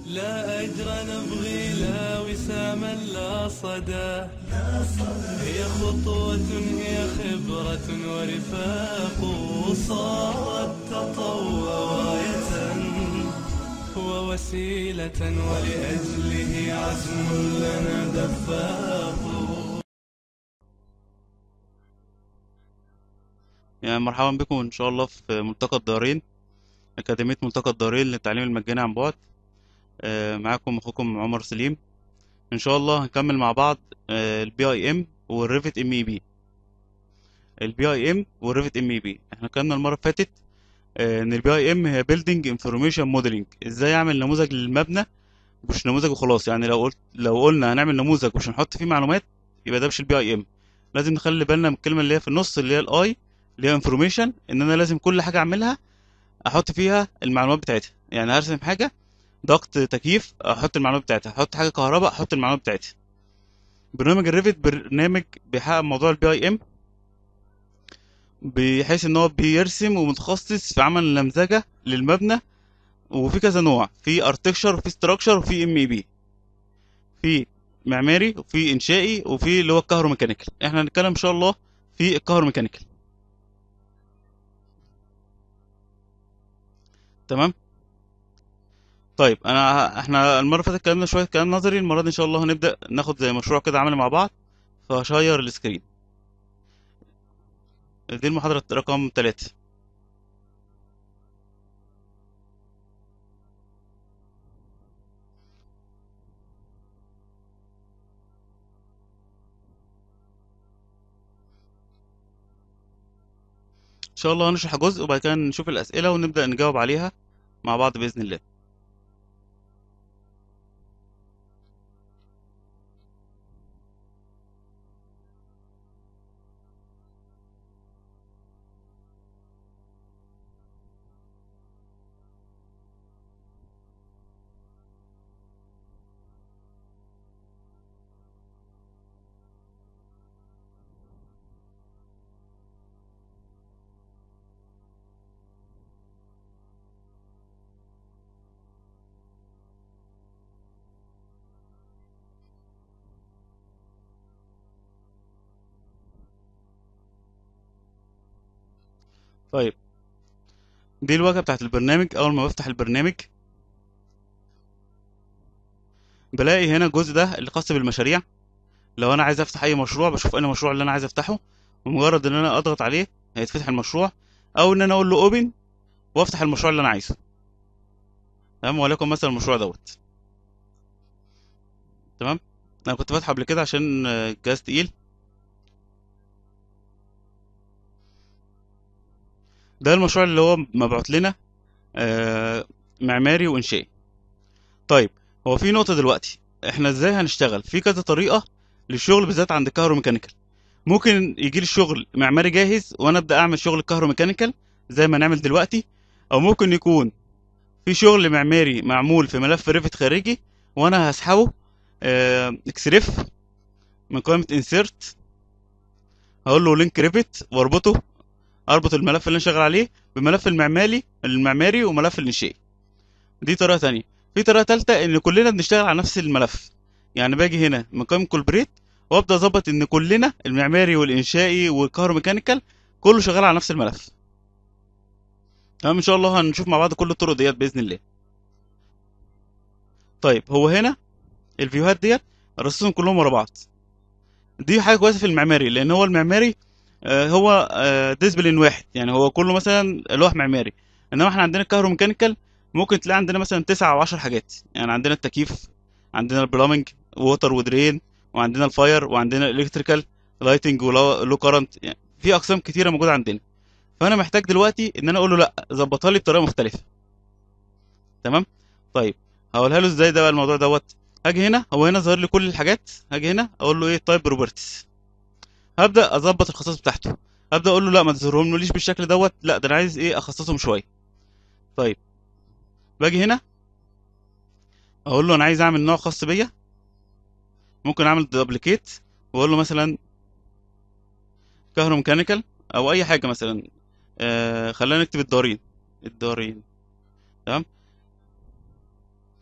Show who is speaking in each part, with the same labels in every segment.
Speaker 1: لا أجر نبغي لا وساما لا صدى هي خطوة هي خبرة ورفاق صارت تطوع غاية ووسيلة ولأجله عزم لنا دفاق
Speaker 2: يعني مرحبا بكم ان شاء الله في ملتقى الدارين اكاديميه ملتقى الدارين للتعليم المجاني عن بعد آه، معاكم اخوكم عمر سليم ان شاء الله هنكمل مع بعض البي اي ام والريفت ام اي بي البي اي ام والريفت ام اي بي احنا كنا المره اللي فاتت آه، ان البي اي ام هي بيلدينج انفورميشن موديلنج ازاي اعمل نموذج للمبنى مش نموذج وخلاص يعني لو قلت لو قلنا هنعمل نموذج مش هنحط فيه معلومات يبقى ده مش البي اي ام لازم نخلي بالنا من الكلمه اللي هي في النص اللي هي الاي اللي هي انفورميشن ان انا لازم كل حاجه اعملها احط فيها المعلومات بتاعتها يعني هرسم حاجه ضغط تكييف احط المعلومات بتاعتها احط حاجه كهرباء احط المعلومات بتاعتها برنامج الريفت برنامج بيحقق موضوع البي اي ام بحيث ان هو بيرسم ومتخصص في عمل نمذجه للمبنى وفي كذا نوع في ارتكشر وفي ستراكشر وفي ام اي بي في معماري وفي انشائي وفي اللي هو الكهروميكانيكال احنا هنتكلم ان شاء الله في الكهروميكانيكال تمام طيب انا احنا المره اللي فاتت اتكلمنا شويه كلام نظري المره دي ان شاء الله هنبدا ناخد زي مشروع كده عملي مع بعض فهشير السكرين دي المحاضره رقم 3 ان شاء الله هنشرح جزء وبعد كده نشوف الاسئله ونبدا نجاوب عليها مع بعض باذن الله طيب دي الواجهه بتاعت البرنامج اول ما بفتح البرنامج بلاقي هنا الجزء ده اللي خاص بالمشاريع لو انا عايز افتح اي مشروع بشوف ايه المشروع اللي انا عايز افتحه ومجرد ان انا اضغط عليه هيتفتح المشروع او ان انا اقول له اوبن وافتح المشروع اللي انا عايزه تمام وليكن مثلا المشروع دوت تمام انا كنت فاتحه قبل كده عشان آه، الجهاز تقيل ده المشروع اللي هو مبعوت لنا آه، معماري وانشائي طيب هو في نقطة دلوقتي احنا ازاي هنشتغل في كذا طريقة للشغل بالذات عند الكهروميكانيكال ممكن يجي لي الشغل معماري جاهز وانا ابدا اعمل شغل الكهروميكانيكال زي ما نعمل دلوقتي او ممكن يكون في شغل معماري معمول في ملف ريفت خارجي وانا هسحبه اكسريف من قائمة انسيرت هقول له لينك ريفت واربطه اربط الملف اللي انا شغال عليه بملف المعماري المعماري وملف الانشائي دي طريقه تانية في طريقه تالتة ان كلنا بنشتغل على نفس الملف يعني باجي هنا من قائمه كولبريت وابدا اظبط ان كلنا المعماري والانشائي والكهروميكانيكال كله شغال على نفس الملف تمام ان شاء الله هنشوف مع بعض كل الطرق ديت باذن الله طيب هو هنا الفيوهات ديت رصصهم كلهم ورا بعض دي حاجه كويسه في المعماري لان هو المعماري آه، هو ديسبلين واحد يعني هو كله مثلا لوح معماري انما احنا عندنا الكهروميكانيكال ممكن تلاقي عندنا مثلا تسعة او عشر حاجات يعني عندنا التكييف عندنا البلامنج ووتر ودرين وعندنا الفاير وعندنا الالكتريكال لايتنج ولو كارنت يعني في اقسام كتيره موجوده عندنا فانا محتاج دلوقتي ان انا اقول له لا ظبطها لي بطريقه مختلفه تمام طيب هقولها له ازاي ده بقى الموضوع دوت هاجي هنا هو هنا ظاهر لي كل الحاجات هاجي هنا اقول له ايه تايب بروبرتيز هبدا اظبط الخصائص بتاعته هبدا اقول له لا ما تظهرهم ليش بالشكل دوت لا ده انا عايز ايه اخصصهم شويه طيب باجي هنا اقول له انا عايز اعمل نوع خاص بيا ممكن اعمل دوبليكيت واقول له مثلا كهروميكانيكال او اي حاجه مثلا آه خلينا نكتب الدارين الدارين تمام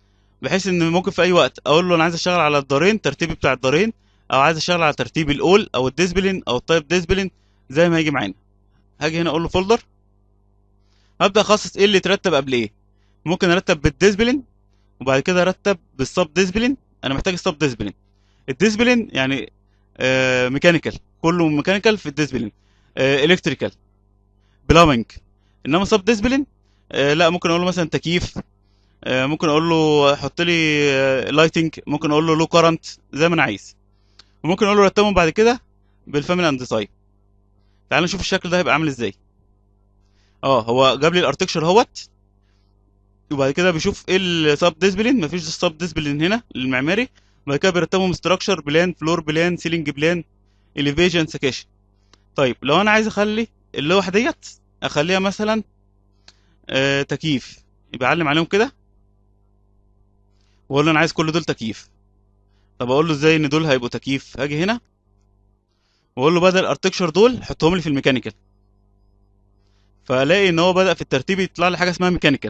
Speaker 2: بحيث ان ممكن في اي وقت اقول له انا عايز اشتغل على الدارين ترتيب بتاع الدارين او عايز اشتغل على ترتيب الاول او الديسبلين او التايب ديسبلين زي ما هيجي معانا هاجي هنا اقول له فولدر هبدا اخصص ايه اللي يترتب قبل ايه ممكن ارتب بالديسبلين وبعد كده ارتب بالسب ديسبلين انا محتاج السب ديسبلين الديسبلين يعني آه ميكانيكال كله ميكانيكال في الديسبلين آه الكتريكال بلامنج انما سب ديسبلين آه لا ممكن اقول له مثلا تكييف آه ممكن اقول له حط لي آه لايتنج ممكن اقول له لو كارنت زي ما انا عايز وممكن اقول له رتبهم بعد كده بالفاميلي اند ديزاين تعال نشوف الشكل ده هيبقى عامل ازاي اه هو جاب لي الارتكشر اهوت وبعد كده بيشوف ايه السب ديسبلين مفيش سب ديسبلين هنا للمعماري بعد كده بيرتبهم ستراكشر بلان فلور بلان سيلينج بلان اليفيجن سكاشن طيب لو انا عايز اخلي اللوحه ديت اخليها مثلا آه تكييف يبقى اعلم عليهم كده واقول له انا عايز كل دول تكييف طب اقول له ازاي ان دول هيبقوا تكييف هاجي هنا واقول له بدل الارتكشر دول حطهم لي في الميكانيكال فالاقي ان هو بدا في الترتيب يطلع لي حاجه اسمها ميكانيكال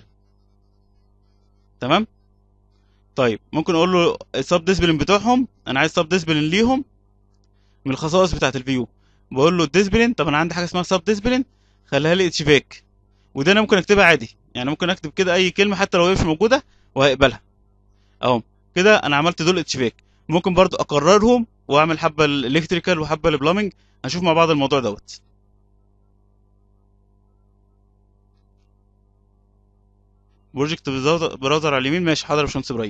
Speaker 2: تمام طيب ممكن اقول له السب ديسبلين بتوعهم انا عايز سب ديسبلين ليهم من الخصائص بتاعه الفيو بقول له الديسبلين طب انا عندي حاجه اسمها سب ديسبلين خليها لي اتشفاك وده انا ممكن اكتبها عادي يعني ممكن اكتب كده اي كلمه حتى لو هي مش موجوده وهيقبلها اهو كده انا عملت دول اتشفاك ممكن برضو اكررهم واعمل حبه الالكتريكال وحبه البلامنج هنشوف مع بعض الموضوع دوت بروجكت براوزر على اليمين ماشي حاضر يا باشمهندس ابراهيم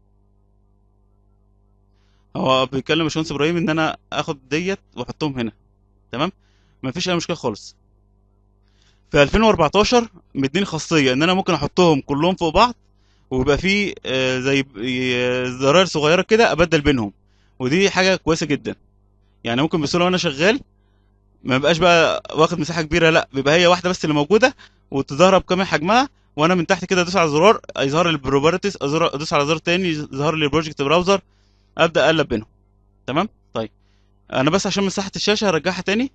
Speaker 2: هو بيتكلم باشمهندس ابراهيم ان انا اخد ديت واحطهم هنا تمام مفيش اي مشكله خالص في 2014 مديني خاصيه ان انا ممكن احطهم كلهم فوق بعض ويبقى في آه، زي آه، زراير صغيره كده ابدل بينهم ودي حاجه كويسه جدا يعني ممكن بسهوله وانا شغال ما بقاش بقى واخد مساحه كبيره لا بيبقى هي واحده بس اللي موجوده وتظهر بكامل حجمها وانا من تحت كده ادوس على زرار يظهر لي البروبرتيز ادوس على زرار تاني يظهر لي البروجكت براوزر ابدا اقلب بينهم تمام طيب انا بس عشان مساحه الشاشه هرجعها تاني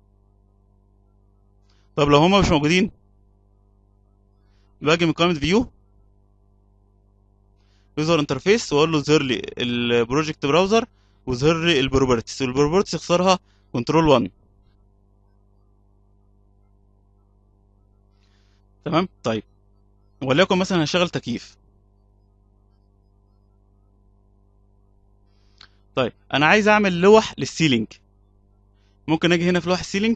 Speaker 2: طب لو هما مش موجودين باجي من قائمه فيو يوزر انترفيس واقول له ظهر لي البروجكت براوزر وظهر لي البروبرتيز والبروبرتيز اختصارها كنترول 1 تمام طيب وليكن مثلا هشغل تكييف طيب انا عايز اعمل لوح للسيلينج ممكن اجي هنا في لوح السيلينج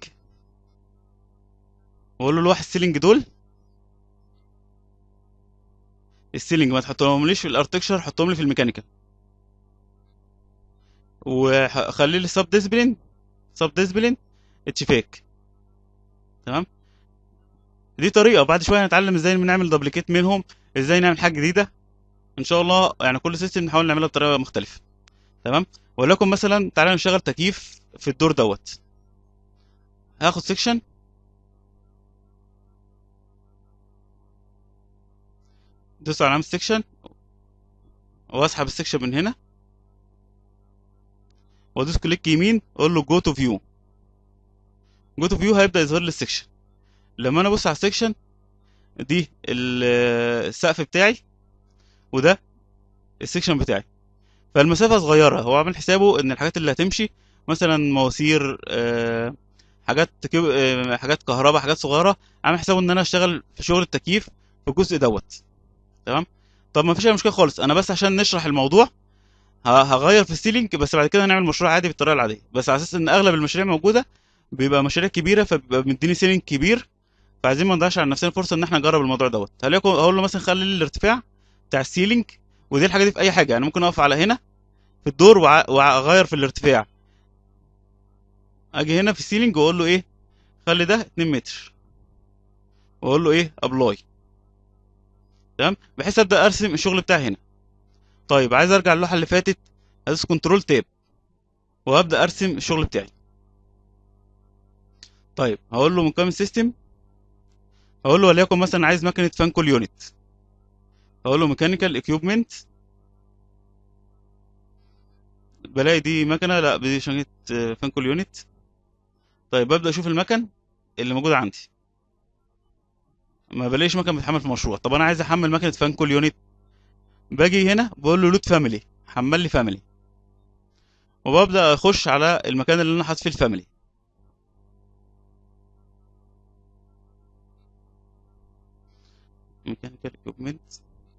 Speaker 2: واقول له لوح السيلينج دول السيلينج ما تحطهمليش في الارتكشر حطهم لي في الميكانيكال وخلي لي سب ديسبلين سب ديسبلين اتشفاك تمام دي طريقه بعد شويه هنتعلم ازاي نعمل دبليكيت منهم ازاي نعمل حاجه جديده ان شاء الله يعني كل سيستم نحاول نعملها بطريقه مختلفه تمام ولكن مثلا تعالى نشغل تكييف في الدور دوت هاخد سيكشن دوس على علامه سيكشن واسحب السيكشن من هنا وادوس كليك يمين اقول له جو تو فيو جو تو فيو هيبدا يظهر لي السيكشن لما انا ابص على السيكشن دي ال- السقف بتاعي وده السيكشن بتاعي فالمسافه صغيره هو عامل حسابه ان الحاجات اللي هتمشي مثلا مواسير آه، حاجات كب... آه، حاجات كهرباء حاجات صغيره عامل حسابه ان انا اشتغل في شغل التكييف في الجزء دوت تمام طب ما فيش اي مشكله خالص انا بس عشان نشرح الموضوع ه- هغير في السيلينج بس بعد كده هنعمل مشروع عادي بالطريقه العاديه بس على اساس ان اغلب المشاريع موجوده بيبقى مشاريع كبيره فبيبقى مديني سيلينج كبير فعايزين ما نضيعش على نفسنا فرصه ان احنا نجرب الموضوع دوت هليكن اقول له مثلا خلي لي الارتفاع بتاع السيلينج ودي الحاجه دي في اي حاجه يعني ممكن اقف على هنا في الدور وأع- واغير في الارتفاع اجي هنا في السيلينج واقول له ايه خلي ده 2 متر واقول له ايه ابلاي تمام بحيث ابدا ارسم الشغل بتاعي هنا طيب عايز ارجع اللوحه اللي فاتت ادوس كنترول تاب وابدا ارسم الشغل بتاعي طيب هقول له من قائمه سيستم هقول له وليكن مثلا عايز مكنه فانكول يونت هقول له ميكانيكال اكيوبمنت بلاقي دي مكنه لا دي شنطه فانكول يونت طيب ببدا اشوف المكن اللي موجود عندي ما بلاقيش مكن بيتحمل في المشروع طب انا عايز احمل مكنه فانكول يونت باجي هنا بقول له لود فاميلي حمل لي فاميلي وببدا اخش على المكان اللي انا حاطط فيه الفاميلي ميكانيكال اكيوبمنت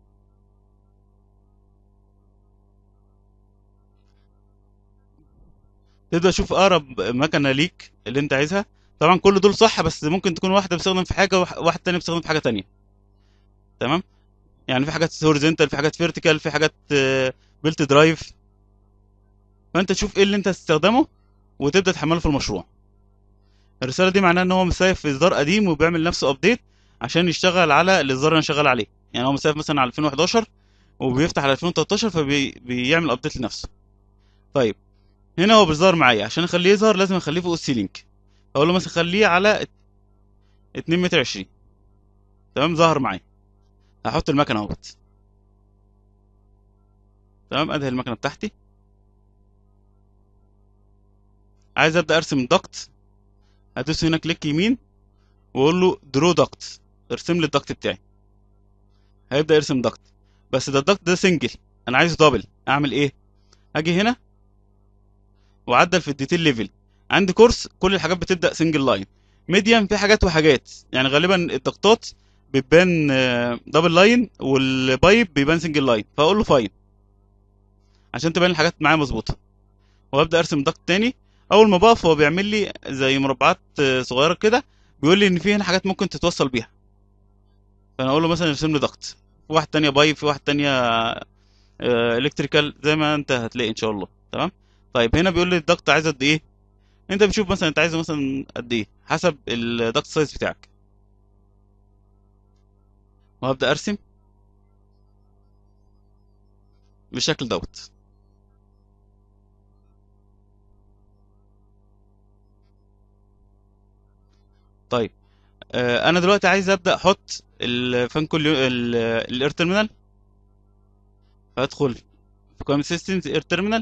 Speaker 2: تبدا تشوف اقرب مكنه ليك اللي انت عايزها طبعا كل دول صح بس ممكن تكون واحده بتستخدم في حاجه وح- واحد تاني بيستخدم في حاجه تانية تمام يعني في حاجات هوريزونتال في حاجات فيرتيكال في حاجات بيلت درايف فانت تشوف ايه اللي انت هتستخدمه وتبدا تحمله في المشروع الرساله دي معناها ان هو مسايف في اصدار قديم وبيعمل نفسه ابديت عشان يشتغل على الاصدار اللي انا شغال عليه يعني هو مسايف مثلا على 2011 وبيفتح على 2013 فبيعمل ابديت لنفسه طيب هنا هو بيظهر معايا عشان اخليه يظهر لازم اخليه فوق السيلينج اقول له مثلا خليه على 2 متر 20 تمام ظهر معايا هحط المكنه اهوت تمام ادي المكنه بتاعتي عايز ابدا ارسم دكت هدوس هنا كليك يمين واقول له درو دكت ارسم لي الدكت بتاعي هيبدا يرسم دكت بس ده الدكت ده سنجل انا عايزه دبل اعمل ايه اجي هنا وعدل في الديتيل ليفل عندي كورس كل الحاجات بتبدا سنجل لاين ميديم في حاجات وحاجات يعني غالبا الضغطات بتبان دبل لاين والبايب بيبان سنجل لاين فاقول له فاين عشان تبان الحاجات معايا مظبوطه وابدا ارسم ضغط تاني اول ما بقف هو بيعمل لي زي مربعات آه، صغيره كده بيقول لي ان في هنا حاجات ممكن تتوصل بيها فانا اقول له مثلا ارسم لي ضغط في واحد تانية بايب في واحد تانية الكتريكال زي ما انت هتلاقي ان شاء الله تمام طيب هنا بيقول لي الضغط عايز قد ايه انت بتشوف مثلا انت عايزه مثلا قد ايه حسب الضغط سايز بتاعك وهبدا ارسم بالشكل دوت طيب آه انا دلوقتي عايز ابدا احط الفان كل الاير تيرمينال فادخل في قائمه سيستمز اير تيرمينال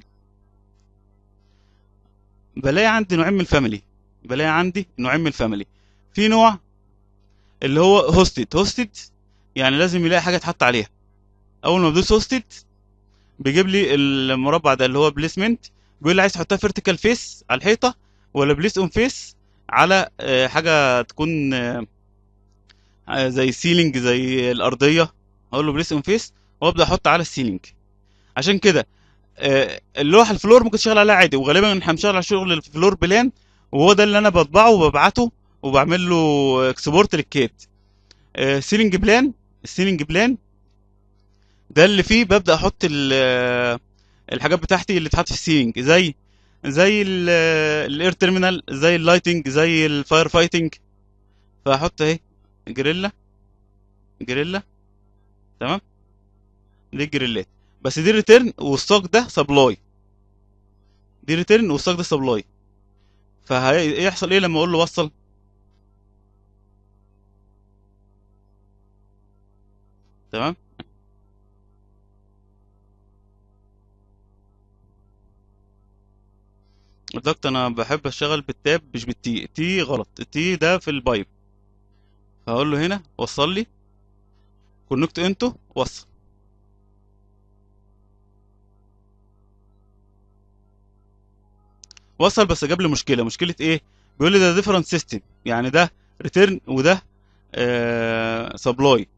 Speaker 2: بلاقي عندي نوعين من الفاميلي بلاقي عندي نوعين من الفاميلي في نوع اللي هو هوستد هوستد يعني لازم يلاقي حاجه تحط عليها اول ما بدوس هوستد بيجيب لي المربع ده اللي هو بليسمنت بيقول لي عايز تحطها فيرتيكال فيس على الحيطه ولا بليس اون فيس على آه، حاجه تكون آه، آه، زي سيلينج زي الارضيه اقول له بليس اون فيس وابدا احط على السيلينج عشان كده آه، اللوحه الفلور ممكن تشتغل عليها عادي وغالبا احنا بنشتغل على شغل الفلور بلان وهو ده اللي انا بطبعه وببعته وبعمل له اكسبورت للكيت آه، سيلينج بلان السيلينج بلان ده اللي فيه ببدا احط ال- آه، الحاجات بتاعتي اللي تحط في السيلينج زي زي الاير تيرمينال زي اللايتنج زي الفاير فايتنج فاحط اهي جريلا جريلا تمام دي الجريلات بس دي ريتيرن والستوك ده سبلاي دي ريتيرن والستوك ده سبلاي فهيحصل ايه لما اقول له وصل تمام الضغط انا بحب اشتغل بالتاب مش بالتي التي غلط التي ده في البايب هقول له هنا وصل لي كونكت انتو وصل وصل بس جاب لي مشكله مشكله ايه بيقول لي ده ديفرنت سيستم يعني ده ريتيرن وده آه سبلاي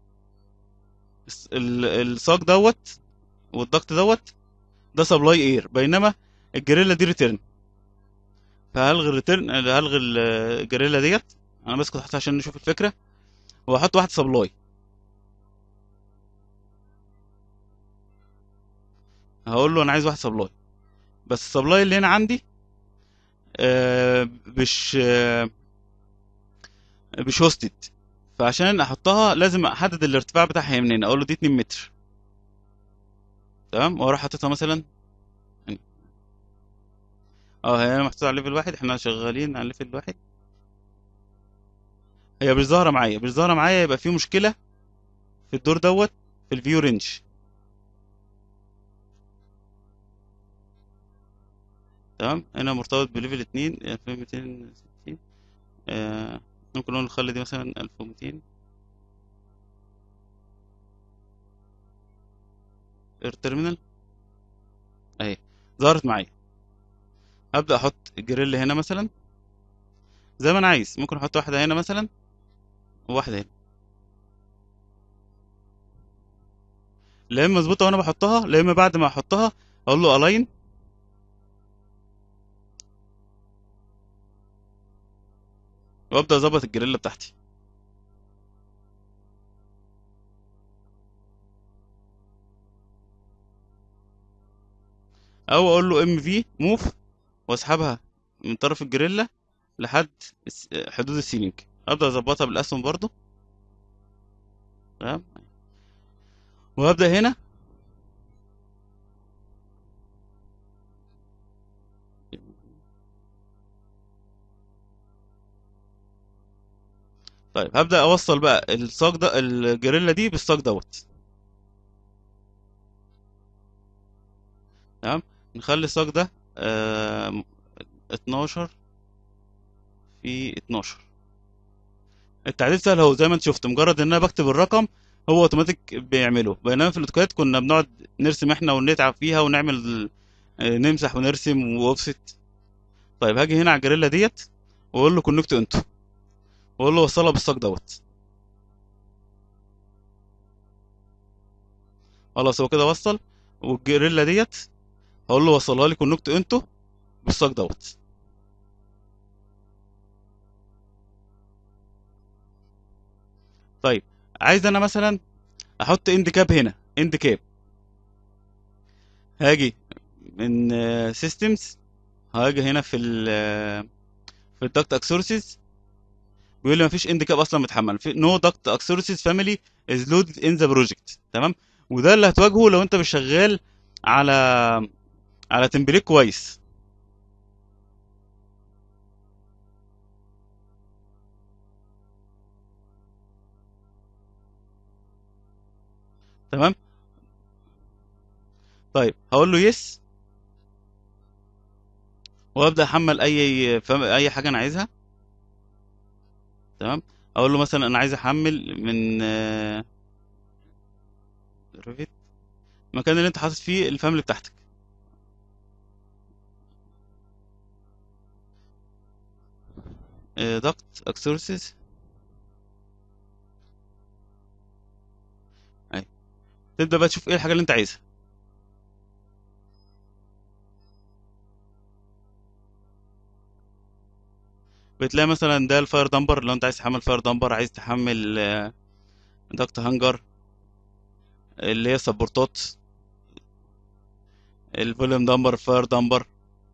Speaker 2: الصاج دوت والضغط دوت ده سبلاي اير بينما الجريلا دي ريتيرن فهلغي الريتيرن هلغي ال- الجريلا ديت انا بس كنت حاططها عشان نشوف الفكره واحط واحد سبلاي هقول له انا عايز واحد سبلاي بس السبلاي اللي هنا عندي آه مش آه مش هوستد فعشان احطها لازم احدد الارتفاع بتاعها منين اقول له دي 2 متر تمام واروح حاططها مثلا اه هي انا محطوطه على ليفل واحد احنا شغالين على ليفل واحد هي مش ظاهره معايا مش ظاهره معايا يبقى في مشكله في الدور دوت في الفيو رينج تمام هنا مرتبط بليفل 2 2260 آه ممكن نقول نخلي دي مثلا 1200 التيرمينال اهي ظهرت معايا هبدا احط الجريل هنا مثلا زي ما انا عايز ممكن احط واحده هنا مثلا وواحده هنا لا اما مظبوطه وانا بحطها لا اما بعد ما احطها اقول له الاين وابدا اظبط الجريل بتاعتي او اقول له ام في موف واسحبها من طرف الجريلا لحد الس- حدود السيلينج ابدا اظبطها بالاسهم برضو تمام وهبدا هنا طيب هبدا اوصل بقى الصاج ده الجريلا دي بالصاج دوت تمام نخلي الصاج ده آه 12 في 12 التعديل سهل اهو زي ما انت شفت مجرد ان انا بكتب الرقم هو اوتوماتيك بيعمله بينما في الاوتوكاد كنا بنقعد نرسم احنا ونتعب فيها ونعمل آه، نمسح ونرسم واوفست طيب هاجي هنا على الجريلا ديت واقول له كونكت انتو واقول له وصلها بالصاج دوت خلاص هو كده وصل والجريلا ديت هقول له وصلها لي كونكت انتو بالصاج دوت طيب عايز انا مثلا احط اند كاب هنا اند كاب هاجي من سيستمز هاجي هنا في ال في الدكت اكسورسز بيقول لي مفيش اند كاب اصلا متحمل في نو دكت اكسورسز فاميلي از لودد ان ذا بروجكت تمام وده اللي هتواجهه لو انت مش شغال على على تمبليت كويس تمام طيب هقول له يس وابدا احمل اي فم... اي حاجه انا عايزها تمام اقول له مثلا انا عايز احمل من آه، ريفيت المكان اللي انت حاطط فيه الفاميلي بتاعتك دكت اكسورسز اهي تبدا بقى تشوف ايه الحاجه اللي انت عايزها بتلاقي مثلا ده الفاير دمبر لو انت عايز تحمل فاير دمبر عايز تحمل دكت هانجر اللي هي سبورتات الفوليوم دمبر الفاير دمبر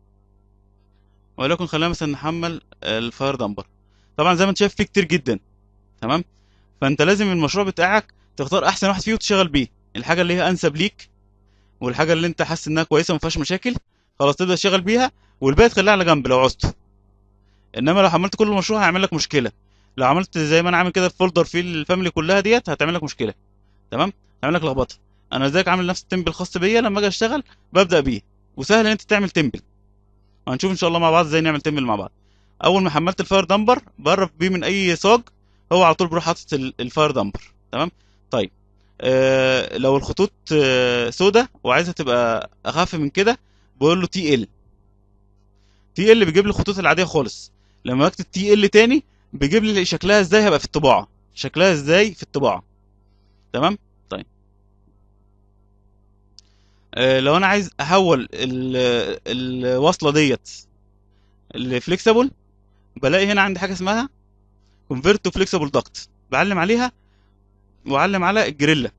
Speaker 2: ولكن خلينا مثلا نحمل الفاير دمبر طبعا زي ما انت شايف فيه كتير جدا تمام فانت لازم المشروع بتاعك تختار احسن واحد فيه وتشتغل بيه الحاجه اللي هي انسب ليك والحاجه اللي انت حاسس انها كويسه ما فيهاش مشاكل خلاص تبدا تشتغل بيها والباقي تخليها على جنب لو عوزت انما لو حملت كل المشروع هيعمل لك مشكله لو عملت زي ما انا عامل كده في فولدر فيه الفاميلي كلها ديت هتعمل لك مشكله تمام هتعمل لك لخبطه انا ازيك عامل نفس التمبل الخاص بيا لما اجي اشتغل ببدا بيه وسهل ان انت تعمل تمبل هنشوف ان شاء الله مع بعض ازاي نعمل تمبل مع بعض اول ما حملت الفاير دمبر بقرب بيه من اي صاج هو على طول بيروح حاطط ال- الفاير دمبر تمام طيب آه لو الخطوط آه سودة وعايزها تبقى اخف من كده بقول له تي ال تي ال بيجيب لي الخطوط العاديه خالص لما اكتب تي ال تاني بيجيب لي شكلها ازاي هيبقى في الطباعه شكلها ازاي في الطباعه تمام طيب آه لو انا عايز احول ال- الوصله ديت لفليكسبل بلاقي هنا عندي حاجه اسمها كونفيرت تو فليكسبل داكت بعلم عليها واعلم على الجريلا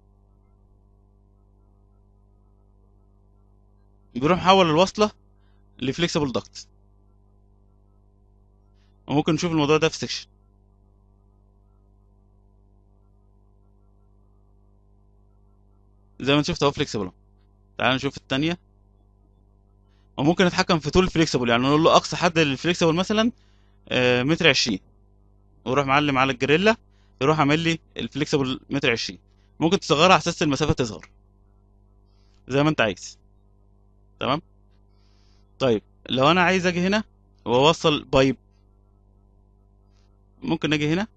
Speaker 2: بيروح محول الوصله لفليكسبل داكت وممكن نشوف الموضوع ده في سيكشن زي ما انت شفت اهو فليكسبل تعال نشوف التانية وممكن نتحكم في طول الفليكسبل يعني نقول له اقصى حد للفليكسبل مثلا آه، متر عشرين ويروح معلم على الجريلا يروح عامل لي الفليكسبل متر عشرين ممكن تصغرها على اساس المسافة تصغر زي ما انت عايز تمام طيب لو انا عايز اجي هنا واوصل بايب ممكن اجي هنا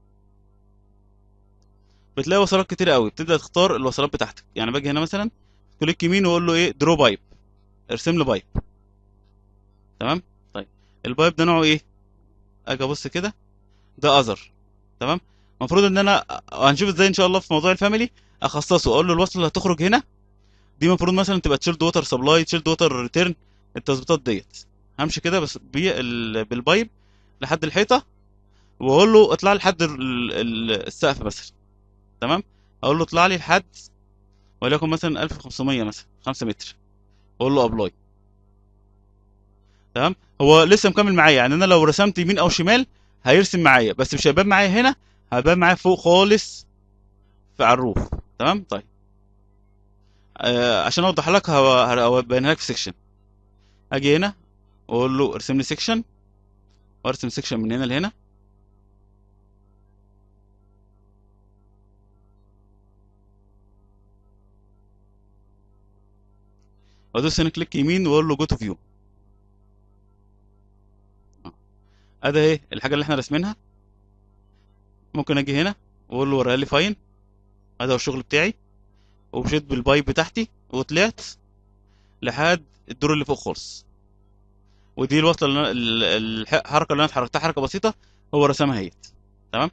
Speaker 2: بتلاقي وصلات كتير قوي بتبدا تختار الوصلات بتاعتك يعني باجي هنا مثلا كليك يمين واقول له ايه درو بايب ارسم لي بايب تمام طيب البايب ده نوعه ايه اجي ابص كده ده اذر تمام المفروض ان انا هنشوف ازاي ان شاء الله في موضوع الفاميلي اخصصه اقول له الوصله اللي هتخرج هنا دي المفروض مثلا تبقى تشيلد ووتر سبلاي تشيلد ووتر ريتيرن التظبيطات ديت همشي كده بس بي ال- بالبايب لحد الحيطه واقول له اطلع لي لحد ال- ال- السقف مثلا تمام اقول له اطلع لي لحد وليكن مثلا 1500 مثلا 5 متر اقول له ابلاي تمام هو لسه مكمل معايا يعني انا لو رسمت يمين او شمال هيرسم معايا بس مش هيبان معايا هنا هيبان معايا فوق خالص في على الروف تمام طيب آه عشان اوضح لك هبينها لك في سيكشن اجي هنا واقول له ارسم لي سيكشن وارسم سيكشن من هنا لهنا وادوس هنا كليك يمين واقول له جو تو فيو ادي اهي الحاجه اللي احنا راسمينها ممكن اجي هنا واقول له وريها لي فاين ادي هو الشغل بتاعي ومشيت بالبايب بتاعتي وطلعت لحد الدور اللي فوق خالص ودي الوصله اللي أنا ال- ال- الحركه اللي انا اتحركتها حركه بسيطه هو رسمها اهيت تمام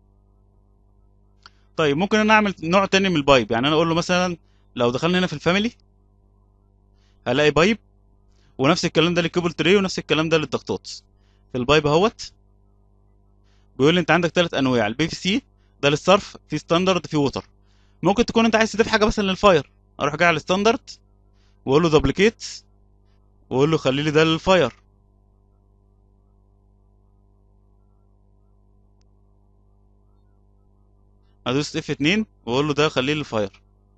Speaker 2: طيب ممكن انا اعمل نوع تاني من البايب يعني انا اقول له مثلا لو دخلنا هنا في الفاميلي هلاقي بايب ونفس الكلام ده للكيبل تري ونفس الكلام ده للضغطات في البايب اهوت بيقول لي انت عندك ثلاث انواع البي في سي ده للصرف في ستاندرد في ووتر ممكن تكون انت عايز تضيف حاجه مثلا للفاير اروح جاي على الستاندرد واقول له دبليكيت واقول له خلي لي ده للفاير ادوس اف 2 واقول له ده خليه للفاير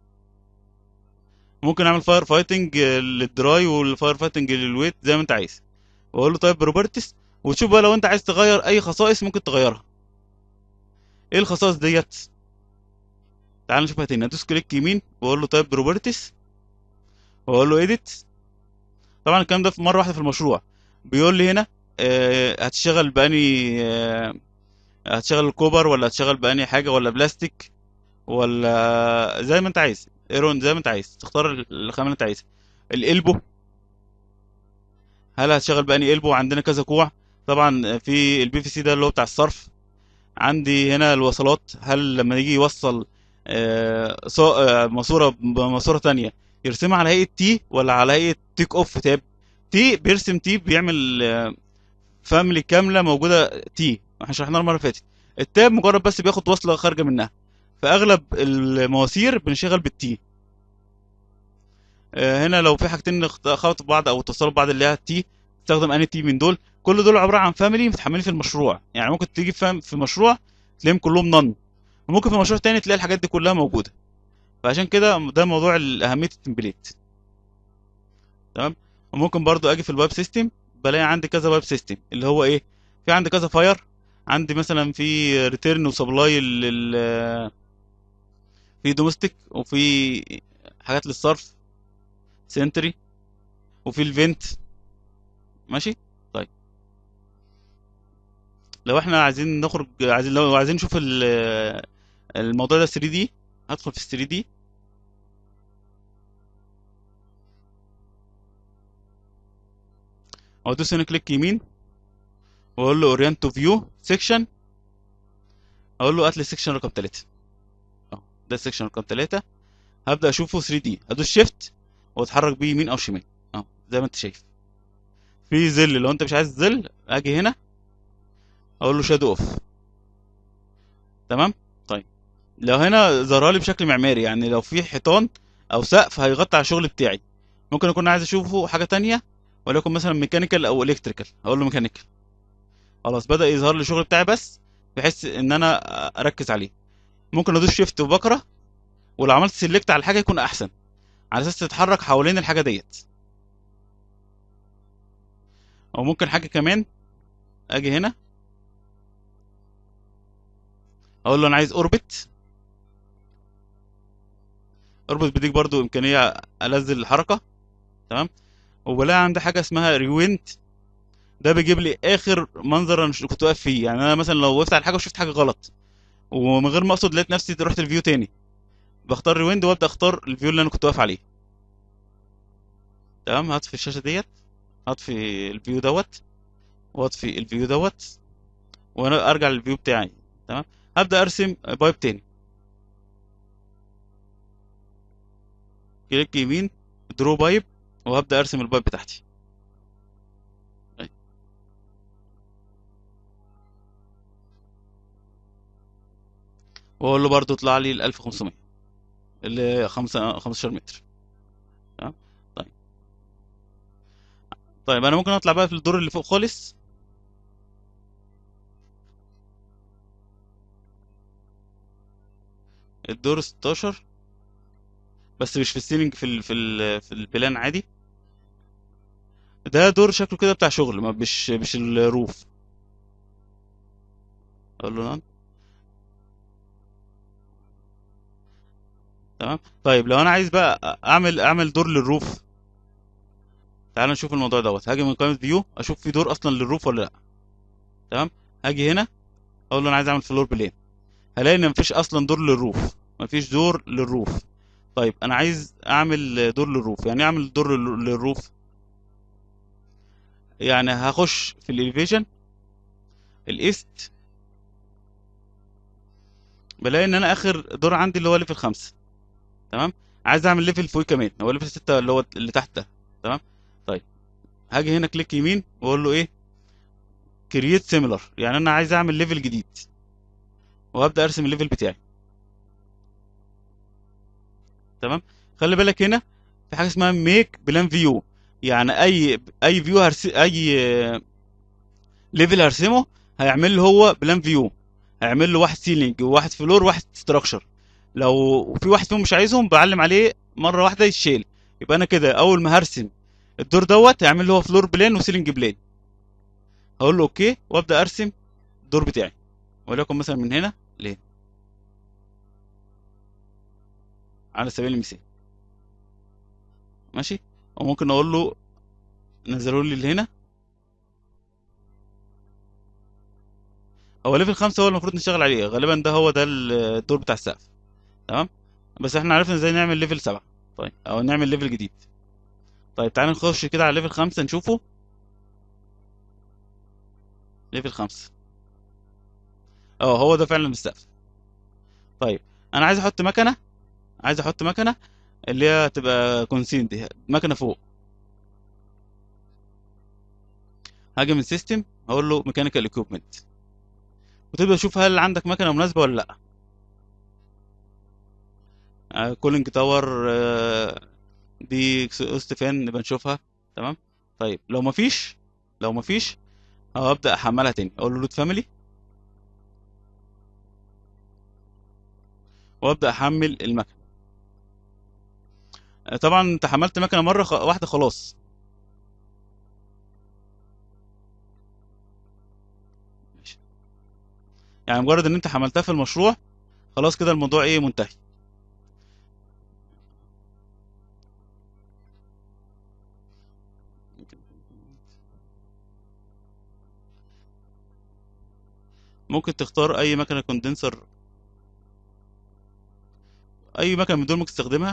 Speaker 2: ممكن اعمل فاير فايتنج للدراي والفاير فايتنج للويت زي ما انت عايز واقول له طيب بروبرتيز وتشوف بقى لو انت عايز تغير اي خصائص ممكن تغيرها ايه الخصائص ديت تعال نشوفها تاني ادوس كليك يمين واقول له طيب بروبرتيز واقول له ايديت طبعا الكلام ده في مره واحده في المشروع بيقول لي هنا آه هتشتغل باني آه هتشغل الكوبر ولا هتشغل باني حاجه ولا بلاستيك ولا زي ما انت عايز ايرون زي ما انت عايز تختار الخامه اللي انت عايزها القلبو هل هتشغل باني قلبو عندنا كذا كوع طبعا في البي في سي ده اللي هو بتاع الصرف عندي هنا الوصلات هل لما يجي يوصل آه، صا- آه، ماسوره بماسوره تانية يرسمها على هيئه تي ولا على هيئه تيك اوف تاب تي بيرسم تي بيعمل آه، فاميلي كامله موجوده تي احنا شرحناها المره اللي فاتت التاب مجرد بس بياخد وصله خارجه منها فاغلب المواسير بنشغل بالتي آه، هنا لو في حاجتين اخت- خبطوا ببعض او اتصلوا ببعض اللي هي تي تستخدم اني تي من دول كل دول عباره عن فاميلي متحملين في المشروع يعني ممكن تيجي فام في مشروع تلاقيهم كلهم نن وممكن في مشروع تاني تلاقي الحاجات دي كلها موجوده فعشان كده ده موضوع ال- اهميه التمبليت تمام وممكن برضو اجي في الويب سيستم بلاقي عندي كذا ويب سيستم اللي هو ايه في عندي كذا فاير عندي مثلا في ريتيرن وسبلاي لل في دومستيك وفي حاجات للصرف سنتري وفي الفنت ماشي طيب لو احنا عايزين نخرج عايزين لو عايزين نشوف ال- الموضوع ده 3 دي هدخل في 3 دي وادوس هنا كليك يمين واقول له اورينت تو فيو سيكشن اقول له هات لي السيكشن رقم 3 اهو ده السيكشن رقم 3 هبدا اشوفه 3 دي ادوس شيفت واتحرك بيه يمين او شمال اهو زي ما انت شايف في ظل لو انت مش عايز ظل اجي هنا اقول له شادو اوف تمام طيب لو هنا ظهر لي بشكل معماري يعني لو في حيطان او سقف هيغطي على الشغل بتاعي ممكن اكون عايز اشوفه حاجه تانية وليكن مثلا ميكانيكال او الكتريكال اقول له ميكانيكال خلاص بدا يظهر لي الشغل بتاعي بس بحيث ان انا اركز عليه ممكن ادوس شيفت وبكره ولو عملت سيلكت على حاجه يكون احسن على اساس تتحرك حوالين الحاجه ديت او ممكن حاجه كمان اجي هنا اقول له انا عايز اوربت اوربت بيديك برضو امكانيه انزل الحركه تمام وبلاقي عندي حاجه اسمها ريوينت ده بيجيب لي اخر منظر انا كنت واقف فيه يعني انا مثلا لو وقفت على حاجه وشفت حاجه غلط ومن غير ما اقصد لقيت نفسي رحت الفيو تاني بختار ريويند وابدا اختار الفيو اللي انا كنت واقف عليه تمام هطفي الشاشه ديت هطفي الفيو دوت واطفي الفيو دوت وانا ارجع للفيو بتاعي تمام هبدا ارسم بايب تاني كليك يمين درو بايب وهبدا ارسم البايب بتاعتي أي. واقول له برضو اطلع لي ال 1500 اللي 5 15 متر تمام طيب طيب انا ممكن اطلع بقى في الدور اللي فوق خالص الدور 16 بس مش في السيلينج في ال في ال في البلان عادي ده دور شكله كده بتاع شغل ما مش مش الروف اقول له نعم تمام طيب لو انا عايز بقى اعمل اعمل دور للروف تعال نشوف الموضوع دوت هاجي من قائمة فيو اشوف في دور اصلا للروف ولا لا تمام هاجي هنا اقول له انا عايز اعمل فلور بلين هلاقي ان مفيش اصلا دور للروف مفيش دور للروف طيب انا عايز اعمل دور للروف يعني إيه اعمل دور لل- للروف يعني هخش في الاليفيشن الايست بلاقي ان انا اخر دور عندي اللي هو ليفل خمسة تمام عايز اعمل ليفل فوق كمان هو ليفل ستة اللي هو اللي تحت ده تمام طيب هاجي هنا كليك يمين واقول له ايه كرييت سيميلر يعني انا عايز اعمل ليفل جديد وهبدا ارسم الليفل بتاعي تمام خلي بالك هنا في حاجه اسمها ميك بلان فيو يعني اي اي فيو هرس اي ليفل هرسمه هيعمل له هو بلان فيو هيعمل له واحد سيلينج وواحد فلور وواحد ستراكشر لو في واحد فيهم مش عايزهم بعلم عليه مره واحده يتشيل يبقى انا كده اول ما هرسم الدور دوت هيعمل له هو فلور بلان وسيلينج بلان هقول له اوكي وابدا ارسم الدور بتاعي وليكن مثلا من هنا لهنا على سبيل المثال ماشي وممكن اقول له نزلوا لي لهنا هو ليفل خمسة هو المفروض نشتغل عليه غالبا ده هو ده الدور بتاع السقف تمام بس احنا عرفنا ازاي نعمل ليفل سبعة طيب او نعمل ليفل جديد طيب تعالى نخش كده على ليفل خمسة نشوفه ليفل خمسة اه هو ده فعلا السقف طيب انا عايز احط مكنة عايز احط مكنة اللي هي تبقى كونسين دي مكنة فوق هاجي من سيستم هقول له ميكانيكال ايكويبمنت وتبدا تشوف هل عندك مكنه مناسبه ولا لا كولينج تاور دي اكسوست فان نبقى نشوفها تمام طيب لو مفيش لو مفيش هبدا احملها تاني اقول له لود فاميلي وابدا احمل المكنه آه، طبعا انت حملت مكنه مره خ... واحده خلاص ماشي. يعني مجرد ان انت حملتها في المشروع خلاص كده الموضوع ايه منتهي ممكن تختار اي مكنه كوندنسر اي مكنه من دول ممكن تستخدمها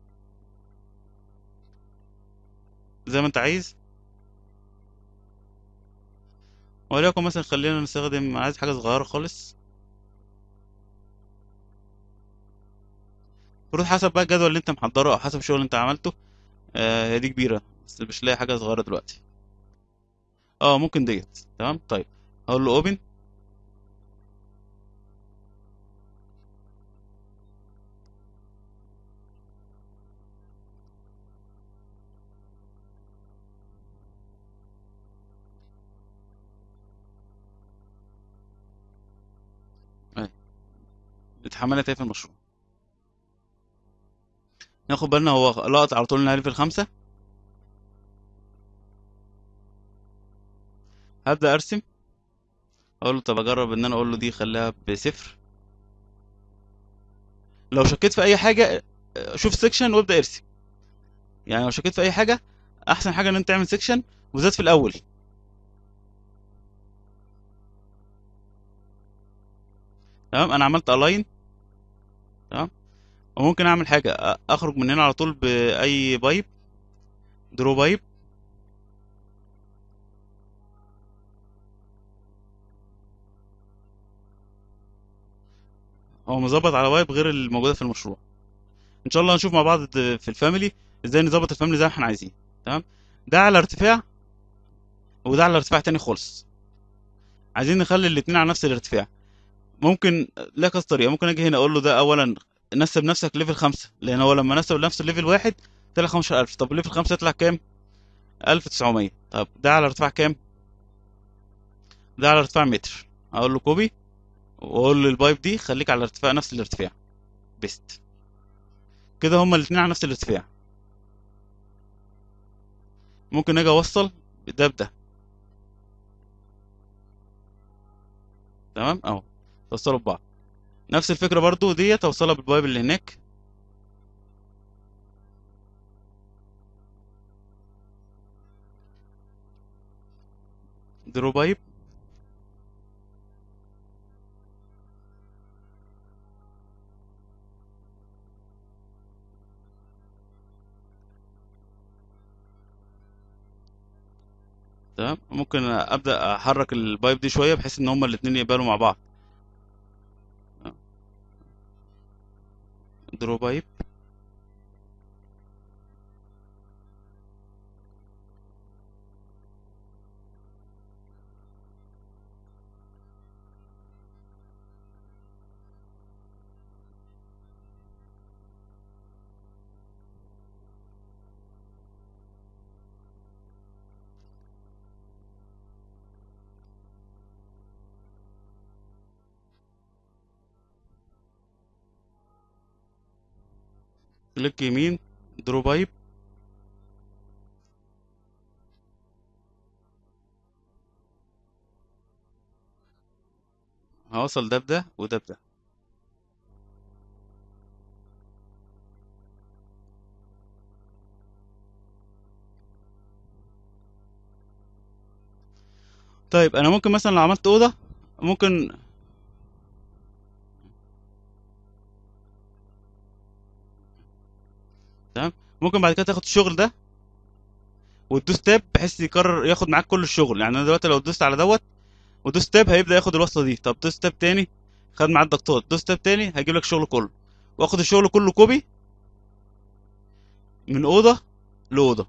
Speaker 2: زي ما انت عايز وليكن مثلا خلينا نستخدم عايز حاجه صغيره خالص المفروض حسب بقى الجدول اللي انت محضره او حسب الشغل اللي انت عملته آه هي دي كبيره بس مش لاقي حاجه صغيره دلوقتي اه ممكن ديت تمام طيب هقول له اوبن اتحملت ايه في المشروع ناخد بالنا هو لقط على طول انها ليفل خمسة هبدأ ارسم اقول له طب اجرب ان انا اقول له دي خليها بصفر لو شكيت في اي حاجة شوف سيكشن وابدأ ارسم يعني لو شكيت في اي حاجة احسن حاجة ان انت تعمل سيكشن وزاد في الاول تمام انا عملت الاين تمام وممكن اعمل حاجة أ- اخرج من هنا على طول باي بايب درو بايب هو مظبط على بايب غير الموجوده في المشروع ان شاء الله هنشوف مع بعض د- في الفاميلي ازاي نظبط الفاميلي زي ما احنا عايزين تمام ده على ارتفاع وده على ارتفاع تاني خالص عايزين نخلي الاتنين على نفس الارتفاع ممكن لا كذا طريقه ممكن اجي هنا اقول له ده اولا نسب نفسك ليفل خمسة لان هو لما نسب نفسه ليفل واحد طلع 15000 طب ليفل خمسة يطلع كام 1900 طب ده على ارتفاع كام ده على ارتفاع متر اقول له كوبي واقول له البايب دي خليك على ارتفاع نفس الارتفاع بيست كده هما الاتنين على نفس الارتفاع ممكن اجي اوصل ده بده تمام اهو توصلوا ببعض نفس الفكره برضو ديت توصلها بالبايب اللي هناك درو بايب تمام ممكن ابدا احرك البايب دي شويه بحيث ان هما الاتنين يقبلوا مع بعض درو بايب كليك يمين درو بايب هوصل ده بده وده بده طيب انا ممكن مثلا لو عملت اوضه ممكن تمام ممكن بعد كده تاخد الشغل ده وتدوس تاب بحيث يكرر ياخد معاك كل الشغل يعني انا دلوقتي لو دوست على دوت ودوس تاب هيبدا ياخد الوصله دي طب دوس تاب تاني خد معاه الضغطات دوس تاب تاني هيجيب لك الشغل كله واخد الشغل كله كوبي من اوضه لاوضه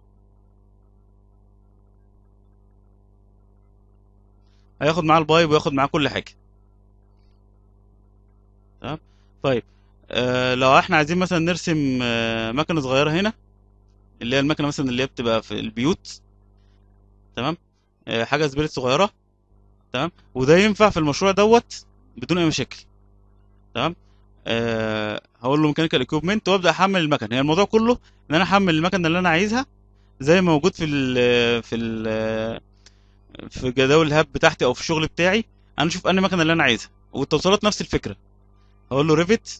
Speaker 2: هياخد معاه البايب وياخد معاه كل حاجه تمام طيب آه لو احنا عايزين مثلا نرسم آه مكنه صغيره هنا اللي هي المكنه مثلا اللي هي بتبقى في البيوت تمام آه حاجه سبيريت صغيره تمام وده ينفع في المشروع دوت بدون اي مشاكل تمام أه هقول له ميكانيكال ايكويبمنت وابدا احمل المكن هي الموضوع كله ان انا احمل المكنه اللي انا عايزها زي ما موجود في ال في ال في جداول الهاب بتاعتي او في الشغل بتاعي انا اشوف انهي مكنه اللي انا عايزها والتوصيلات نفس الفكره هقول له ريفت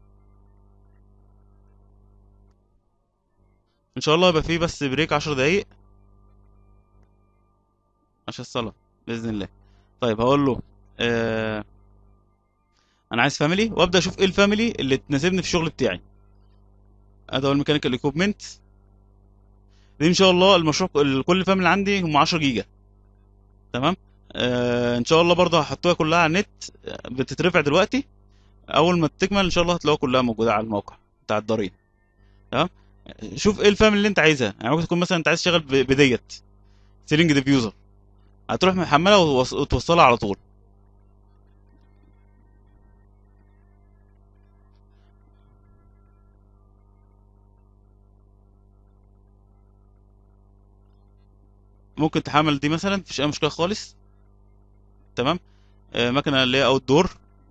Speaker 2: ان شاء الله يبقى فيه بس بريك 10 دقايق عشان الصلاه باذن الله طيب هقول له آه انا عايز فاميلي وابدا اشوف ايه الفاميلي اللي تناسبني في الشغل بتاعي ادي هو الميكانيكال ايكويبمنت دي ان شاء الله المشروع كل فاميلي عندي هم 10 جيجا تمام آه ان شاء الله برضه هحطوها كلها على النت بتترفع دلوقتي اول ما تكمل ان شاء الله هتلاقوها كلها موجوده على الموقع بتاع الضريبه تمام شوف ايه الفاميلي اللي انت عايزها يعني ممكن تكون مثلا انت عايز تشتغل ب- بديت سيلينج ديفيوزر هتروح محملها وتوص- وتوصلها على طول ممكن تحمل دي مثلا مفيش اي مشكله خالص تمام آه مكنه اللي هي اوت دور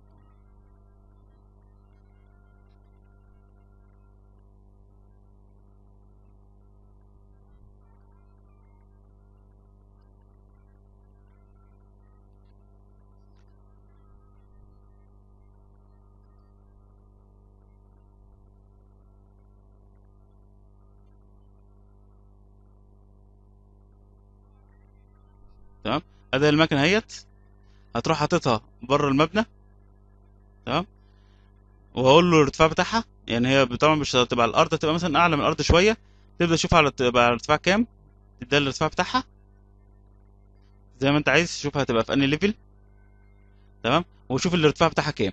Speaker 2: تمام ادي المكنه اهيت هتروح حاططها بره المبنى تمام وهقول له الارتفاع بتاعها يعني هي طبعا مش هتبقى على الارض هتبقى مثلا اعلى من الارض شويه تبدا تشوف على تبقى على ارتفاع كام تديها الارتفاع بتاعها زي ما انت عايز شوف هتبقى في انهي ليفل تمام وشوف الارتفاع بتاعها كام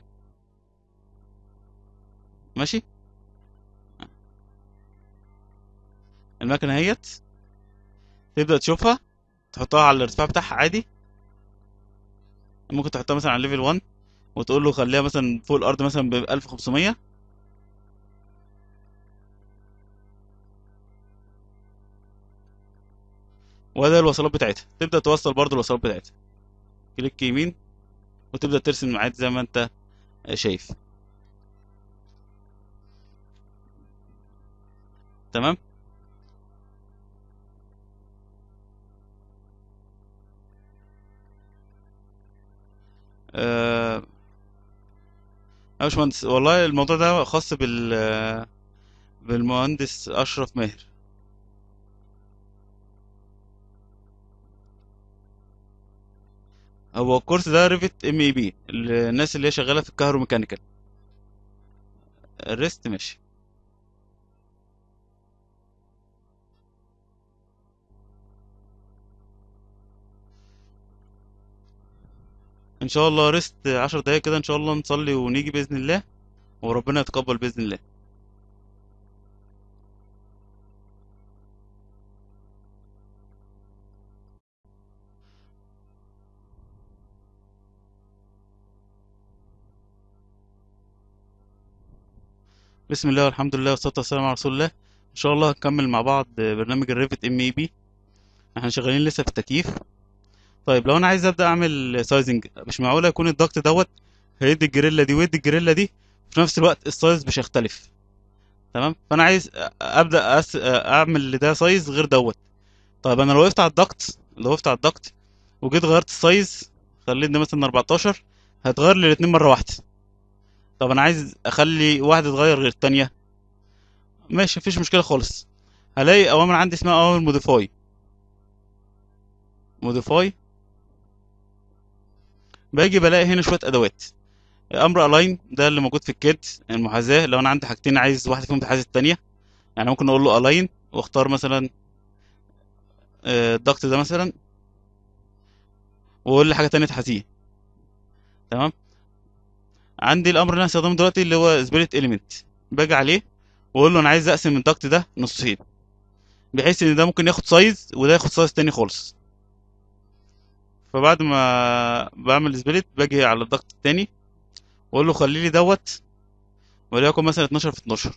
Speaker 2: ماشي المكنه اهيت تبدا تشوفها تحطها على الارتفاع بتاعها عادي ممكن تحطها مثلا على ليفل 1 وتقول له خليها مثلا فوق الارض مثلا ب 1500 وده الوصلات بتاعتها تبدا توصل برضو الوصلات بتاعتها كليك يمين وتبدا ترسم عادي زي ما انت شايف تمام آه يا باشمهندس والله الموضوع ده خاص بال بالمهندس اشرف ماهر هو الكورس ده ريفت ام اي بي الناس اللي هي شغاله في الكهروميكانيكال الريست ماشي ان شاء الله ريست عشر دقايق كده ان شاء الله نصلي ونيجي باذن الله وربنا يتقبل باذن الله بسم الله والحمد لله والصلاه والسلام على رسول الله ان شاء الله هنكمل مع بعض برنامج الريفت ام اي بي احنا شغالين لسه في التكييف طيب لو انا عايز ابدا اعمل سايزنج مش معقوله يكون الضغط دوت هيدي الجريلا دي ويدي الجريلا دي في نفس الوقت السايز مش هيختلف تمام فانا عايز ابدا أس... اعمل لده سايز غير دوت طيب انا لو وقفت على الضغط لو وقفت على الضغط وجيت غيرت السايز خليت ده مثلا 14 هتغير لي الاتنين مره واحده طب انا عايز اخلي واحده تتغير غير التانية ماشي مفيش مشكله خالص هلاقي اوامر عندي اسمها اوامر موديفاي موديفاي باجي بلاقي هنا شويه ادوات امر الاين ده اللي موجود في الكيد المحاذاه لو انا عندي حاجتين عايز واحده فيهم تحاذي التانية يعني ممكن اقول له الاين واختار مثلا الضغط ده مثلا واقول لي حاجه تانية تحذيه تمام عندي الامر اللي انا هستخدمه دلوقتي اللي هو سبيريت اليمنت باجي عليه واقول له انا عايز اقسم الضغط ده نصين بحيث ان ده ممكن ياخد سايز وده ياخد سايز تاني خالص فبعد ما بعمل سبليت باجي على الضغط التاني واقول له خلي لي دوت وليكن مثلا 12 في 12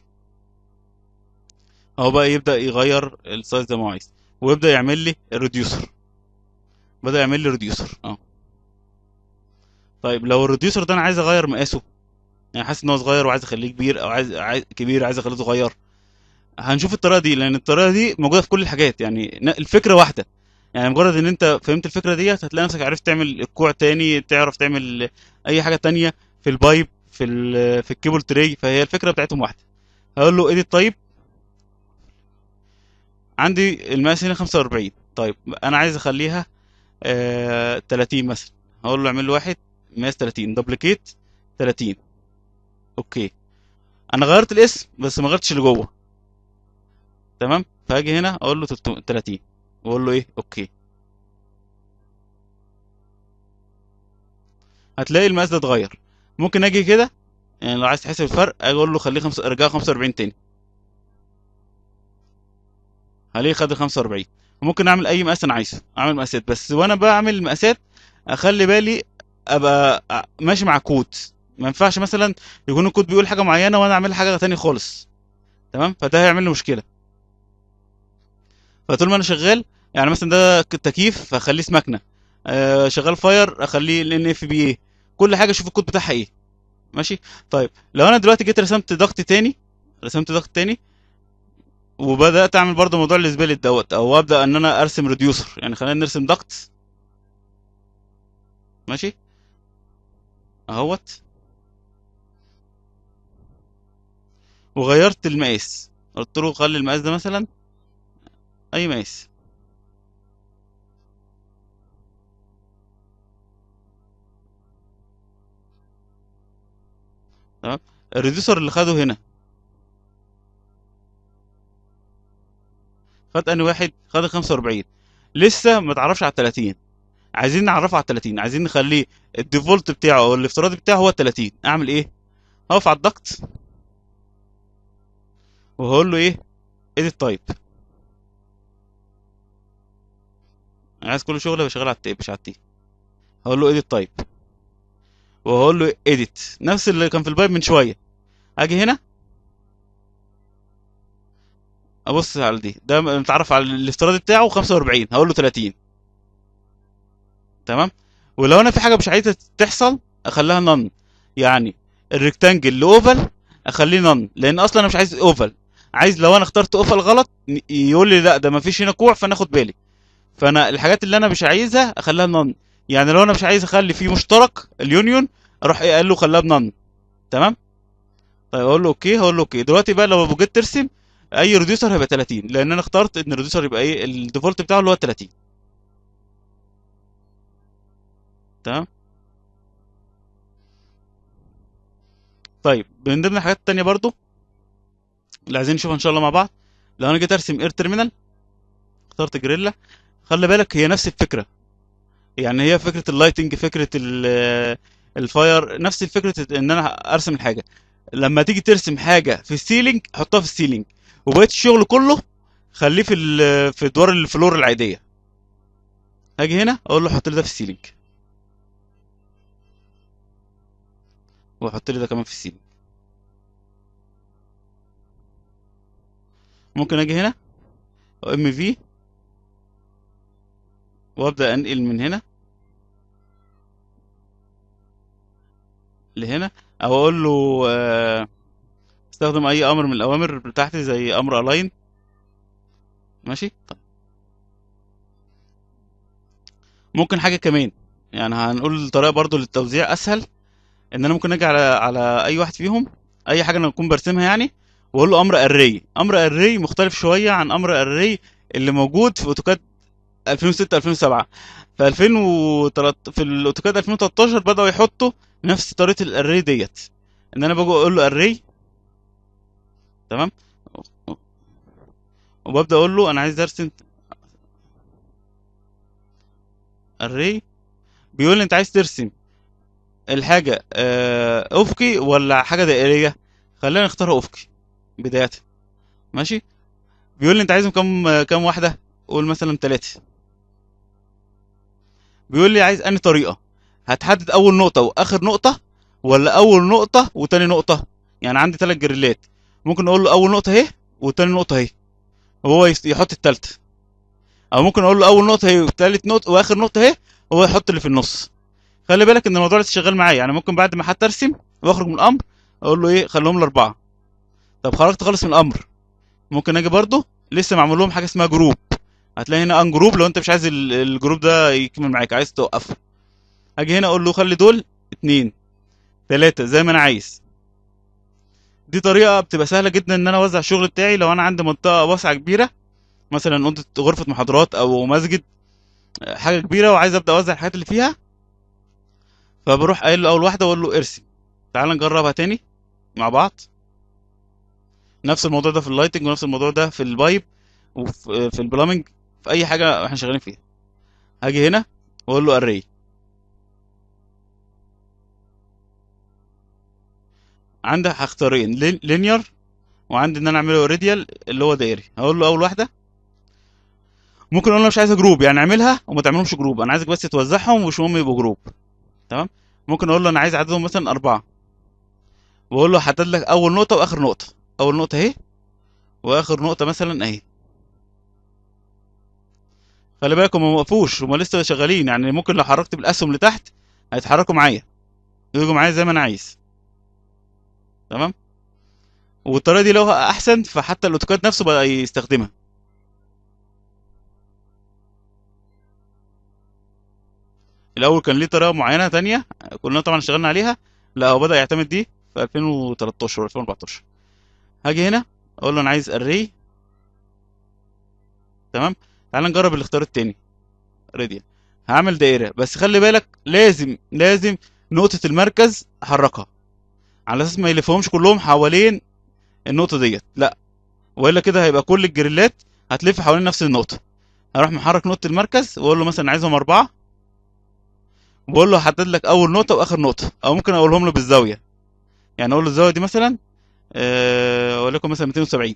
Speaker 2: هو بقى يبدا يغير السايز زي ما هو عايز ويبدا يعمل لي الريديوسر بدا يعمل لي ريديوسر اه طيب لو الريديوسر ده انا عايز اغير مقاسه يعني حاسس ان هو صغير وعايز اخليه كبير او عايز, عايز كبير عايز اخليه صغير هنشوف الطريقه دي لان الطريقه دي موجوده في كل الحاجات يعني الفكره واحده يعني مجرد ان انت فهمت الفكره ديت هتلاقي نفسك عرفت تعمل الكوع تاني تعرف تعمل اي حاجه تانية في البايب في ال في الكيبل تري فهي الفكره بتاعتهم واحده هقول له ايديت طيب عندي المقاس هنا 45 طيب انا عايز اخليها آه 30 مثلا هقول له اعمل له واحد مقاس 30 دبليكيت 30 اوكي انا غيرت الاسم بس ما غيرتش اللي جوه تمام فاجي هنا اقول له 30 واقول له ايه اوكي هتلاقي المقاس ده اتغير ممكن اجي كده يعني لو عايز تحسب الفرق اجي اقول له خليه خمس... ارجعه 45 تاني هلاقيه خد ال 45 وممكن اعمل اي مقاس انا عايزه اعمل مقاسات بس وانا بعمل المقاسات اخلي بالي ابقى ماشي مع كود ما ينفعش مثلا يكون الكود بيقول حاجه معينه وانا اعمل حاجه تانية خالص تمام فده هيعمل لي مشكله فطول ما انا شغال يعني مثلا ده تكييف فاخليه سمكنه آه شغال فاير اخليه ان اف بي اي كل حاجه اشوف الكود بتاعها ايه ماشي طيب لو انا دلوقتي جيت رسمت ضغط تاني رسمت ضغط تاني وبدات اعمل برضو موضوع السبيلت دوت او ابدا ان انا ارسم ريديوسر يعني خلينا نرسم ضغط ماشي اهوت وغيرت المقاس قلت له خلي المقاس ده مثلا اي مقاس تمام الريديوسر اللي خده هنا خد انهي واحد خد ال 45 لسه ما تعرفش على ال 30 عايزين نعرفه على ال 30 عايزين نخليه الديفولت بتاعه او الافتراضي بتاعه هو ال 30 اعمل ايه هقف على الضغط وهقول له ايه edit type عايز كل شغل يبقى شغال على التي مش على التي هقول له edit type وهقول له edit نفس اللي كان في البايب من شويه اجي هنا ابص على دي ده متعرف على الافتراضي بتاعه 45 هقول له 30 تمام ولو انا في حاجه مش عايزها تحصل اخليها نون يعني الريكتانجل لاوفل اخليه نون لان اصلا انا مش عايز اوفل عايز لو انا اخترت اوفل غلط ن- يقول لي لا ده ما فيش هنا كوع فانا اخد بالي فانا الحاجات اللي انا مش عايزها اخليها نون يعني لو انا مش عايز اخلي فيه مشترك اليونيون اروح ايه قال له خليها بنون تمام طيب اقول له اوكي هقول له اوكي دلوقتي بقى لو جيت ترسم اي ريديوسر هيبقى 30 لان انا اخترت ان الريديوسر يبقى ايه الديفولت بتاعه اللي هو 30 تمام طيب من ضمن الحاجات التانية برضو اللي عايزين نشوفها ان شاء الله مع بعض لو انا جيت ارسم اير تيرمينال اخترت جريلا خلي بالك هي نفس الفكره يعني هي فكره اللايتنج فكره ال- الفاير نفس الفكره ان انا ارسم الحاجه لما تيجي ترسم حاجه في السيلينج حطها في السيلينج وبقيه الشغل كله خليه في ال- في ادوار الفلور العاديه هاجي هنا اقول له حط لي ده في السيلينج واحط لي ده كمان في السيلينج ممكن اجي هنا ام في وابدا انقل من هنا لهنا او اقول له آه، استخدم اي امر من الاوامر بتاعتي زي امر الاين ماشي طيب ممكن حاجه كمان يعني هنقول طريقه برضو للتوزيع اسهل ان انا ممكن اجي على على اي واحد فيهم اي حاجه انا اكون برسمها يعني واقول له امر اري امر اري مختلف شويه عن امر اري اللي موجود في اوتوكاد 2006 2007 في 2013 في الاوتوكاد 2013 بداوا يحطوا نفس طريقه الاري ديت ان انا باجي اقول له اري تمام وببدا اقول له انا عايز ارسم اري بيقول لي انت عايز ترسم الحاجه آه، افقي ولا حاجه دائريه خلينا نختارها افقي بدايه ماشي بيقول لي انت عايزهم كام كام واحده قول مثلا ثلاثه بيقول لي عايز انهي طريقه هتحدد اول نقطه واخر نقطه ولا اول نقطه وتاني نقطه يعني عندي ثلاث جريلات ممكن اقول له اول نقطه اهي وتاني نقطه اهي وهو يس- يحط التالتة او ممكن اقول له اول نقطه اهي وتالت نقطه واخر نقطه اهي وهو يحط اللي في النص خلي بالك ان الموضوع لسه شغال معايا يعني ممكن بعد ما حتى ارسم واخرج من الامر اقول له ايه خليهم الاربعه طب خرجت خالص من الامر ممكن اجي برضو لسه معمول لهم حاجه اسمها جروب هتلاقي هنا ان جروب لو انت مش عايز ال- الجروب ده يكمل معاك عايز توقفه اجي هنا اقول له خلي دول اتنين تلاتة زي ما انا عايز دي طريقة بتبقى سهلة جدا ان انا اوزع الشغل بتاعي لو انا عندي منطقة واسعة كبيرة مثلا اوضة غرفة محاضرات او مسجد آه، حاجة كبيرة وعايز ابدا اوزع الحاجات اللي فيها فبروح قايل له اول واحدة واقول له ارسم تعال نجربها تاني مع بعض نفس الموضوع ده في اللايتنج ونفس الموضوع ده في البايب وفي في البلامنج في اي حاجة احنا شغالين فيها هاجي هنا واقول له اري عندي اختيارين لينير وعندي ان انا اعمله راديال اللي هو دائري هقول له اول واحده ممكن اقول له مش عايزها جروب يعني اعملها وما تعملهمش جروب انا عايزك بس توزعهم ومش مهم يبقوا جروب تمام ممكن اقول له انا عايز عددهم مثلا اربعه واقول له حدد لك اول نقطه واخر نقطه اول نقطه اهي واخر نقطه مثلا اهي خلي بالك هم ما وقفوش هم لسه شغالين يعني ممكن لو حركت بالاسهم لتحت هيتحركوا معايا يجوا معايا زي ما انا عايز تمام والطريقه دي لو احسن فحتى الاوتوكاد نفسه بقى يستخدمها الاول كان ليه طريقه معينه تانية كلنا طبعا اشتغلنا عليها لا هو بدا يعتمد دي في 2013 و 2014 هاجي هنا اقول له انا عايز اري تمام تعال نجرب الاختيار التاني راديال هعمل دائره بس خلي بالك لازم لازم نقطه المركز احركها على اساس ما يلفهمش كلهم حوالين النقطه ديت لا والا كده هيبقى كل الجريلات هتلف حوالين نفس النقطه هروح محرك نقطه المركز واقول له مثلا عايزهم اربعه وبقول له هحدد لك اول نقطه واخر نقطه او ممكن اقولهم له بالزاويه يعني اقول له الزاويه دي مثلا آه، وليكن مثلا 270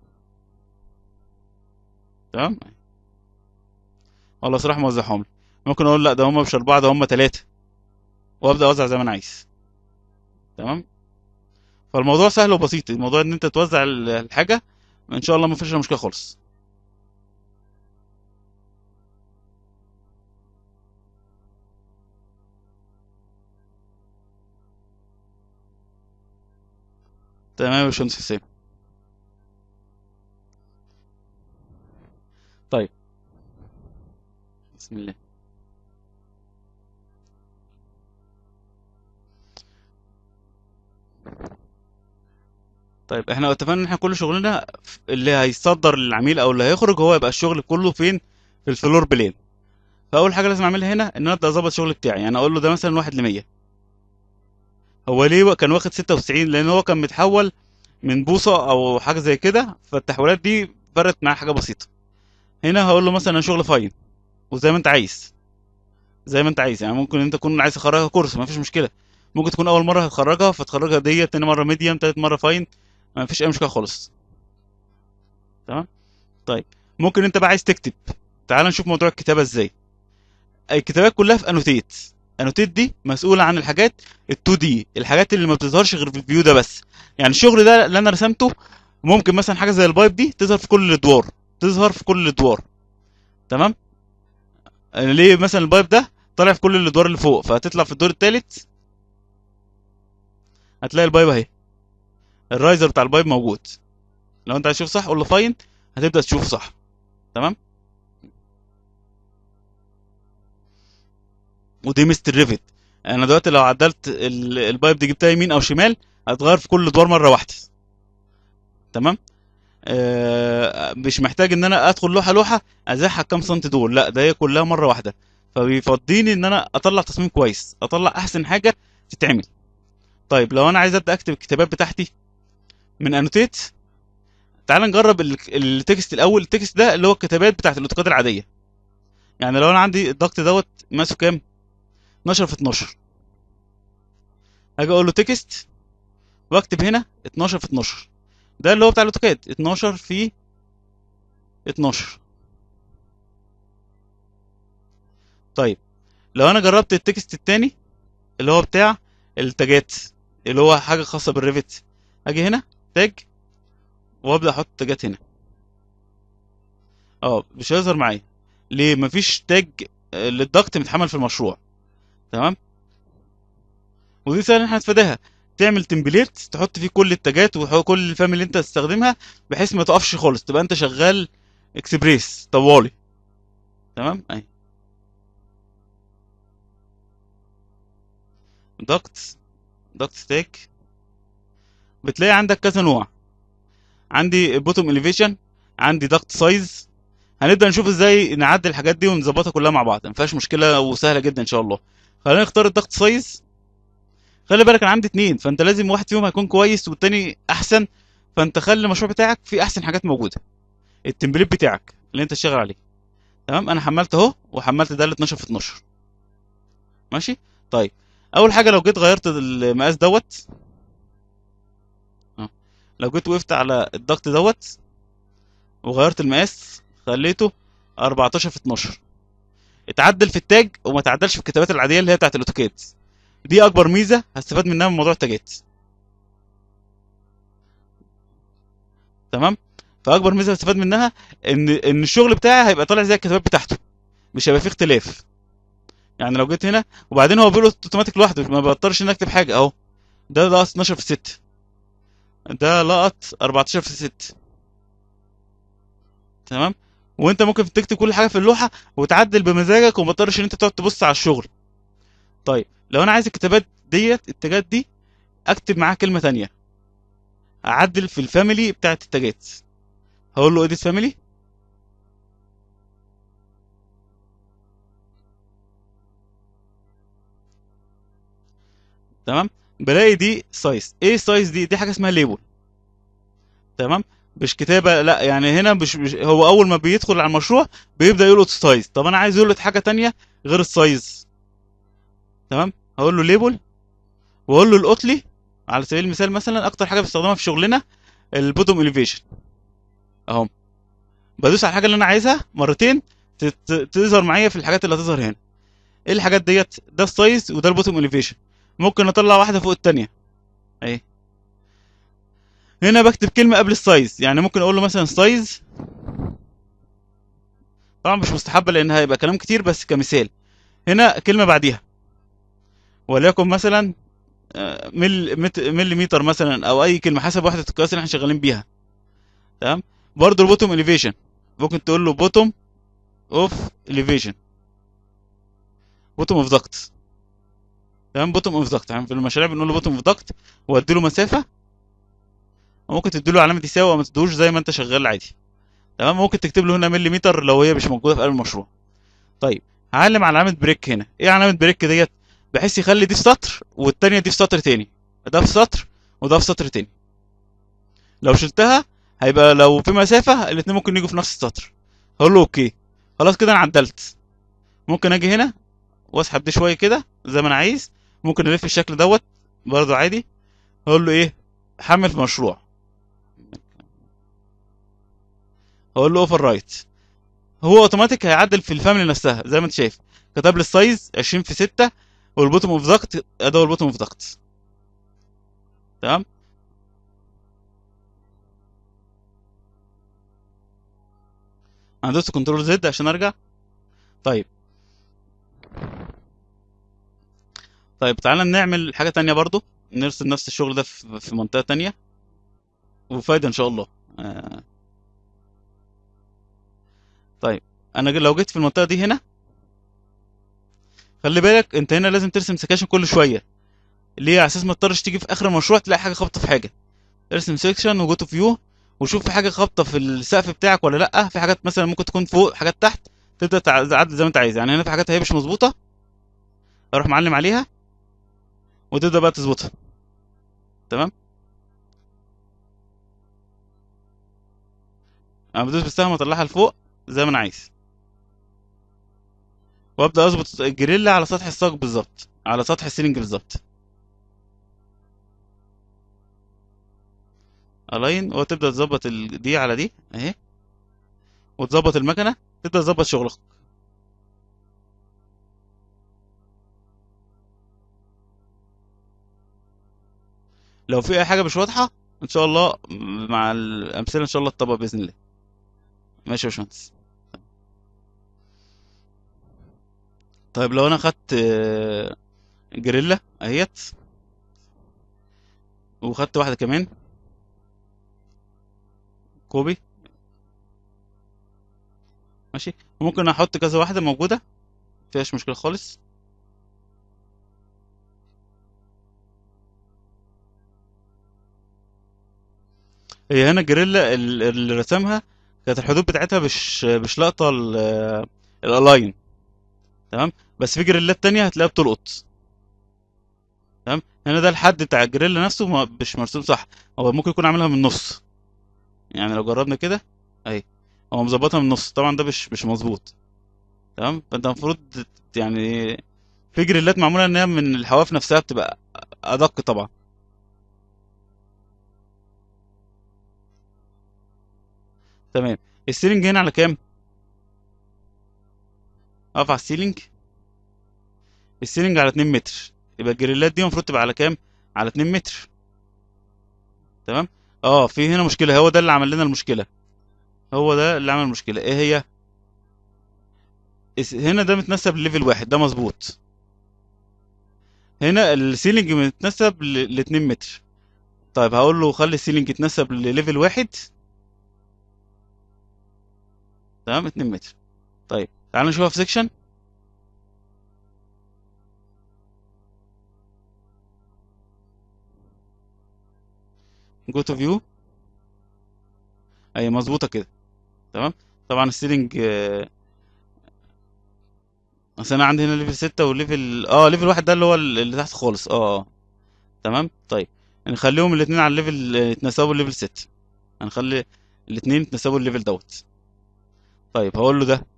Speaker 2: تمام خلاص راح موزعهم لي ممكن اقول لا ده هم مش اربعه ده هم ثلاثه وابدا اوزع زي ما انا عايز تمام فالموضوع سهل وبسيط الموضوع ان انت توزع ال- الحاجه ان شاء الله ما فيش مشكله خالص تمام يا باشمهندس حسام طيب بسم الله طيب احنا اتفقنا ان احنا كل شغلنا ف- اللي هيصدر للعميل او اللي هيخرج هو يبقى الشغل كله فين في الفلور بلين فاول حاجه لازم اعملها هنا ان انا ابدا اظبط الشغل بتاعي يعني اقول له ده مثلا 1 ل 100 هو ليه كان واخد 96 لان هو كان متحول من بوصه او حاجه زي كده فالتحويلات دي فرقت معاه حاجه بسيطه هنا هقول له مثلا شغل فاين وزي ما انت عايز زي ما انت عايز يعني ممكن انت تكون عايز تخرجها كورس ما فيش مشكله ممكن تكون اول مره هتخرجها فتخرجها ديت تاني مره ميديم تالت مره فاين ما فيش اي مشكله خالص تمام طيب ممكن انت بقى عايز تكتب تعال نشوف موضوع الكتابه ازاي الكتابات كلها في انوتيت انوتيت دي مسؤوله عن الحاجات ال2 دي الحاجات اللي ما بتظهرش غير في الفيو ده بس يعني الشغل ده اللي انا رسمته ممكن مثلا حاجه زي البايب دي تظهر في كل الادوار تظهر في كل الادوار تمام ليه مثلا البايب ده طالع في كل الادوار اللي فوق فهتطلع في الدور الثالث هتلاقي البايب اهي الرايزر بتاع البايب موجود لو انت عايز تشوف صح قول له فاين هتبدا تشوف صح تمام ودي ميزه الريفت انا دلوقتي لو عدلت ال- البايب دي جبتها يمين او شمال هتغير في كل الادوار مره واحده تمام آه مش محتاج ان انا ادخل لوحه لوحه ازحها كام سنتي دول لا ده هي كلها مره واحده فبيفضيني ان انا اطلع تصميم كويس اطلع احسن حاجه تتعمل طيب لو انا عايز ابدا اكتب الكتابات بتاعتي من انوتيت تعال نجرب ال- التكست الاول التكست ده اللي هو الكتابات بتاعت الاوتوكاد العاديه يعني لو انا عندي الضغط دوت ماسه كام 12 في 12 هاجي اقول له تكست واكتب هنا 12 في 12 ده اللي هو بتاع الاوتوكاد 12 في 12 طيب لو انا جربت التكست التاني اللي هو بتاع التاجات اللي هو حاجه خاصه بالريفت اجي هنا تاج وابدا احط تاجات هنا اه مش هيظهر معايا ليه مفيش تاج آه، للضغط متحمل في المشروع تمام ودي سهل ان احنا نتفاداها تعمل تمبليت تحط فيه كل التاجات وكل الفاميلي اللي انت تستخدمها بحيث ما تقفش خالص تبقى انت شغال اكسبريس طوالي تمام اهي ضغط ضغط تاج بتلاقي عندك كذا نوع عندي بوتوم اليفيشن عندي ضغط سايز هنبدا نشوف ازاي نعدل الحاجات دي ونظبطها كلها مع بعض ما فيهاش مشكله وسهله جدا ان شاء الله خلينا نختار الضغط سايز خلي بالك انا عندي اتنين فانت لازم واحد فيهم هيكون كويس والتاني احسن فانت خلي المشروع بتاعك فيه احسن حاجات موجوده التمبليت بتاعك اللي انت تشتغل عليه تمام انا حملت اهو وحملت ده ل 12 في 12 ماشي طيب اول حاجه لو جيت غيرت المقاس دوت اه لو جيت وقفت على الضغط دوت وغيرت المقاس خليته 14 في 12 اتعدل في التاج وما تعدلش في الكتابات العاديه اللي هي بتاعت الاوتوكاد دي اكبر ميزه هستفاد منها من موضوع التاجات تمام فاكبر ميزه هستفاد منها ان ان الشغل بتاعي هيبقى طالع زي الكتابات بتاعته مش هيبقى فيه اختلاف يعني لو جيت هنا وبعدين هو بيقول اوتوماتيك لوحده ما بضطرش ان اكتب حاجه اهو ده لقط 12 في 6 ده لقط 14 في 6 تمام وانت ممكن تكتب كل حاجه في اللوحه وتعدل بمزاجك وما تضطرش ان انت تقعد تبص على الشغل طيب لو انا عايز الكتابات ديت التاجات دي اكتب معاها كلمه تانية اعدل في الفاميلي بتاعت التاجات هقول له اديت فاميلي تمام بلاقي دي سايز ايه سايز دي دي حاجه اسمها ليبل تمام مش كتابه لا يعني هنا مش, مش هو اول ما بيدخل على المشروع بيبدا يلقط سايز طب انا عايز يلقط حاجه تانية غير السايز تمام هقول له ليبل واقول له القط لي على سبيل المثال مثلا اكتر حاجه بستخدمها في شغلنا البوتوم اليفيشن اهو بدوس على الحاجه اللي انا عايزها مرتين ت- ت- تظهر معايا في الحاجات اللي هتظهر هنا ايه الحاجات ديت ده السايز وده البوتوم اليفيشن ممكن اطلع واحده فوق التانية اهي هنا بكتب كلمه قبل السايز يعني ممكن اقول له مثلا سايز طبعا مش مستحبه لان هيبقى كلام كتير بس كمثال هنا كلمه بعديها وليكن مثلا آه، مل مت- مليمتر مثلا او اي كلمه حسب وحده القياس اللي احنا شغالين بيها تمام برضه البوتوم اليفيشن ممكن تقول له بوتوم اوف اليفيشن بوتوم اوف دكت تمام بوتوم اوف دكت يعني في المشاريع بنقول له بوتوم اوف دكت وادي له مسافه وممكن تدي له علامه يساوي او ما تدوش زي ما انت شغال عادي تمام ممكن تكتب له هنا مليمتر لو هي مش موجوده في قلب المشروع طيب هعلم على علامه بريك هنا ايه علامه بريك ديت بحيث يخلي دي في سطر والتانية دي في سطر تاني ده في سطر وده في سطر تاني لو شلتها هيبقى لو في مسافة الاتنين ممكن يجوا في نفس السطر هقول له اوكي خلاص كده انا عدلت ممكن اجي هنا واسحب دي شوية كده زي ما انا عايز ممكن الف الشكل دوت برضو عادي هقول له ايه حمل في مشروع هقول له اوفر رايت هو اوتوماتيك هيعدل في الفاميلي نفسها زي ما انت شايف كتب لي السايز 20 في 6 والبوتوم اوف ضغط اداه البوتوم اوف ضغط تمام انا دوست كنترول زد عشان ارجع طيب طيب تعالى نعمل حاجة تانية برضو نرسم نفس الشغل ده في في منطقة تانية وفايدة ان شاء الله آه. طيب انا ج- لو جيت في المنطقة دي هنا خلي بالك انت هنا لازم ترسم سكاشن كل شوية ليه على اساس ما تضطرش تيجي في اخر المشروع تلاقي حاجة خابطة في حاجة ارسم سيكشن وجو تو فيو وشوف في حاجة خابطة في السقف بتاعك ولا لأ في حاجات مثلا ممكن تكون فوق حاجات تحت تبدأ تع- تعدل زي ما انت عايز يعني هنا في حاجات هي مش مظبوطة اروح معلم عليها وتبدأ بقى تظبطها تمام انا بدوس بالسهم واطلعها لفوق زي ما انا عايز وابدا اظبط الجريلا على سطح الساق بالظبط على سطح السيلينج بالظبط الاين وتبدا تظبط ال- دي على دي اهي وتظبط المكنه تبدا تظبط شغلك لو في اي حاجه مش واضحه ان شاء الله م- مع الامثله ان شاء الله تطبق باذن الله ماشي يا باشمهندس طيب لو انا خدت آه، جريلا اهيت وخدت واحده كمان كوبي ماشي وممكن احط كذا واحده موجوده مفيهاش مشكله خالص هي هنا الجريلا ال- اللي رسمها كانت الحدود بتاعتها مش مش لاقطه ال- الالاين تمام بس في جريلات تانية هتلاقيها بتلقط تمام هنا ده الحد بتاع الجريلا نفسه ما- مش مرسوم صح هو ممكن يكون عاملها من النص يعني لو جربنا كده اهي هو مظبطها من النص طبعا ده مش مش مظبوط تمام فانت المفروض ت- يعني في جريلات معموله ان هي من الحواف نفسها بتبقى ادق طبعا تمام السيلينج هنا على كام اقف على السيلينج السيلينج على 2 متر يبقى الجريلات دي المفروض تبقى على كام على 2 متر تمام اه في هنا مشكله هو ده اللي عمل لنا المشكله هو ده اللي عمل المشكله ايه هي الس- هنا ده متنسب لليفل واحد ده مظبوط هنا السيلينج متنسب ل 2 متر طيب هقول له خلي السيلينج يتنسب لليفل واحد تمام 2 متر طيب تعالوا نشوفها في سيكشن جو تو فيو اي مظبوطه كده تمام طبعا السيلينج آه، اصل انا عندي هنا ليفل 6 وليفل اه ليفل واحد ده اللي هو ال- اللي تحت خالص اه اه تمام طيب نخليهم الاثنين على الليفل آه، يتناسبوا ليفل 6 هنخلي الاتنين يتنسبوا الليفل دوت طيب هقول له ده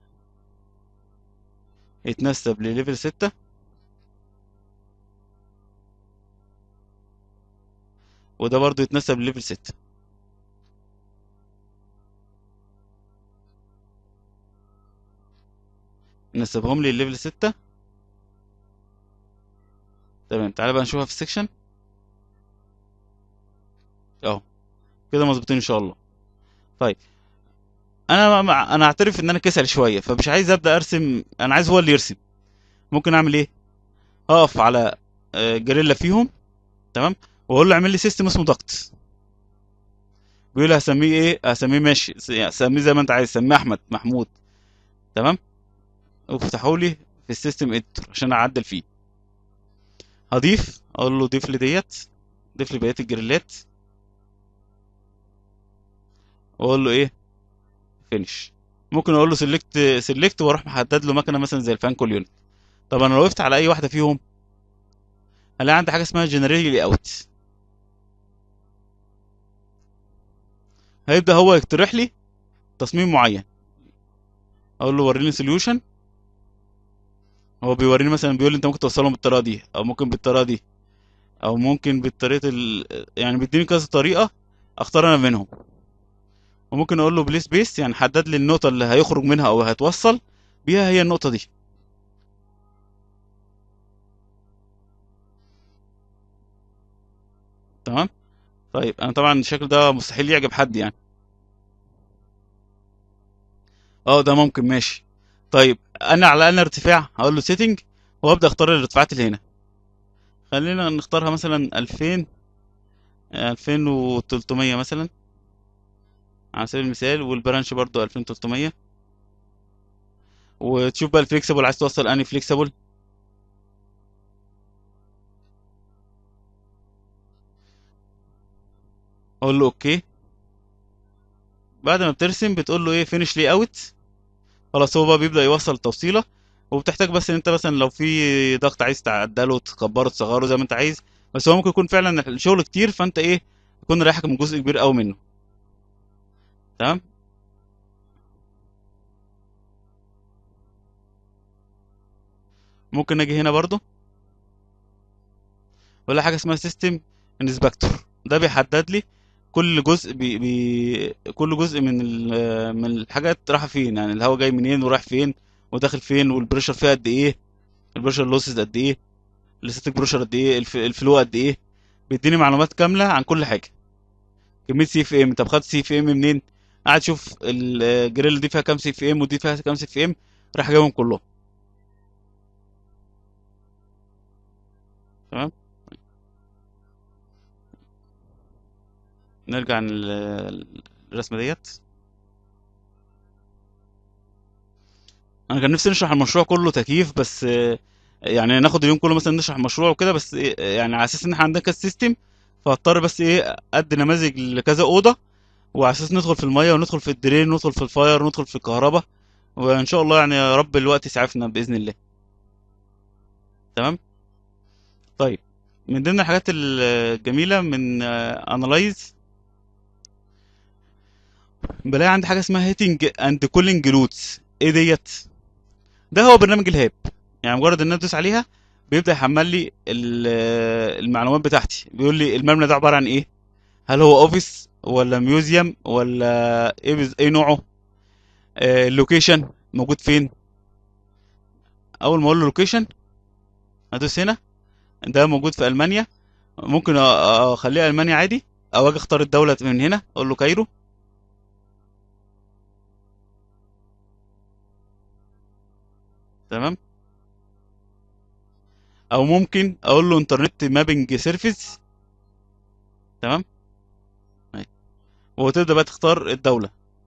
Speaker 2: يتنسب لليفل ستة وده برضو يتنسب لليفل ستة نسبهم لي الليفل ستة تمام تعالى بقى نشوفها في السكشن اهو كده مظبوطين ان شاء الله طيب انا مع... انا اعترف ان انا كسل شويه فمش عايز ابدا ارسم انا عايز هو اللي يرسم ممكن اعمل ايه اقف على آه، جريلا فيهم تمام واقول له اعمل لي سيستم اسمه ضغط بيقول لي هسميه ايه هسميه ماشي س- يعني سميه زي ما انت عايز سميه احمد محمود تمام وافتحوا لي في السيستم اديتور عشان اعدل فيه هضيف اقول له ضيف لي ديت ضيف لي بقيه الجريلات واقول له ايه فينش ممكن اقول له سيلكت سيلكت واروح محدد له مكنه مثلا زي الفانكول يونت طب انا لو وقفت على اي واحده فيهم هلاقي عندي حاجه اسمها جنريت لي اوت هيبدا هو يقترح لي تصميم معين اقول له وريني سوليوشن هو بيوريني مثلا بيقول لي انت ممكن توصلهم بالطريقه دي او ممكن بالطريقه دي او ممكن بالطريقه ال... يعني بيديني كذا طريقه اختار انا منهم وممكن اقول له بليس بيس يعني حدد لي النقطه اللي هيخرج منها او هيتوصل بيها هي النقطه دي تمام طيب انا طبعا الشكل ده مستحيل يعجب حد يعني اه ده ممكن ماشي طيب انا على الاقل ارتفاع هقول له سيتنج وابدا اختار الارتفاعات اللي هنا خلينا نختارها مثلا 2000 2300 مثلا على سبيل المثال والبرانش برضو 2300 وتشوف بقى الفليكسبل عايز توصل انهي فليكسبل اقول له اوكي بعد ما بترسم بتقول له ايه فينش لي اوت خلاص هو بقى بيبدأ يوصل التوصيلة وبتحتاج بس ان انت مثلا لو في ضغط عايز تعدله تكبره تصغره زي ما انت عايز بس هو ممكن يكون فعلا الشغل كتير فانت ايه يكون رايحك من جزء كبير قوي منه تمام ممكن اجي هنا برضو ولا حاجه اسمها سيستم انسبكتور ده بيحدد لي كل جزء بي بي كل جزء من ال- من الحاجات رايحه فين يعني الهواء جاي منين ورايح فين وداخل فين والبريشر فيها قد ايه البريشر لوسز قد ايه الاستاتيك بريشر قد ايه الف- الفلو قد ايه بيديني معلومات كامله عن كل حاجه كميه سي اف ام طب خدت سي اف ام منين قاعد اشوف الجريل دي فيها كام سي اف ام ودي فيها كام سي اف ام راح جايبهم كلهم تمام نرجع لل- للرسمه ديت انا كان نفسي نشرح المشروع كله تكييف بس آه، يعني ناخد اليوم كله مثلا نشرح المشروع وكده بس إيه، يعني على اساس ان احنا عندنا كذا سيستم فاضطر بس ايه ادي نماذج لكذا اوضه وعلى اساس ندخل في الميه وندخل في الدرين وندخل في الفاير وندخل في الكهرباء وان شاء الله يعني يا رب الوقت يسعفنا باذن الله تمام طيب من ضمن الحاجات الجميله من انالايز بلاقي عندي حاجه اسمها هيتنج اند كولينج روتس ايه ديت ده هو برنامج الهاب يعني مجرد ان انا ادوس عليها بيبدا يحمل لي ال- المعلومات بتاعتي بيقول لي المبنى ده عباره عن ايه هل هو اوفيس ولا ميوزيوم ولا ايه بز... ايه نوعه آه، اللوكيشن موجود فين اول ما اقول له لوكيشن ادوس هنا ده موجود في المانيا ممكن أ- أ- اخليه المانيا عادي او اجي اختار الدوله من هنا اقول له كايرو تمام او ممكن اقول له انترنت مابنج سيرفيس تمام أهي. وتبدا بقى تختار الدوله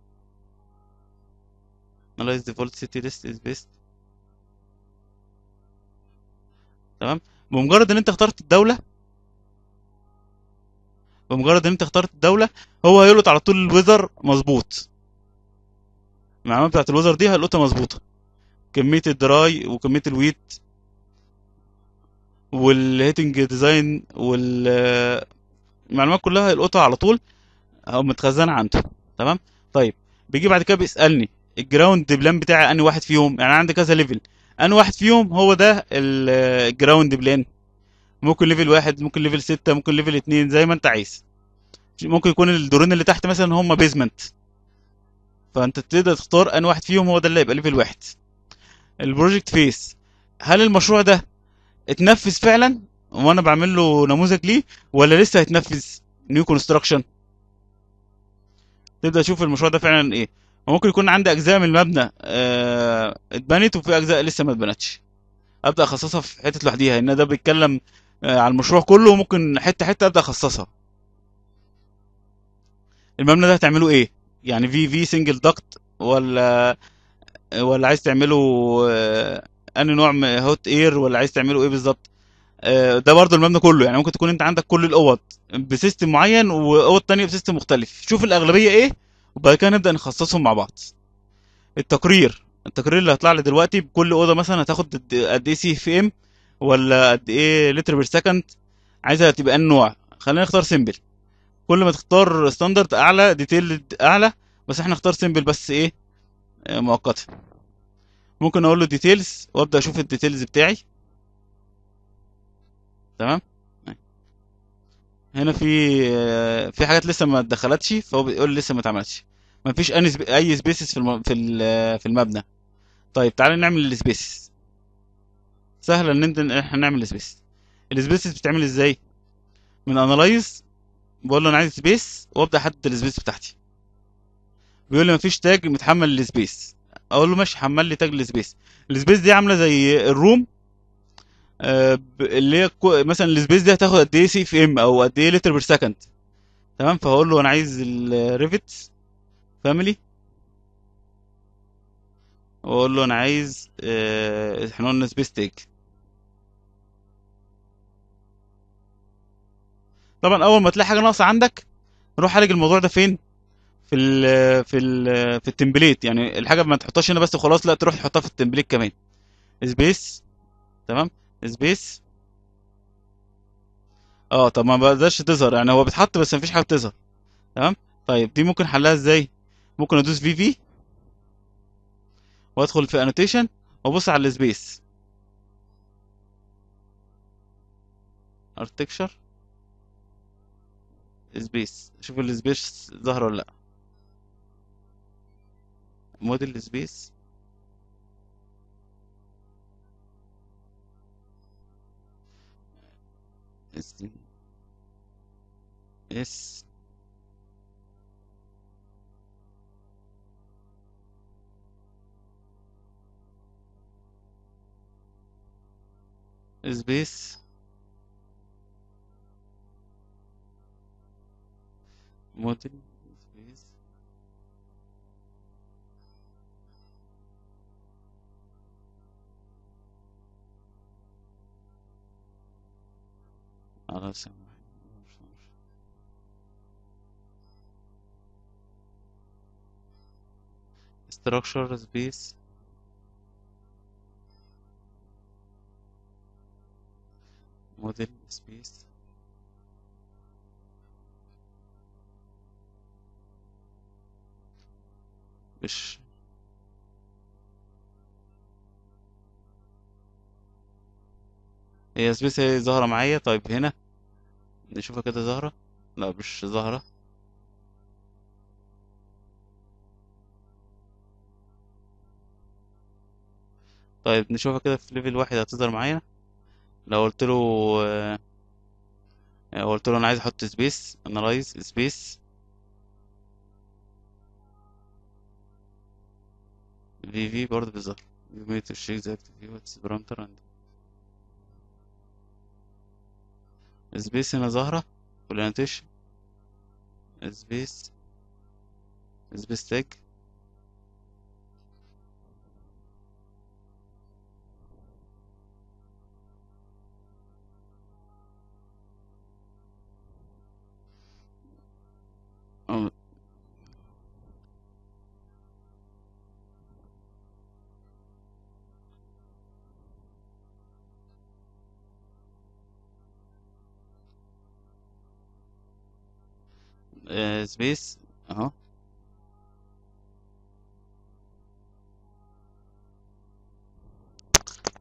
Speaker 2: analyze default city list is best تمام بمجرد ان انت اخترت الدوله بمجرد ان انت اخترت الدوله هو هيلقط على طول الويذر مظبوط المعلومات بتاعت الويذر دي هيلقطها مظبوطه كميه الدراي وكميه الويت والهيتنج ديزاين والمعلومات كلها هيلقطها على طول او متخزنه عنده تمام طيب بيجي بعد كده بيسالني الجراوند بلان بتاعي انهي واحد فيهم يعني عندي كذا ليفل انهي واحد فيهم هو ده ال- الجراوند بلان ممكن ليفل واحد ممكن ليفل ستة ممكن ليفل اتنين زي ما انت عايز ممكن يكون الدورين اللي تحت مثلا هم بيزمنت فانت تقدر تختار انهي واحد فيهم هو ده اللي هيبقى ليفل واحد البروجكت فيس هل المشروع ده اتنفذ فعلا وانا بعمل له نموذج ليه ولا لسه هيتنفذ نيو كونستراكشن تبدا تشوف المشروع ده فعلا ايه وممكن يكون عندي اجزاء من المبنى آه، اتبنت وفي اجزاء لسه ما اتبنتش ابدا اخصصها في حته لوحديها ان ده بيتكلم آه، على المشروع كله وممكن حته حته ابدا اخصصها المبنى ده هتعمله ايه يعني في في سنجل دكت ولا ولا عايز تعمله آه، انهي نوع من هوت اير ولا عايز تعمله ايه بالظبط آه، ده برضو المبنى كله يعني ممكن تكون انت عندك كل الاوض بسيستم معين واوض تانية بسيستم مختلف شوف الاغلبيه ايه وبعد كده نبدا نخصصهم مع بعض التقرير التقرير اللي هيطلع لي دلوقتي بكل اوضه مثلا هتاخد قد قد ايه سي في ام ولا قد ايه لتر بير سكند عايزها تبقى انهي نوع خلينا نختار سيمبل كل ما تختار ستاندرد اعلى ديتيل اعلى بس احنا نختار سيمبل بس ايه آه، مؤقتا ممكن اقول له ديتيلز وابدا اشوف الديتيلز بتاعي تمام هنا في آه، في حاجات لسه ما اتدخلتش فهو بيقول لي لسه ما اتعملتش ما فيش اي سب- اي سبيسز في الم... في ال- في المبنى طيب تعالى نعمل السبيسز سهله ان انت احنا نعمل سبيس السبيسز بتتعمل ازاي من انالايز بقول له انا عايز سبيس وابدا احدد السبيس بتاعتي بيقول لي مفيش تاج متحمل للسبيس اقول له ماشي حمل لي تاج للسبيس السبيس دي عامله زي الروم آه، ب- اللي هي كو- مثلا السبيس دي هتاخد قد ايه سي في ام او قد ايه لتر بير سكند تمام فهقول له انا عايز الريفت فاميلي واقول له انا عايز آه، احنا قلنا سبيس تاج طبعا اول ما تلاقي حاجه ناقصه عندك روح عالج الموضوع ده فين في ال في ال في التمبليت يعني الحاجه ما تحطهاش هنا بس وخلاص لا تروح تحطها في التمبليت كمان سبيس تمام سبيس اه طب ما بقدرش تظهر يعني هو بيتحط بس مفيش حاجه بتظهر تمام طيب دي ممكن حلها ازاي ممكن ادوس في في وادخل في انوتيشن وابص على السبيس ارتكشر سبيس شوف السبيس ظهر ولا لا موديل سبيس اس اس سبيس موديل سبيس على سمع structure space model space مش هي سبيس هي ظاهرة معايا طيب هنا نشوفها كده ظاهرة لا مش ظاهرة طيب نشوفها كده في ليفل واحد هتظهر معايا لو قلت له آه، لو قلت له انا عايز احط سبيس انالايز سبيس في في برضه بيظهر you made to check the active what's parameter and سبيس هنا ظاهرة والانوتيشن سبيس سبيس تاج سبيس اهو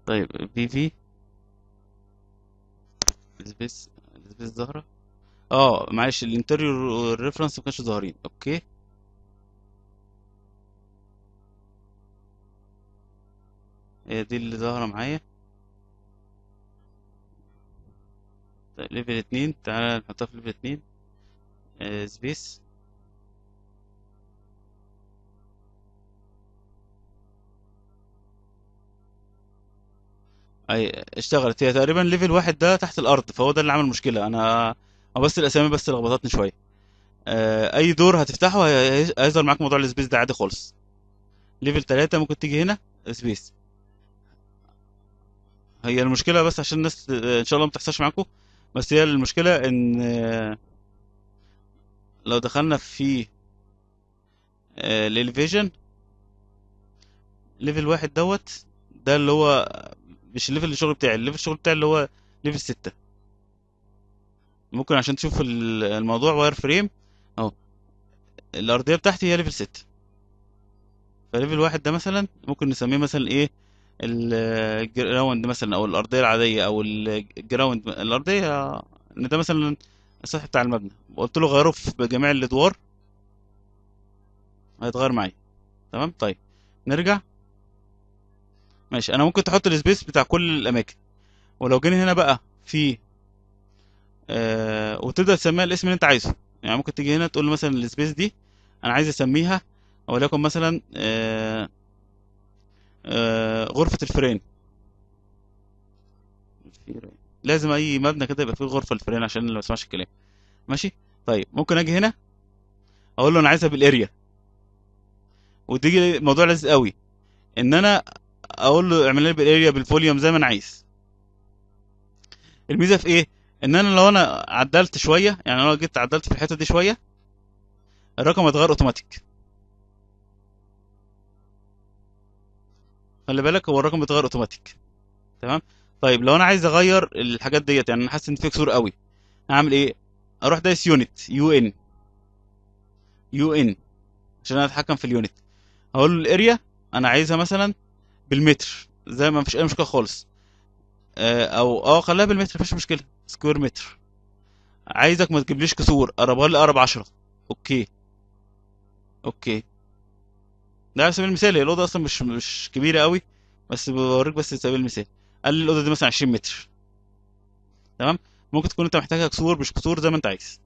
Speaker 2: طيب بي في السبيس السبيس ظاهرة اه معلش الانتريور والريفرنس ما كانش ظاهرين اوكي هي دي اللي ظاهرة معايا طيب ليفل اتنين تعالى نحطها في ليفل اتنين آه سبيس اي اشتغلت هي تقريبا ليفل واحد ده تحت الارض فهو ده اللي عمل مشكلة انا أو بس الاسامي بس لخبطتني شوية آه اي دور هتفتحه هي- هي- هيظهر معاك موضوع السبيس ده عادي خالص ليفل تلاتة ممكن تيجي هنا سبيس هي المشكلة بس عشان الناس آه، ان شاء الله ما تحصلش معاكم بس هي المشكلة ان آه، لو دخلنا في الاليفيجن ليفل واحد دوت ده اللي هو مش الليفل الشغل بتاعي الليفل الشغل بتاعي اللي هو ليفل ستة ممكن عشان تشوف ال- الموضوع واير فريم اهو الارضية بتاعتي هي ليفل ستة فليفل واحد ده مثلا ممكن نسميه مثلا ايه الجراوند مثلا او الارضية العادية او الجراوند الارضية ان ده مثلا السطح بتاع المبنى قلت له غيره في جميع الادوار هيتغير معايا تمام طيب نرجع ماشي انا ممكن تحط السبيس بتاع كل الاماكن ولو جينا هنا بقى في آه وتبدا تسميها الاسم اللي انت عايزه يعني ممكن تيجي هنا تقول له مثلا السبيس دي انا عايز اسميها وليكن مثلا آه آه غرفة الفيران لازم اي مبنى كده يبقى فيه غرفة الفيران عشان اللي ما يسمعش الكلام ماشي طيب ممكن اجي هنا اقول له انا عايزها بالاريا وتيجي الموضوع لذيذ قوي ان انا اقول له اعمل لي بالاريا بالفوليوم زي ما انا عايز الميزه في ايه ان انا لو انا عدلت شويه يعني لو جيت عدلت في الحته دي شويه الرقم هيتغير اوتوماتيك خلي بالك هو الرقم بيتغير اوتوماتيك تمام طيب لو انا عايز اغير الحاجات ديت يعني انا حاسس ان في كسور قوي هعمل ايه اروح دايس يونت يو ان يو ان عشان انا اتحكم في اليونت هقول له الاريا انا عايزها مثلا بالمتر زي ما مفيش اي مشكله خالص آه، او اه خليها بالمتر مفيش مشكله سكوير متر عايزك ما تجيبليش كسور قربها لي اقرب 10 اوكي اوكي ده على سبيل المثال هي الاوضه اصلا مش مش كبيره قوي بس بوريك بس على سبيل المثال قال لي الاوضه دي مثلا 20 متر تمام ممكن تكون انت محتاجها كسور مش كسور زي ما انت عايز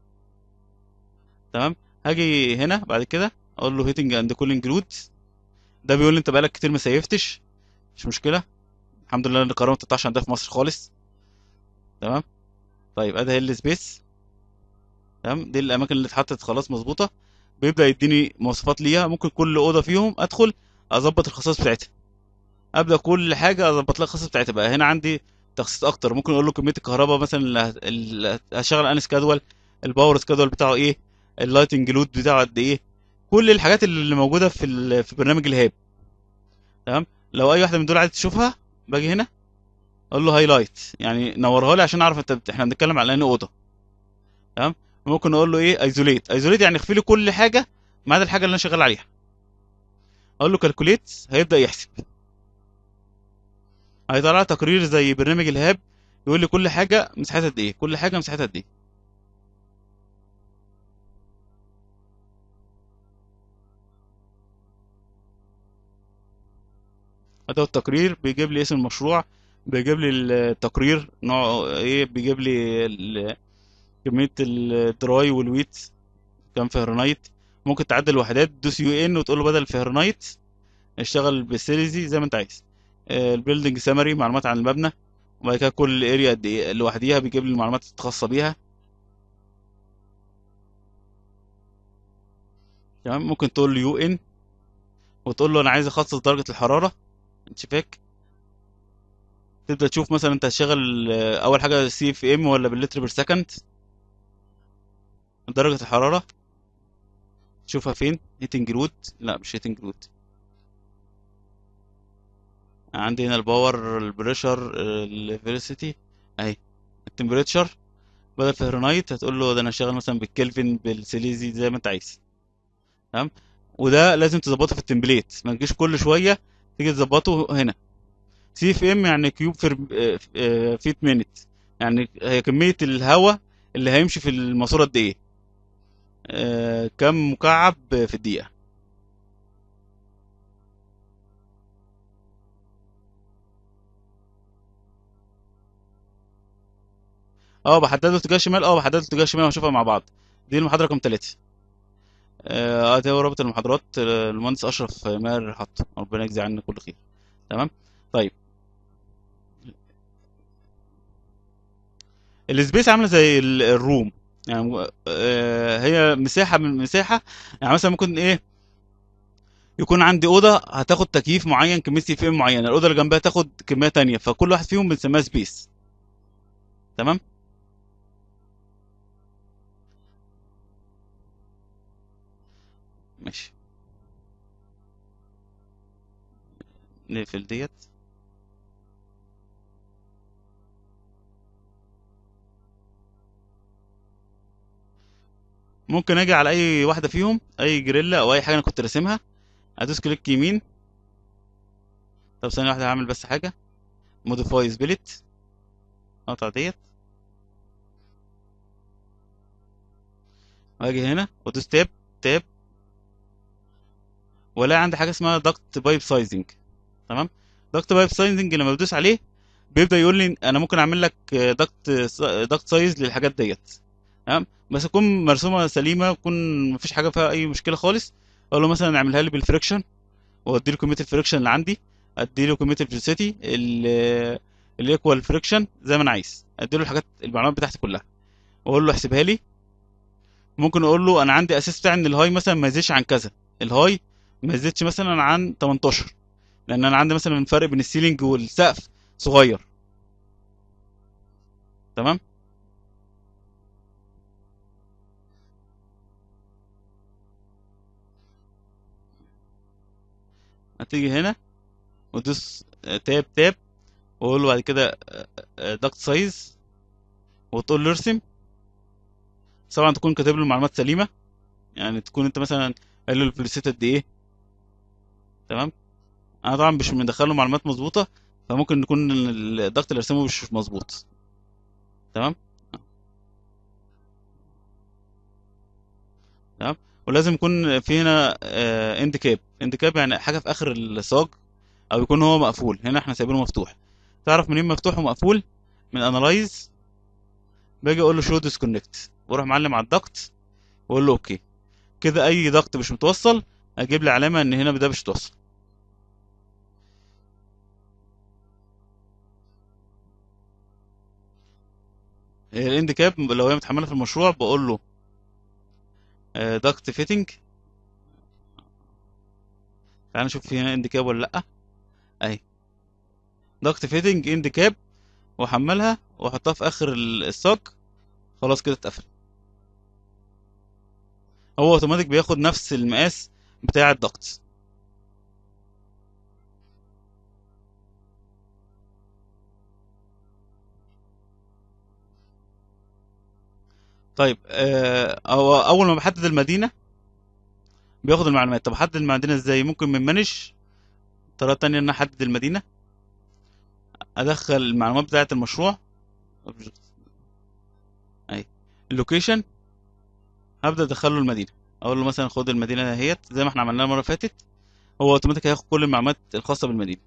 Speaker 2: تمام هاجي هنا بعد كده اقول له هيتنج اند كولينج رودز ده بيقول لي انت بقالك كتير ما سيفتش مش مشكله الحمد لله ان القرار ما تقطعش عندها في مصر خالص تمام طيب ادي هي السبيس تمام دي الاماكن اللي اتحطت خلاص مظبوطه بيبدا يديني مواصفات ليها ممكن كل اوضه فيهم ادخل اظبط الخصائص بتاعتها ابدا كل حاجه اظبط لها الخصائص بتاعتها بقى هنا عندي تخصيص اكتر ممكن اقول له كميه الكهرباء مثلا اللي هت- اللي هشغل ان سكادول الباور سكادول بتاعه ايه اللايتنج لود بتاعه قد ايه كل الحاجات اللي موجوده في ال- في برنامج الهاب تمام لو اي واحده من دول عايز تشوفها باجي هنا اقول له هايلايت يعني نورها لي عشان اعرف انت بت- احنا بنتكلم على انهي اوضه تمام ممكن اقول له ايه ايزوليت ايزوليت يعني اخفي لي كل حاجه ما عدا الحاجه اللي انا شغال عليها اقول له كالكوليت هيبدا يحسب هيطلع لي تقرير زي برنامج الهاب يقول لي كل حاجه مساحتها قد ايه كل حاجه مساحتها قد ايه ده التقرير بيجيب لي اسم المشروع بيجيب لي التقرير نوعه ايه بيجيب لي ال- كميه الدراي والويت كام فهرنايت ممكن تعدل الوحدات تدوس يو ان وتقول له بدل فهرنايت اشتغل بالسيليزي زي ما انت عايز البيلدنج سامري معلومات عن المبنى وبعد كده كل اريا قد ايه لوحديها بيجيب لي المعلومات الخاصه بيها تمام ممكن تقول له يو ان وتقول له انا عايز اخصص درجه الحراره انشفاك تبدا تشوف مثلا انت هتشغل آه، اول حاجه سي اف ام ولا باللتر بير سكند درجه الحراره تشوفها فين هيتنج رود لا مش هيتنج رود عندي هنا الباور البريشر الفيلوسيتي اهي التمبريتشر بدل فهرنايت هتقول له ده انا شغال مثلا بالكلفن بالسيليزي زي ما انت عايز تمام وده لازم تظبطه في التمبليت ما تجيش كل شويه تيجي تظبطه هنا سي اف ام يعني كيوب فيت مينت يعني هي كميه الهواء اللي هيمشي في الماسوره قد ايه آه، كم مكعب في الدقيقه اه بحدد له اتجاه شمال اه بحدد له اتجاه شمال وهنشوفها مع بعض دي المحاضره رقم 3 اه ده هو رابط المحاضرات آه، المهندس اشرف ماهر حط ربنا يجزي عنا كل خير تمام طيب السبيس عامله زي ال- الروم يعني آه، هي مساحه من مساحه يعني مثلا ممكن ايه يكون عندي اوضه هتاخد تكييف معين كميه سي في ام معينه الاوضه اللي جنبها تاخد كميه تانية فكل واحد فيهم بنسميها سبيس تمام ماشي نقفل ديت ممكن اجي على اي واحده فيهم اي جريلا او اي حاجه انا كنت راسمها ادوس كليك يمين طب ثانيه واحده هعمل بس حاجه موديفاي سبليت اقطع ديت واجي هنا وادوس تاب تاب والاقي عندي حاجه اسمها دكت بايب سايزنج تمام دكت بايب سايزنج لما بدوس عليه بيبدا يقول لي انا ممكن اعمل لك دكت دكت سايز للحاجات ديت تمام بس تكون مرسومه سليمه تكون مفيش حاجه فيها اي مشكله خالص اقول له مثلا اعملها لي بالفريكشن وادي له كميه الفريكشن اللي عندي ادي له كميه الفيلوسيتي الايكوال فريكشن زي ما انا عايز ادي له الحاجات المعلومات بتاعتي كلها واقول له احسبها لي ممكن اقول له انا عندي اساس بتاعي ان الهاي مثلا ما يزيدش عن كذا الهاي ما يزيدش مثلا عن 18 لان انا عندي مثلا فرق بين السيلينج والسقف صغير تمام هتيجي هنا وتدوس تاب تاب واقول له بعد كده دكت سايز وتقول له ارسم طبعا تكون كاتب له المعلومات سليمه يعني تكون انت مثلا قال له الفلوسيت قد ايه تمام انا طبعا مش مدخله معلومات مظبوطه فممكن يكون الضغط اللي رسمه مش مظبوط تمام تمام ولازم يكون في هنا اند كاب اند كاب يعني حاجه في اخر الصاج او يكون هو مقفول هنا احنا سايبينه مفتوح تعرف منين مفتوح ومقفول من انالايز باجي اقول له شو ديسكونكت واروح معلم على الضغط واقول له اوكي كده اي ضغط مش متوصل اجيب لي علامه ان هنا ده مش متوصل الاند كاب لو هي متحمله في المشروع بقول له داكت فيتنج تعال نشوف في هنا اند كاب ولا لا اهي داكت فيتنج اند كاب واحملها واحطها في اخر الصاج خلاص كده اتقفل هو اوتوماتيك بياخد نفس المقاس بتاع الضغط طيب آه أو اول ما بحدد المدينه بياخد المعلومات طب احدد المدينه ازاي ممكن من مانج طريقه تانية ان انا احدد المدينه ادخل المعلومات بتاعه المشروع اهي اللوكيشن هبدا ادخله المدينه اقول له مثلا خد المدينه اهيت زي ما احنا عملناها المره اللي فاتت هو اوتوماتيك هياخد كل المعلومات الخاصه بالمدينه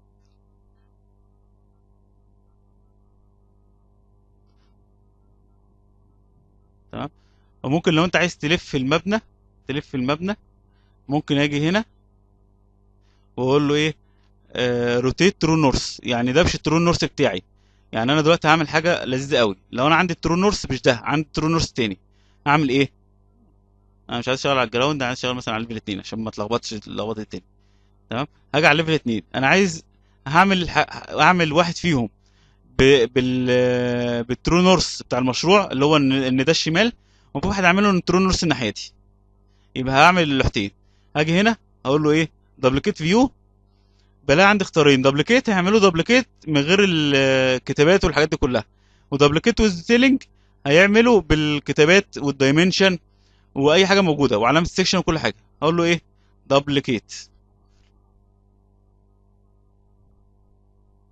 Speaker 2: تمام وممكن لو انت عايز تلف المبنى تلف المبنى ممكن اجي هنا واقول له ايه آه روتيت ترو نورث يعني ده مش الترو نورث بتاعي يعني انا دلوقتي هعمل حاجه لذيذه قوي لو انا عندي الترو نورث مش ده عندي الترو نورث تاني هعمل ايه انا مش عايز اشتغل على الجراوند عايز اشتغل مثلا على الليفل 2 عشان ما اتلخبطش اللخبطه التاني تمام هاجي على الليفل 2 انا عايز هعمل ح... اعمل واحد فيهم ب... بال بالترو نورث بتاع المشروع اللي هو ان, إن ده الشمال وفي واحد عامله ان الترو نورث الناحيتي يبقى هعمل اللوحتين هاجي هنا اقول له ايه دبليكيت فيو بلاقي عندي اختيارين دبليكيت هيعملوا دبليكيت من غير الكتابات والحاجات دي كلها ودبليكيت ويز ديتيلنج هيعملوا بالكتابات والدايمنشن واي حاجه موجوده وعلامه السكشن وكل حاجه اقول له ايه دبليكيت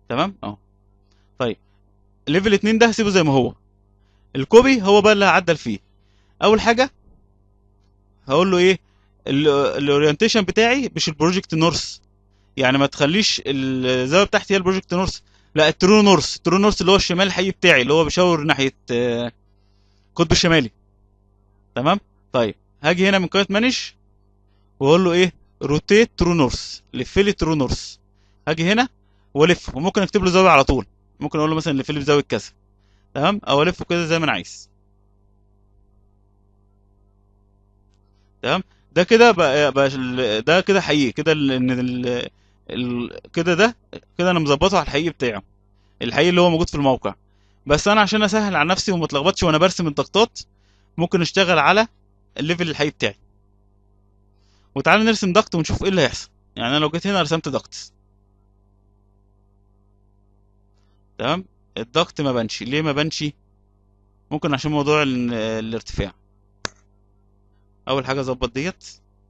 Speaker 2: تمام اهو طيب ليفل 2 ده هسيبه زي ما هو الكوبي هو بقى اللي هعدل فيه اول حاجه هقول له ايه الاورينتيشن بتاعي مش البروجكت نورث يعني ما تخليش الزاويه بتاعتي هي البروجكت نورث لا الترو نورث الترو نورث اللي هو الشمال الحقيقي بتاعي اللي هو بيشاور ناحيه آه، القطب الشمالي تمام طيب هاجي هنا من قائمه مانج واقول له ايه روتيت ترو نورث لف لي ترو نورث هاجي هنا والف وممكن اكتب له زاويه على طول ممكن اقول له مثلا لف لي بزاويه كذا تمام او الفه كده زي ما انا عايز تمام ده كده بقى, بقى ال- ده كده حقيقي كده ال- ان ال- ال- كده ده كده انا مظبطه على الحقيقي بتاعه الحقيقي اللي هو موجود في الموقع بس انا عشان اسهل على نفسي وما اتلخبطش وانا برسم الضغطات ممكن اشتغل على الليفل الحقيقي بتاعي وتعالى نرسم ضغط ونشوف ايه اللي هيحصل يعني انا لو جيت هنا رسمت ضغط تمام الضغط ما بانش ليه ما بانش ممكن عشان موضوع ال- الارتفاع اول حاجه اظبط ديت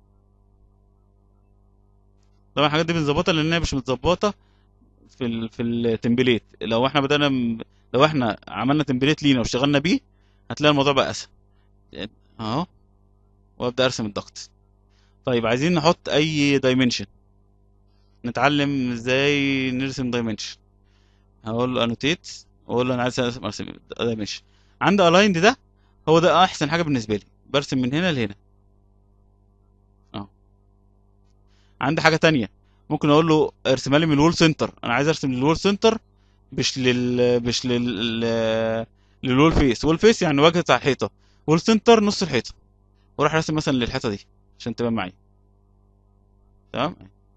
Speaker 2: طبعا الحاجات دي بنظبطها لانها مش متظبطه في ال في التمبليت لو احنا بدانا م- لو احنا عملنا تمبليت لينا واشتغلنا بيه هتلاقي الموضوع بقى اسهل اهو وابدا ارسم الضغط طيب عايزين نحط اي دايمنشن نتعلم ازاي نرسم دايمنشن هقول له انوتيت واقول له انا عايز ارسم ارسم دايمنشن عند الايند ده هو ده احسن حاجه بالنسبه لي برسم من هنا لهنا اه عندي حاجه تانية ممكن اقول له ارسمها لي من الوول سنتر انا عايز ارسم للوول سنتر مش لل مش لل للوول فيس وول فيس يعني واجهه على الحيطه وول سنتر نص الحيطه واروح راسم مثلا للحيطه دي عشان تبان معايا تمام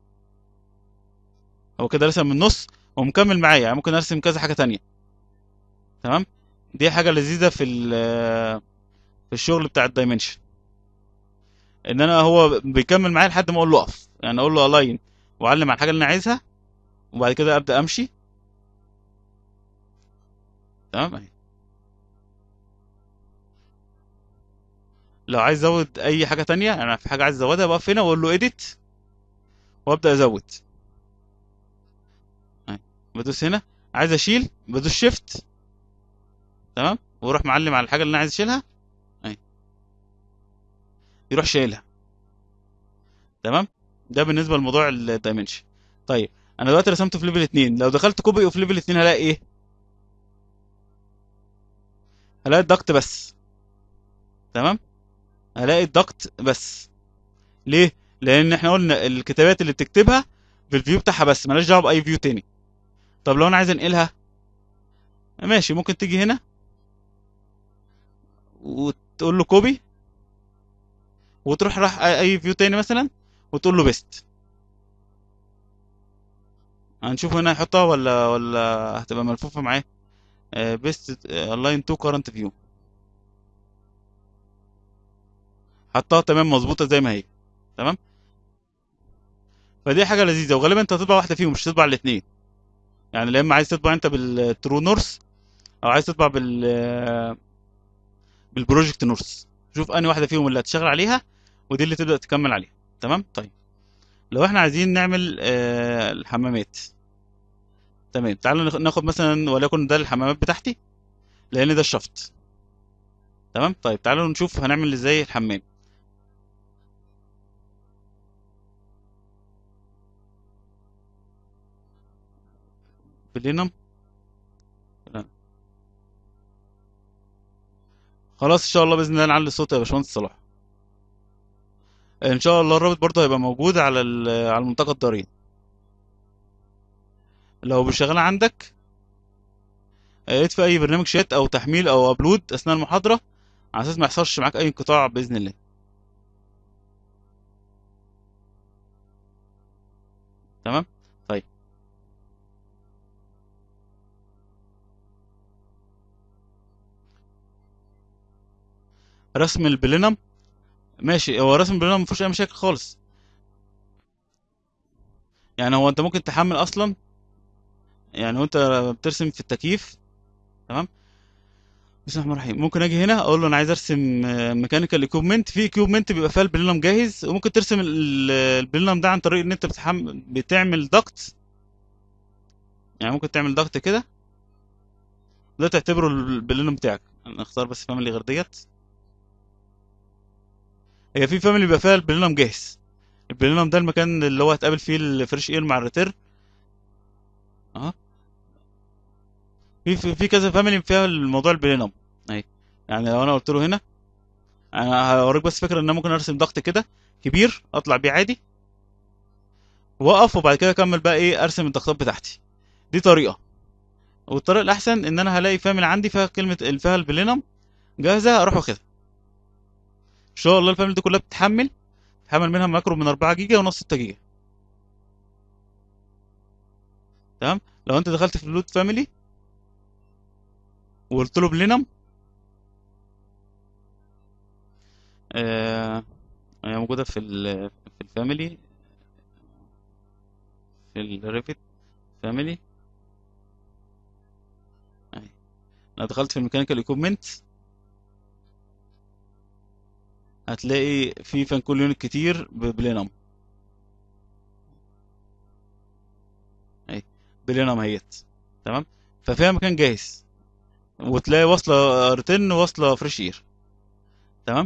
Speaker 2: هو كده رسم من النص ومكمل معايا يعني ممكن ارسم كذا حاجه تانية تمام دي حاجه لذيذه في ال- في الشغل بتاع الدايمنشن ان انا هو بيكمل معايا لحد ما اقول له اقف يعني اقول له الاين واعلم على الحاجه اللي انا عايزها وبعد كده ابدا امشي تمام أهي. لو عايز ازود اي حاجه تانية انا في حاجه عايز ازودها بقف هنا واقول له اديت وابدا ازود أهي. بدوس هنا عايز اشيل بدوس شيفت تمام واروح معلم على الحاجه اللي انا عايز اشيلها اهي يروح شايلها تمام ده بالنسبه لموضوع الدايمنشن طيب انا دلوقتي رسمته في ليفل 2 لو دخلت كوبي وفي ليفل 2 هلاقي ايه هلاقي الضغط بس تمام هلاقي الضغط بس ليه لان احنا قلنا الكتابات اللي بتكتبها في الفيو بتاعها بس مالهاش دعوه باي فيو تاني طب لو انا عايز انقلها ماشي ممكن تيجي هنا وتقول له كوبي وتروح راح اي أي فيو تاني مثلا وتقول له بيست هنشوف هنا هيحطها ولا ولا هتبقى ملفوفه معاه بيست الاين تو كارنت فيو حطها تمام مظبوطه زي ما هي تمام فدي حاجه لذيذه وغالبا انت هتطبع واحده فيهم مش هتطبع الاثنين يعني لا اما عايز تطبع انت بالترو نورث او عايز تطبع بال بالبروجكت نورث شوف انهي واحده فيهم اللي هتشتغل عليها ودي اللي تبدا تكمل عليها تمام طيب لو احنا عايزين نعمل آه، الحمامات تمام تعالوا ناخ- ناخد مثلا وليكن ده الحمامات بتاعتي لان ده الشفط تمام طيب تعالوا نشوف هنعمل ازاي الحمام بلينم لا. خلاص ان شاء الله باذن الله نعلي الصوت يا باشمهندس صلاح ان شاء الله الرابط برضه هيبقى موجود على ال- على المنطقه الضريبي لو مش شغال عندك اطفي اي برنامج شات او تحميل او ابلود اثناء المحاضره على اساس ما يحصلش معاك اي انقطاع باذن الله تمام طيب رسم البلينم ماشي هو رسم البلينم ما فيهوش اي مشاكل خالص يعني هو انت ممكن تحمل اصلا يعني وانت بترسم في التكييف تمام بسم الله الرحمن الرحيم ممكن اجي هنا اقول له انا عايز ارسم ميكانيكال ايكويبمنت في ايكويبمنت بيبقى فيها البلينم جاهز وممكن ترسم ال- البلينم ده عن طريق ان انت بتحم... بتعمل ضغط يعني ممكن تعمل ضغط كده ده تعتبره البلينوم بتاعك انا اختار بس فاميلي غير ديت هي في فاميلي بيبقى فيها البلينوم جاهز البلينوم ده المكان اللي هو هتقابل فيه الفريش اير مع الريتير اه في في, في كذا فاميلي فيها الموضوع البلينوم اهي يعني لو انا قلت له هنا انا هوريك بس فكره ان انا ممكن ارسم ضغط كده كبير اطلع بيه عادي واقف وبعد كده اكمل بقى ايه ارسم الضغطات بتاعتي دي طريقه والطريقه الاحسن ان انا هلاقي فاميلي عندي فيها كلمه فيها البلينوم جاهزه اروح واخدها ان شاء الله الفاميلي دي كلها بتتحمل تحمل منها ماكرو من 4 جيجا ونص 6 جيجا تمام لو انت دخلت في اللود فاميلي وقلت له بلينوم آه هي موجوده في ال في الفاميلي في الريفت فاميلي اهي لو دخلت في الميكانيكال ايكويبمنت هتلاقي في فانكول يونت كتير ببلينوم اهي بلينوم اهيت تمام ففيها مكان جاهز وتلاقي واصله ريتن واصله فريش اير تمام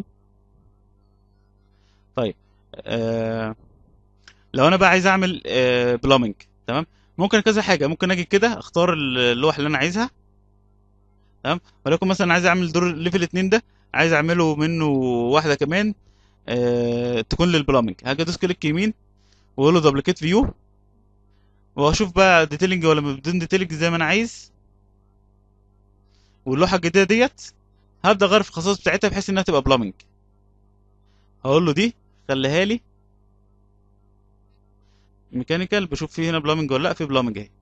Speaker 2: طيب آه لو انا بقى عايز اعمل آه بلامنج تمام ممكن كذا حاجه ممكن اجي كده اختار اللوحه اللي انا عايزها تمام ولكن مثلا عايز اعمل دور ليفل 2 ده عايز اعمله منه واحده كمان آه تكون للبلامنج هاجي ادوس كليك يمين واقول له دبليكيت فيو واشوف بقى ديتيلنج ولا بدون ديتيلنج زي ما انا عايز واللوحه الجديده ديت هبدا اغير في الخصائص بتاعتها بحيث انها تبقى بلامنج هقول له دي خليها لي ميكانيكال بشوف فيه هنا بلامنج ولا لا في بلامنج اهي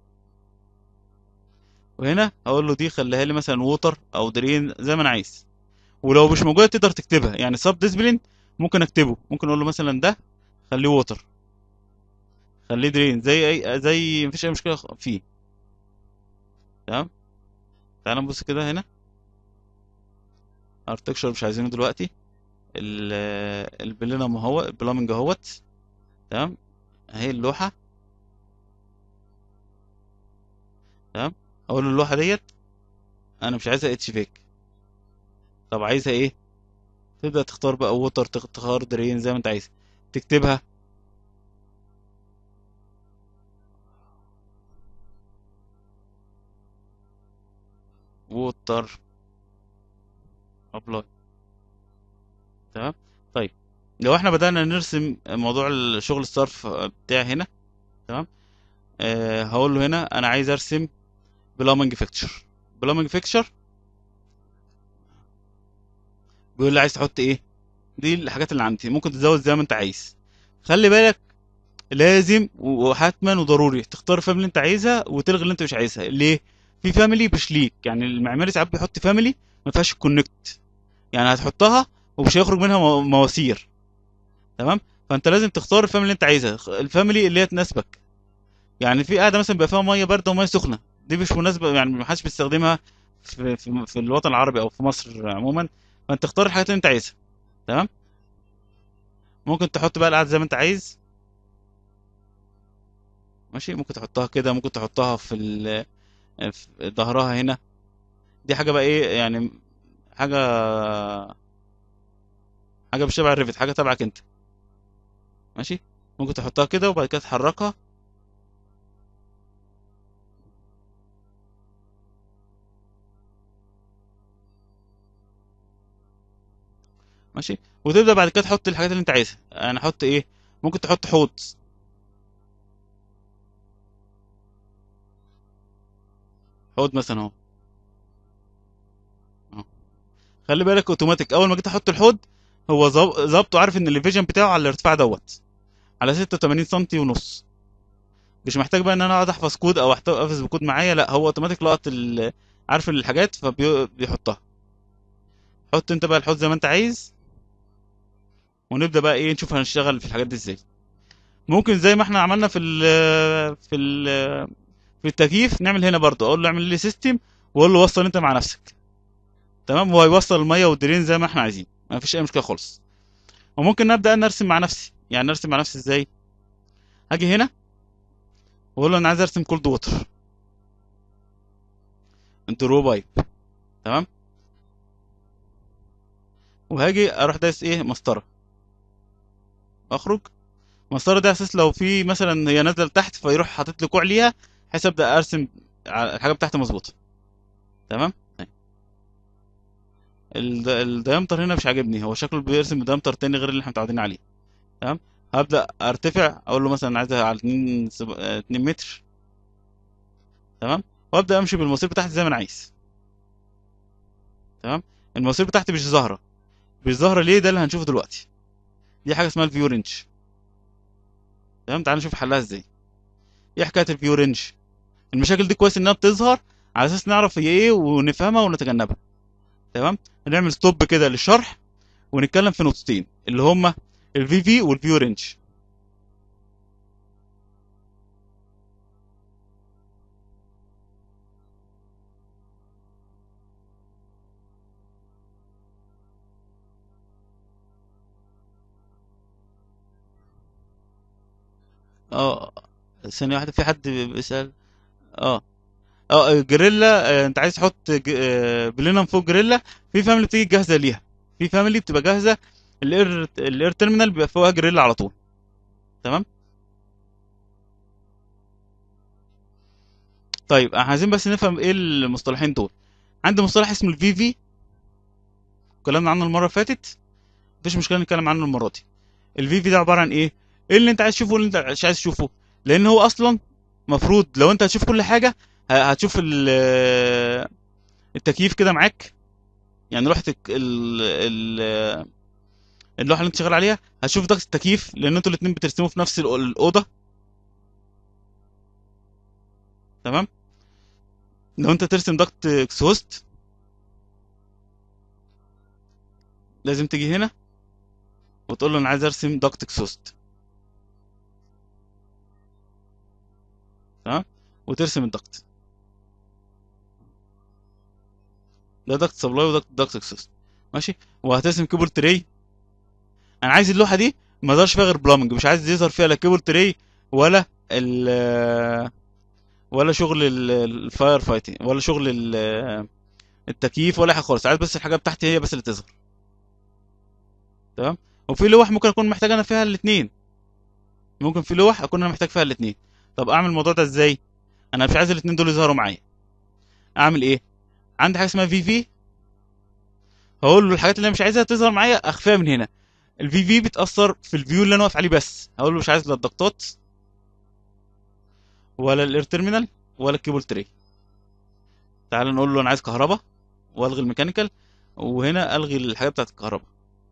Speaker 2: وهنا هقول له دي خليها لي مثلا ووتر او درين زي ما انا عايز ولو مش موجوده تقدر تكتبها يعني سب ديسبلين ممكن اكتبه ممكن اقول له مثلا ده خليه ووتر خليه درين زي اي زي مفيش اي مشكله فيه تمام تعال نبص كده هنا ارتكشر مش عايزينه دلوقتي البلينم اهو البلامنج اهوت تمام اهي اللوحه تمام اقول له اللوحه ديت انا مش عايزها اتش فيك طب عايزها ايه تبدا تختار بقى ووتر تختار درين زي ما انت عايز تكتبها ووتر ابلاي تمام طيب لو احنا بدأنا نرسم موضوع الشغل الصرف بتاعي هنا تمام آه هقول له هنا انا عايز ارسم بلامنج فيكتشر بلامنج فيكتشر بيقول لي عايز تحط ايه دي الحاجات اللي عندي ممكن تزود زي ما انت عايز خلي بالك لازم وحتما وضروري تختار فاميلي اللي انت عايزها وتلغي اللي انت مش عايزها ليه في فاميلي مش ليك يعني المعماري ساعات بيحط فاميلي ما فيهاش كونكت يعني هتحطها ومش هيخرج منها مو- مواسير تمام فانت لازم تختار الفاميلي اللي انت عايزها الفاميلي اللي هي تناسبك يعني في قاعده مثلا بيبقى فيها ميه بارده وميه سخنه دي مش مناسبه يعني ما حدش بيستخدمها في, في, في الوطن العربي او في مصر عموما فانت تختار الحاجات اللي انت عايزها تمام ممكن تحط بقى القعده زي ما انت عايز ماشي ممكن تحطها كده ممكن تحطها في ال- في ظهرها هنا دي حاجه بقى ايه يعني حاجه حاجه مش تبع الريفت حاجه تبعك انت ماشي ممكن تحطها كده وبعد كده تحركها ماشي وتبدا بعد كده تحط الحاجات اللي انت عايزها انا احط ايه ممكن تحط حوض حوض مثلا اهو اهو. خلي بالك اوتوماتيك اول ما جيت احط الحوض هو ظاب- ظابطه عارف ان الليفيجن بتاعه على الارتفاع دوت على 86 سنتي ونص مش محتاج بقى ان انا اقعد احفظ كود او أحت- احفظ بكود معايا لا هو اوتوماتيك لقط ال- عارف الحاجات فبيحطها حط انت بقى الحوض زي ما انت عايز ونبدا بقى ايه نشوف هنشتغل في الحاجات دي ازاي ممكن زي ما احنا عملنا في ال في ال في التكييف نعمل هنا برضه اقول له اعمل لي سيستم واقول له وصل انت مع نفسك تمام هو هيوصل الميه والدرين زي ما احنا عايزين ما فيش اي مشكله خالص وممكن نبدا نرسم مع نفسي يعني نرسم مع نفسي ازاي هاجي هنا واقول له انا عايز ارسم كولد ووتر درو بايب تمام وهاجي اروح دايس ايه مسطره اخرج المسطره دي على اساس لو في مثلا هي نازله لتحت فيروح حاطط لي كوع ليها بحيث ابدا ارسم على- الحاجه بتاعتي مظبوطه تمام طيب. الد- الديامتر هنا مش عاجبني هو شكله بيرسم بديامتر تاني غير اللي احنا متعودين عليه تمام هبدا ارتفع اقول له مثلا عايزها على 2 سب... 2 متر تمام وابدا امشي بالمواسير بتاعتي زي ما انا عايز تمام المواسير بتاعتي مش ظاهره مش ظاهره ليه ده اللي هنشوفه دلوقتي دي حاجه اسمها الفيو رينج تمام تعال نشوف حلها ازاي ايه حكايه الفيو رينج المشاكل دي كويس انها بتظهر على اساس نعرف هي ايه ونفهمها ونتجنبها تمام نعمل ستوب كده للشرح ونتكلم في نقطتين اللي هما الفي في والفيو رينج اه ثانية واحدة في حد بيسأل اه اه جريلا آه، انت عايز تحط ج- آه، بلينم فوق جريلا في فاميلي بتيجي جاهزة ليها في فاميلي بتبقى جاهزة الاير الاير تيرمينال بيبقى فوقها جريلا على طول تمام طيب احنا عايزين بس نفهم ايه المصطلحين دول عندي مصطلح اسمه الفي في اتكلمنا عنه المرة اللي فاتت مفيش مشكلة نتكلم عنه المرة دي الفي في ده عبارة عن ايه ايه اللي انت عايز تشوفه واللي انت مش عايز تشوفه لان هو اصلا مفروض لو انت هتشوف كل حاجة ه- هتشوف ال- التكييف كده معاك يعني لوحة الك- ال- ال- اللوحة اللي انت شغال عليها هتشوف ضغط التكييف لان انتوا الاتنين بترسموا في نفس الأو- الأوضة تمام لو انت ترسم ضغط اكسهوست لازم تيجي هنا وتقول له انا عايز ارسم ضغط اكسهوست تمام وترسم الضغط ده ضغط سبلاي وضغط ضغط اكسهوست ماشي وهترسم كيبل تري انا عايز اللوحه دي ما يظهرش فيها غير بلامنج مش عايز يظهر فيها لا كيبل تري ولا ال ولا شغل ال- الفاير فايتنج ولا شغل ال- التكييف ولا حاجه خالص عايز بس الحاجه بتاعتي هي بس اللي تظهر تمام وفي لوح ممكن اكون محتاج انا فيها الاثنين ممكن في لوح اكون انا محتاج فيها الاثنين طب اعمل الموضوع ده ازاي انا مش عايز الاثنين دول يظهروا معايا اعمل ايه عندي حاجه اسمها في في هقول له الحاجات اللي انا مش عايزها تظهر معايا اخفيها من هنا الفي في بتاثر في الفيو اللي انا واقف عليه بس هقول له مش عايز لا الضغطات ولا الاير تيرمينال ولا الكيبل تري تعال نقول له انا عايز كهرباء والغي الميكانيكال وهنا الغي الحاجات بتاعت الكهرباء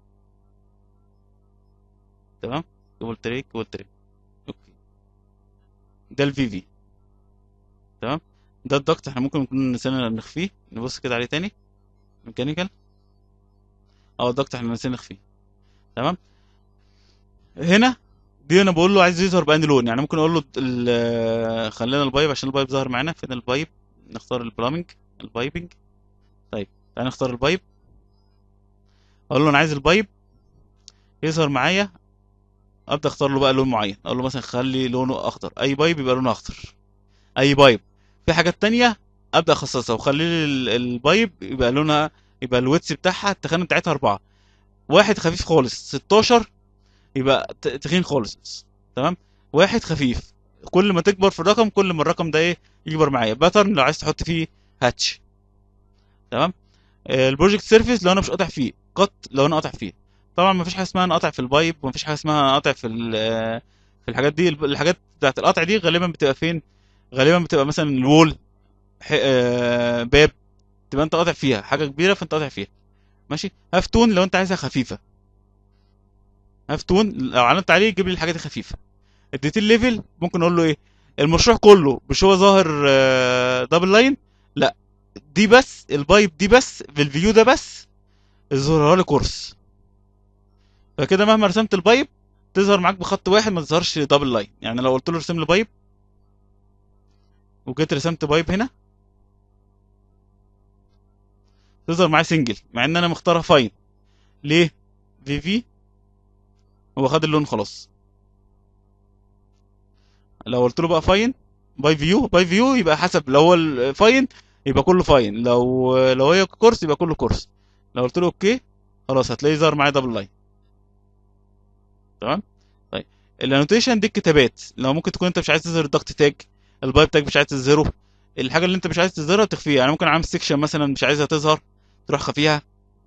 Speaker 2: تمام كيبل تري كيبل تري اوكي ده الفي في تمام ده الضغط احنا ممكن نكون نسينا نخفيه نبص كده عليه تاني ميكانيكال اه الضغط احنا نسينا نخفيه تمام هنا دي انا بقول له عايز يظهر بأنهي لون يعني ممكن اقول له ال- خلينا البايب عشان البايب ظهر معانا فين البايب نختار البلامنج البايبنج طيب تعالى نختار البايب اقول له انا عايز البايب يظهر معايا ابدا اختار له بقى لون معين اقول له مثلا خلي لونه اخضر اي بايب يبقى لونه اخضر اي بايب في حاجات تانية ابدا اخصصها وخلي لي ال- البايب يبقى لونها يبقى الويتس بتاعها التخانه بتاعتها أربعة واحد خفيف خالص 16 يبقى ت- تخين خالص تمام واحد خفيف كل ما تكبر في الرقم كل ما الرقم ده ايه يكبر معايا باترن لو عايز تحط فيه هاتش تمام آه، البروجكت سيرفيس لو انا مش قاطع فيه قط لو انا قاطع فيه طبعا ما فيش حاجه اسمها انا قاطع في البايب وما فيش حاجه اسمها أنا قاطع في ال- آه، في الحاجات دي الحاجات بتاعت القطع دي غالبا بتبقى فين غالبا بتبقى مثلا الوول ح- آه، باب تبقى انت قاطع فيها حاجه كبيره فانت قاطع فيها ماشي هاف تون لو انت عايزها خفيفه هاف تون لو علمت عليه يجيب لي الحاجات الخفيفه الديتيل ليفل ممكن اقول له ايه المشروع كله مش هو ظاهر آه، دبل لاين لا دي بس البايب دي بس في الفيو ده بس يظهرها لي كورس فكده مهما رسمت البايب تظهر معاك بخط واحد ما تظهرش دبل لاين يعني لو قلت له ارسم لي بايب وجيت رسمت بايب هنا تظهر معايا سنجل مع ان انا مختارها فاين ليه في في هو خد اللون خلاص لو قلت له بقى فاين باي فيو باي فيو يبقى حسب لو هو الفاين يبقى كله فاين لو لو هي كورس يبقى كله كورس لو قلت له اوكي خلاص هتلاقيه ظهر معايا دبل لاين تمام طيب الانوتيشن دي الكتابات لو ممكن تكون انت مش عايز تظهر الضغط تاج البايب تاج مش عايز تظهره الحاجه اللي انت مش عايز تظهرها تخفيها يعني ممكن عامل سيكشن مثلا مش عايزها تظهر تروح خفيها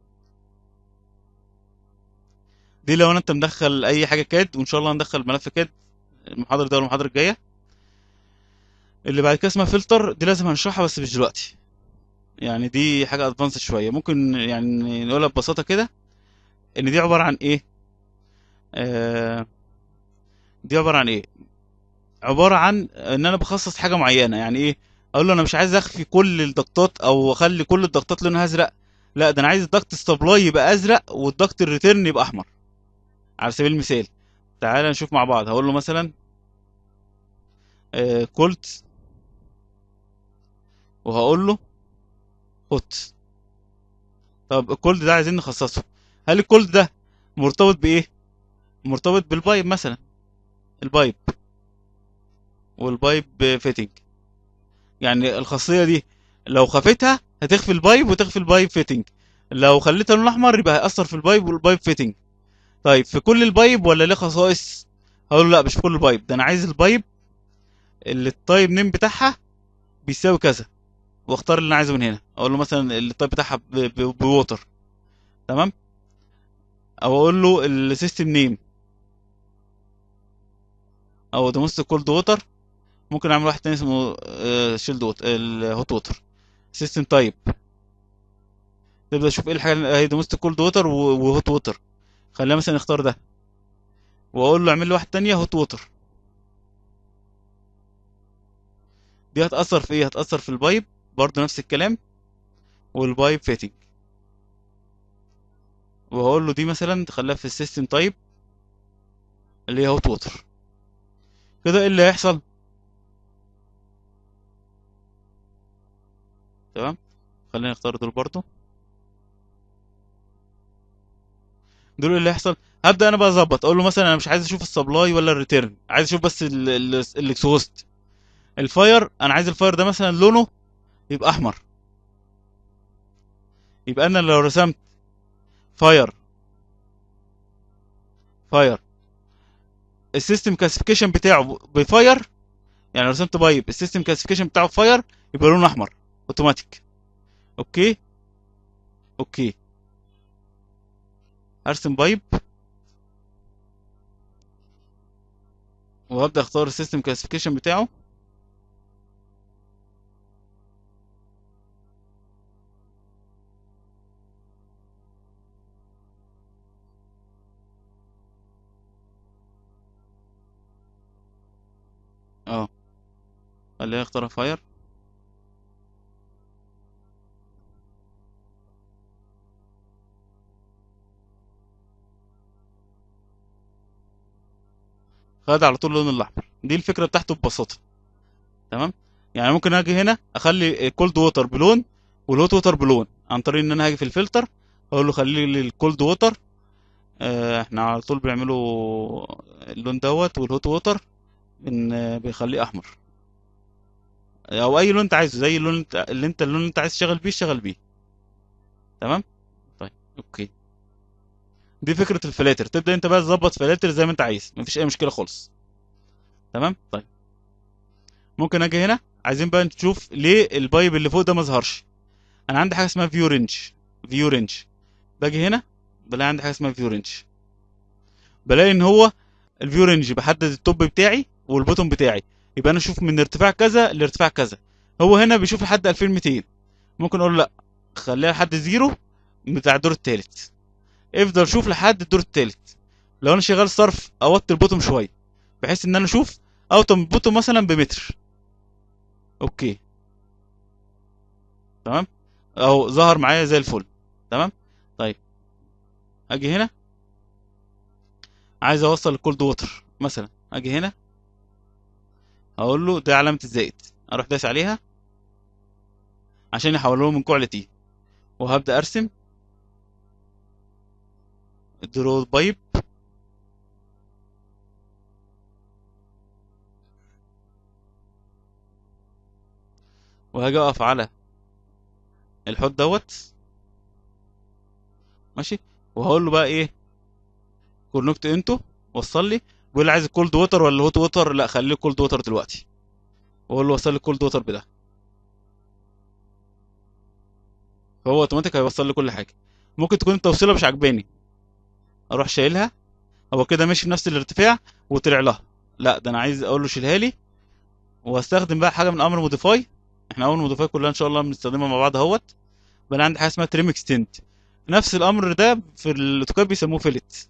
Speaker 2: دي لو انت مدخل اي حاجه كاد وان شاء الله هندخل ملف كاد المحاضره دي ولا المحاضره الجايه اللي بعد كده اسمها فلتر دي لازم هنشرحها بس مش دلوقتي يعني دي حاجه ادفانس شويه ممكن يعني نقولها ببساطه كده ان دي عباره عن ايه آه دي عباره عن ايه عباره عن ان انا بخصص حاجه معينه يعني ايه اقول له انا مش عايز اخفي كل الضغطات او اخلي كل الضغطات لونها ازرق لا ده انا عايز الضغط السبلاي يبقى ازرق والضغط الريتيرن يبقى احمر على سبيل المثال تعال نشوف مع بعض هقول له مثلا آه كولت وهقول له هوت طب الكولد ده عايزين نخصصه هل الكولد ده مرتبط بايه مرتبط بالبايب مثلا البايب والبايب فيتنج يعني الخاصيه دي لو خفتها هتخفي البايب وتخفي البايب فيتنج لو خليتها لون احمر يبقى هيأثر في البايب والبايب فيتنج طيب في كل البايب ولا ليه خصائص هقول له لا مش في كل البايب ده انا عايز البايب اللي التايب نيم بتاعها بيساوي كذا واختار اللي انا عايزه من هنا اقول له مثلا التايب بتاعها ب- ب- بووتر تمام او اقول له السيستم نيم او دومست كولد ووتر ممكن اعمل واحد تاني اسمه شيلد ووتر الهوت ووتر سيستم تايب تبدا تشوف ايه الحاجه اللي هي دومست كولد ووتر وهوت ووتر خلينا مثلا نختار ده واقول له اعمل لي واحد تانية هوت ووتر دي هتأثر في ايه هتأثر في البايب برضه نفس الكلام والبايب فيتنج وهقول له دي مثلا تخليها في السيستم تايب اللي هي هوت ووتر كده ايه اللي هيحصل تمام خلينا نختار دول برضه دول إيه اللي هيحصل هبدأ انا بقى اظبط اقول له مثلا انا مش عايز اشوف السبلاي ولا الريتيرن عايز اشوف بس ال- ال- الاكسهوست الفاير انا عايز الفاير ده مثلا لونه يبقى احمر يبقى انا لو رسمت فاير فاير السيستم كلاسيفيكيشن بتاعه بفاير يعني لو رسمت بايب السيستم كلاسيفيكيشن بتاعه فاير يبقى لونه احمر اوتوماتيك اوكي اوكي هرسم بايب وهبدا اختار السيستم كلاسيفيكيشن بتاعه اه خليها اختار فاير خد على طول اللون الاحمر دي الفكره بتاعته ببساطه تمام يعني ممكن اجي هنا اخلي الكولد ووتر بلون والهوت ووتر بلون عن طريق ان انا هاجي في الفلتر اقول له خلي لي الكولد ووتر آه احنا على طول بيعملوا اللون دوت والهوت ووتر بن بيخليه احمر او اي لون انت عايزه زي اللون انت- اللي انت اللون اللي انت عايز تشتغل بيه اشتغل بيه تمام طيب اوكي دي فكره الفلاتر تبدا انت بقى تظبط فلاتر زي ما انت عايز مفيش اي مشكله خالص تمام طيب ممكن اجي هنا عايزين بقى نشوف ليه البايب اللي فوق ده ما ظهرش انا عندي حاجه اسمها فيو رينج فيو رينج باجي هنا بلاقي عندي حاجه اسمها فيو رينج بلاقي ان هو الفيو رينج بحدد التوب بتاعي والبوتوم بتاعي يبقى انا اشوف من ارتفاع كذا لارتفاع كذا هو هنا بيشوف لحد 2200 ممكن اقول له لا خليها لحد زيرو بتاع الدور التالت افضل شوف لحد الدور التالت لو انا شغال صرف اوطي البوتوم شويه بحيث ان انا اشوف اوطي البوتوم مثلا بمتر اوكي تمام اهو ظهر معايا زي الفل تمام طيب اجي هنا عايز اوصل الكولد ووتر مثلا اجي هنا اقول له ده علامه الزائد اروح دايس عليها عشان يحوله من كواليتي وهبدا ارسم درو بايب وهاجي اقف على الحوض دوت ماشي وهقول له بقى ايه كونكت انتو وصل لي بيقول لي عايز الكولد ووتر ولا الهوت ووتر لا خليه كولد ووتر دلوقتي واقول له وصل لي الكولد ووتر بده هو اوتوماتيك هيوصل لي كل حاجه ممكن تكون التوصيله مش عجباني اروح شايلها هو كده ماشي بنفس الارتفاع وطلع لها لا ده انا عايز اقول له شيلها لي واستخدم بقى حاجه من امر موديفاي احنا اول موديفاي كلها ان شاء الله بنستخدمها مع بعض اهوت بقى أنا عندي حاجه اسمها تريم اكستنت نفس الامر ده في الاوتوكاد بيسموه فيلت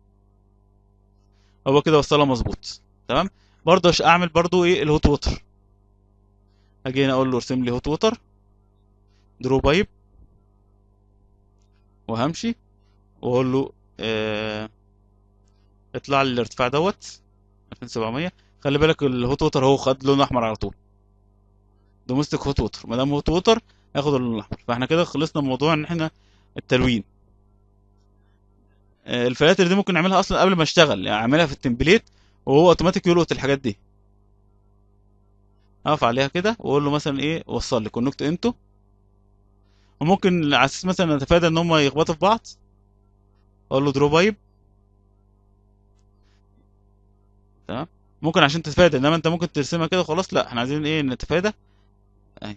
Speaker 2: هو كده وصلها مظبوط تمام برضه عشان اعمل برضه ايه الهوت ووتر اجي هنا اقول له ارسم لي هوت ووتر درو بايب وهمشي واقول له آه اطلع لي الارتفاع دوت 2700 خلي بالك الهوت ووتر هو خد لون احمر على طول دوميستيك هوت ووتر ما دام هوت ووتر هياخد اللون الاحمر فاحنا كده خلصنا من موضوع ان احنا التلوين آه، الفلاتر دي ممكن نعملها اصلا قبل ما اشتغل يعني اعملها في التمبليت وهو اوتوماتيك يلقط الحاجات دي اقف عليها كده واقول له مثلا ايه وصل لي كونكت انتو وممكن على اساس مثلا نتفادى ان هم يخبطوا في بعض اقول له درو بايب تمام ممكن عشان تتفادى انما انت ممكن ترسمها كده خلاص لا احنا عايزين ايه نتفادى اهي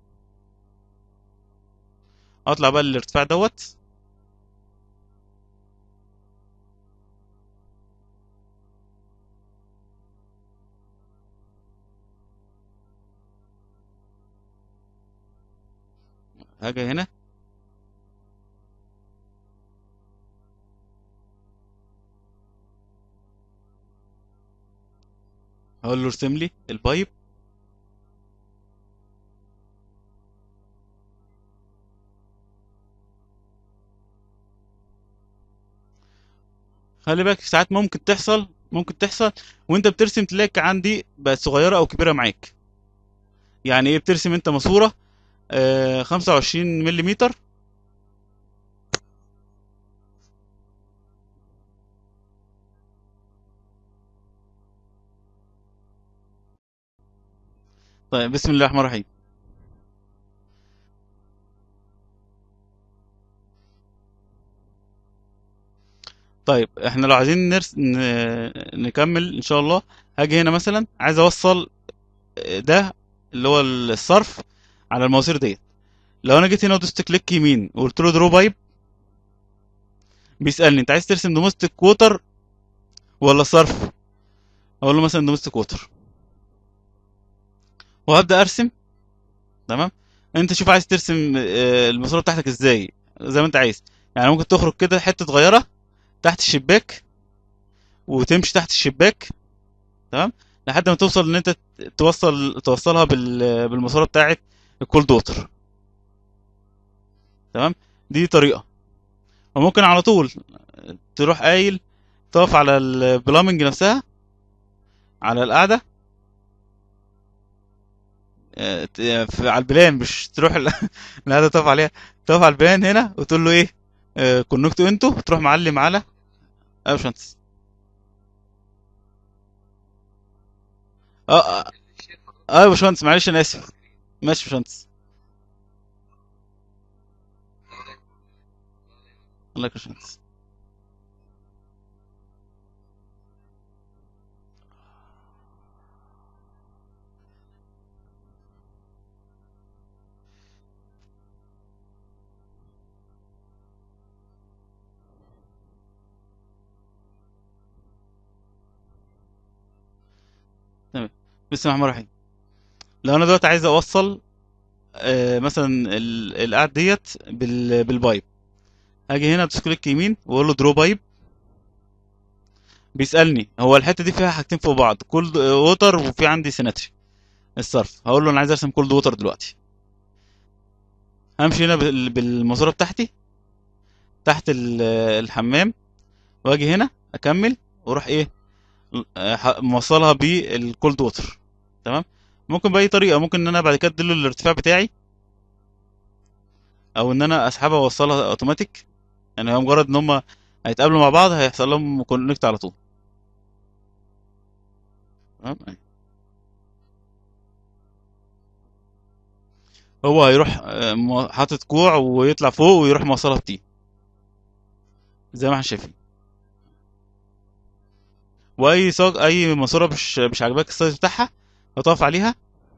Speaker 2: اطلع بقى الارتفاع دوت هاجي هنا هقول له ارسم لي البايب خلي بالك ساعات ممكن تحصل ممكن تحصل وانت بترسم تلاقي عندي بقت صغيره او كبيره معاك يعني ايه بترسم انت ماسوره آه 25 ملم طيب بسم الله الرحمن الرحيم طيب احنا لو عايزين نرس... ن... نكمل ان شاء الله هاجي هنا مثلا عايز اوصل ده اللي هو الصرف على المواسير ديت لو انا جيت هنا ودوست كليك يمين وقلت له درو بايب بيسالني انت عايز ترسم دومستيك ووتر ولا صرف اقول له مثلا دومستيك ووتر وهبدا ارسم تمام انت شوف عايز ترسم آه، الماسوره بتاعتك ازاي زي ما انت عايز يعني ممكن تخرج كده حته صغيره تحت الشباك وتمشي تحت الشباك تمام لحد ما توصل ان انت توصل توصلها بال... بالماسوره بتاعت الكولد ووتر تمام دي طريقه وممكن على طول تروح قايل تقف على البلامنج نفسها على القاعده آه، ت- في- على البلان مش تروح ال- القاعده تقف عليها تقف على البلان هنا وتقول له ايه كونكتوا انتوا تروح معلم على اه باشمهندس اه اه آه يا باشمهندس معلش انا اسف ماشي يا باشمهندس الله يكرمك يا باشمهندس تمام بسم الله الرحمن الرحيم لو انا دلوقتي عايز اوصل آه مثلا ال- القاعد ديت بال... بالبايب هاجي هنا ادوس كليك يمين واقول له درو بايب بيسالني هو الحته دي فيها حاجتين فوق بعض كولد ووتر وفي عندي سيناتري الصرف هقول له انا عايز ارسم كولد ووتر دلوقتي همشي هنا بال- بالماسوره بتاعتي تحت ال- الحمام واجي هنا اكمل واروح ايه آه، ح- موصلها بالكولد ووتر تمام ممكن باي طريقه ممكن ان انا بعد كده اديله الارتفاع بتاعي او ان انا اسحبها واوصلها اوتوماتيك يعني هو مجرد ان هم هيتقابلوا مع بعض هيحصل لهم كونكت على طول تمام هو هيروح آه، مو- حاطط كوع ويطلع فوق ويروح موصلها بتي زي ما احنا شايفين واي صاج اي ماسوره مش مش عاجباك السايز بتاعها هتقف عليها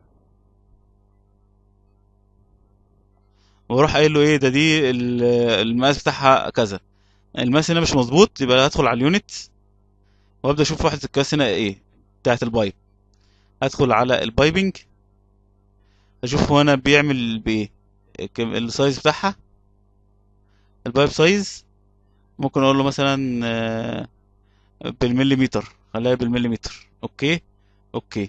Speaker 2: واروح قايل له ايه ده دي ال- المقاس بتاعها كذا المقاس هنا مش مظبوط يبقى هدخل على اليونت وابدا اشوف وحده القياس هنا ايه بتاعت البايب ادخل على البايبنج اشوف هو انا بيعمل بايه الكم- السايز بتاعها البايب سايز ممكن اقول له مثلا آه، بالمليمتر خليها بالمليمتر اوكي اوكي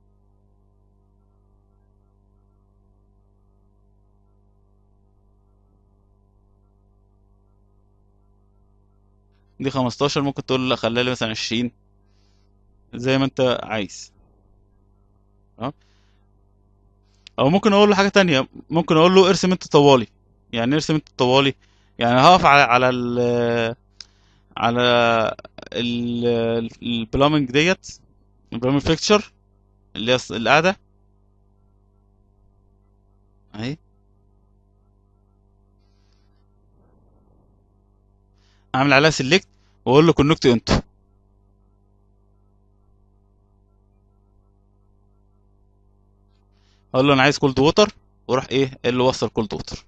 Speaker 2: دي 15 ممكن تقول له لا خليها لي مثلا 20 زي ما انت عايز تمام او ممكن اقول له حاجه تانية ممكن اقول له ارسم انت طوالي يعني إيه ارسم انت طوالي يعني هقف على على ال على ال البلامنج ديت البلامنج فيكتشر اللي هي الص- القاعده اهي اعمل عليها سيلكت واقول له كونكت انتو اقول له انا عايز كولد ووتر واروح ايه اللي وصل كولد ووتر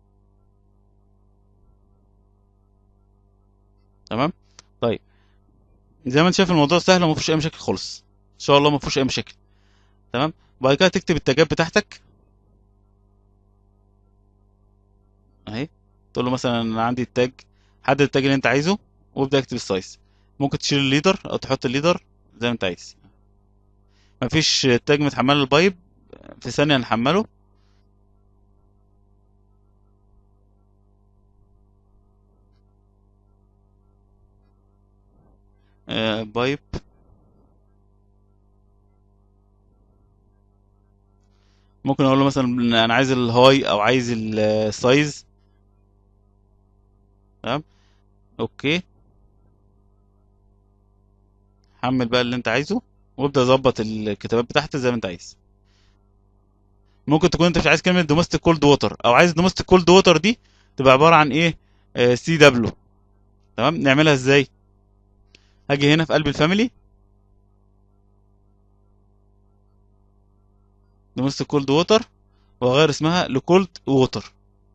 Speaker 2: تمام طيب زي ما انت شايف الموضوع سهل وما فيهوش اي مشاكل خالص ان شاء الله ما فيهوش اي مشاكل تمام بعد كده تكتب التاجات بتاعتك اهي تقول له مثلا انا عندي التاج حدد التاج اللي انت عايزه وابدا اكتب السايز ممكن تشيل الليدر او تحط الليدر زي ما انت عايز مفيش تاج متحمل البايب في ثانية نحمله آه، بايب ممكن اقول له مثلا انا عايز الهاي او عايز ال- السايز تمام اوكي حمل بقى اللي انت عايزه وابدا ظبط الكتابات بتاعتك زي ما انت عايز ممكن تكون انت مش عايز كلمه دوميستيك كولد ووتر او عايز دوميستيك كولد ووتر دي تبقى عباره عن ايه سي دبليو تمام نعملها ازاي هاجي هنا في قلب الفاميلي دوميستيك كولد ووتر واغير اسمها لكولد ووتر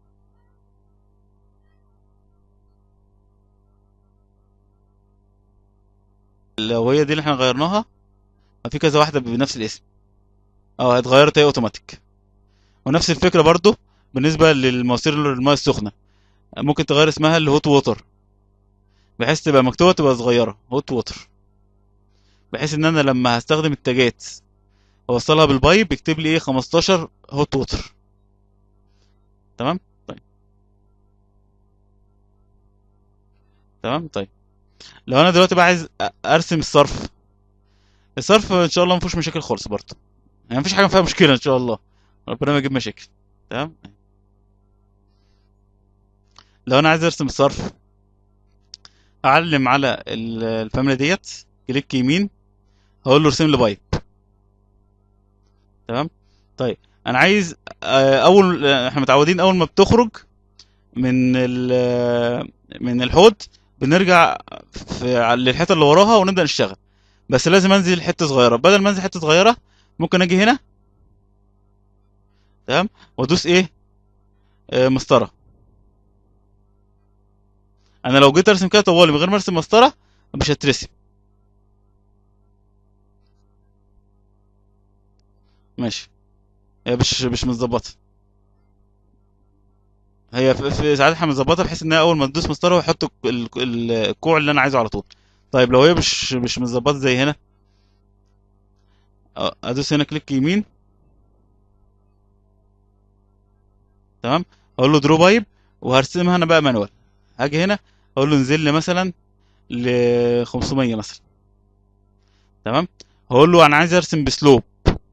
Speaker 2: لو هي دي اللي احنا غيرناها في كذا واحده بنفس الاسم اه اتغيرت هي اوتوماتيك ونفس الفكره برضو بالنسبه للمواسير الماء السخنه ممكن تغير اسمها لهوت ووتر بحيث تبقى مكتوبه تبقى صغيره هوت ووتر بحيث ان انا لما هستخدم التاجات اوصلها بالبايب يكتب لي ايه 15 هوت ووتر تمام طيب تمام طيب لو انا دلوقتي بقى عايز أ- ارسم الصرف الصرف ان شاء الله مفيهوش مشاكل خالص برضه يعني مفيش حاجه فيها مشكله ان شاء الله ربنا ما يجيب مشاكل تمام لو انا عايز ارسم الصرف اعلم على ال- الفاميلي ديت كليك يمين هقول له ارسم لي بايب تمام طيب انا عايز آه، اول آه، احنا متعودين اول ما بتخرج من ال آه، من الحوض بنرجع في على الحته اللي وراها ونبدا نشتغل بس لازم انزل حته صغيره بدل ما انزل حته صغيره ممكن اجي هنا تمام وادوس ايه آه، مسطره انا لو جيت ارسم كده طوالي من غير ما ارسم مسطره مش هترسم ماشي هي مش مش متظبطه هي في في ساعات احنا متظبطه بحيث ان هي اول ما تدوس مسطره ويحط ال- ال- الكوع اللي انا عايزه على طول طيب لو هي مش مش متظبطه زي هنا أه، ادوس هنا كليك يمين تمام اقول له درو بايب وهرسمها انا بقى مانوال هاجي هنا اقول له انزل لي مثلا ل 500 مثلا تمام هقول له انا عايز ارسم بسلوب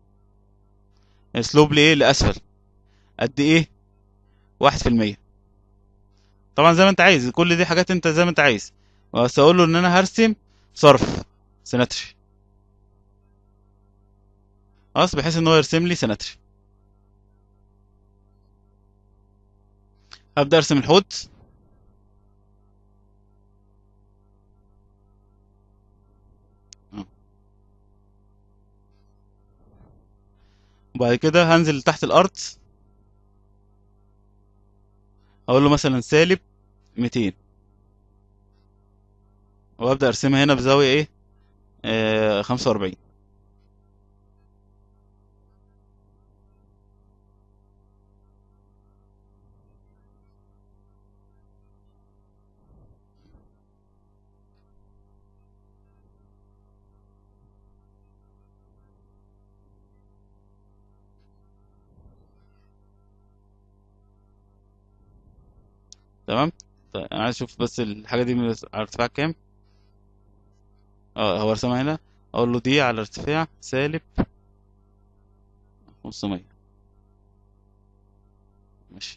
Speaker 2: سلوب لايه لاسفل قد ايه واحد في المية طبعا زي ما انت عايز كل دي حاجات انت زي ما انت عايز بس اقول له ان انا هرسم صرف سيناتري خلاص بحيث ان هو يرسم لي سيناتري هبدا ارسم الحوض وبعد كده هنزل تحت الارض اقول له مثلا سالب 200 وابدا ارسمها هنا بزاويه ايه آه 45 تمام طيب انا عايز اشوف بس الحاجه دي من على ارتفاع كام اه هو رسمها هنا اقول له دي على ارتفاع سالب 500 ماشي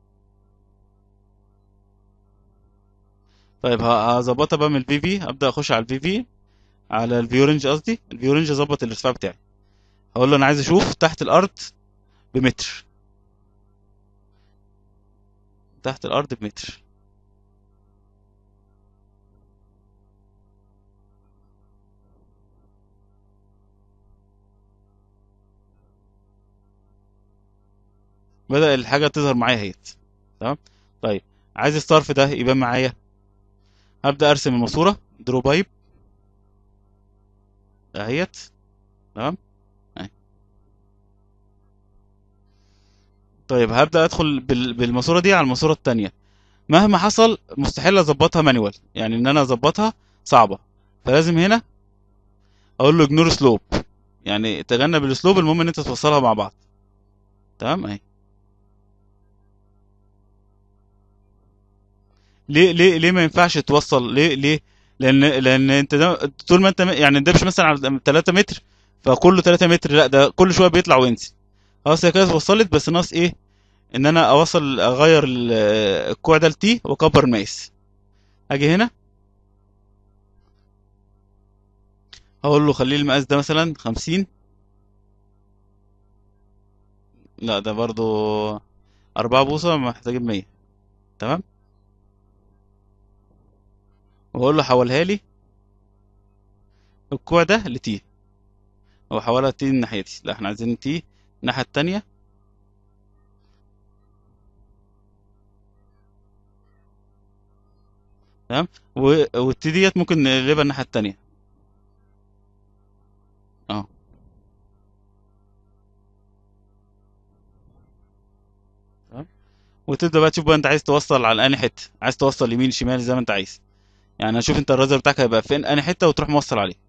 Speaker 2: طيب ه- هظبطها بقى من الفي في ابدا اخش على الفي في على الفيو رينج قصدي الفيو رينج اظبط الارتفاع بتاعي هقول له انا عايز اشوف تحت الارض بمتر تحت الارض بمتر بدأ الحاجة تظهر معايا اهيت تمام طيب عايز الصرف ده يبان معايا هبدأ ارسم الماسورة درو بايب اهيت تمام أهي. طيب هبدأ ادخل بال- بالماسورة دي على الماسورة التانية مهما حصل مستحيل اظبطها مانيوال يعني ان انا اظبطها صعبة فلازم هنا اقول له اجنور سلوب يعني تجنب السلوب المهم ان انت توصلها مع بعض تمام اهي ليه ليه ليه ما ينفعش توصل ليه ليه لان لان انت ده طول ما انت م- يعني ده مش مثلا على 3 متر فكله 3 متر لا ده كل شويه بيطلع وينزل خلاص هي كده وصلت بس ناقص ايه ان انا اوصل اغير ال- الكوع ده لتي واكبر المقاس اجي هنا هقول له خليه المقاس ده مثلا 50 لا ده برضو 4 بوصة محتاجين 100 تمام وهقول له حولها لي الكوع ده لتي هو حولها تي الناحية دي لا احنا عايزين تي الناحية التانية تمام و- والتي ديت ممكن نقلبها الناحية التانية اه تمام وتبدأ بقى تشوف بقى انت عايز توصل على انهي حتة عايز توصل يمين شمال زي ما انت عايز يعني هشوف انت الرازر بتاعك هيبقى فين انهي حتة وتروح موصل عليه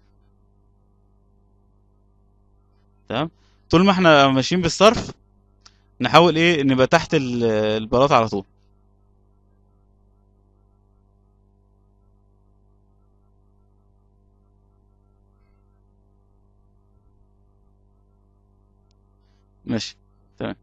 Speaker 2: تمام طول ما احنا ماشيين بالصرف نحاول ايه نبقى تحت ال- البلاط على طول ماشي تمام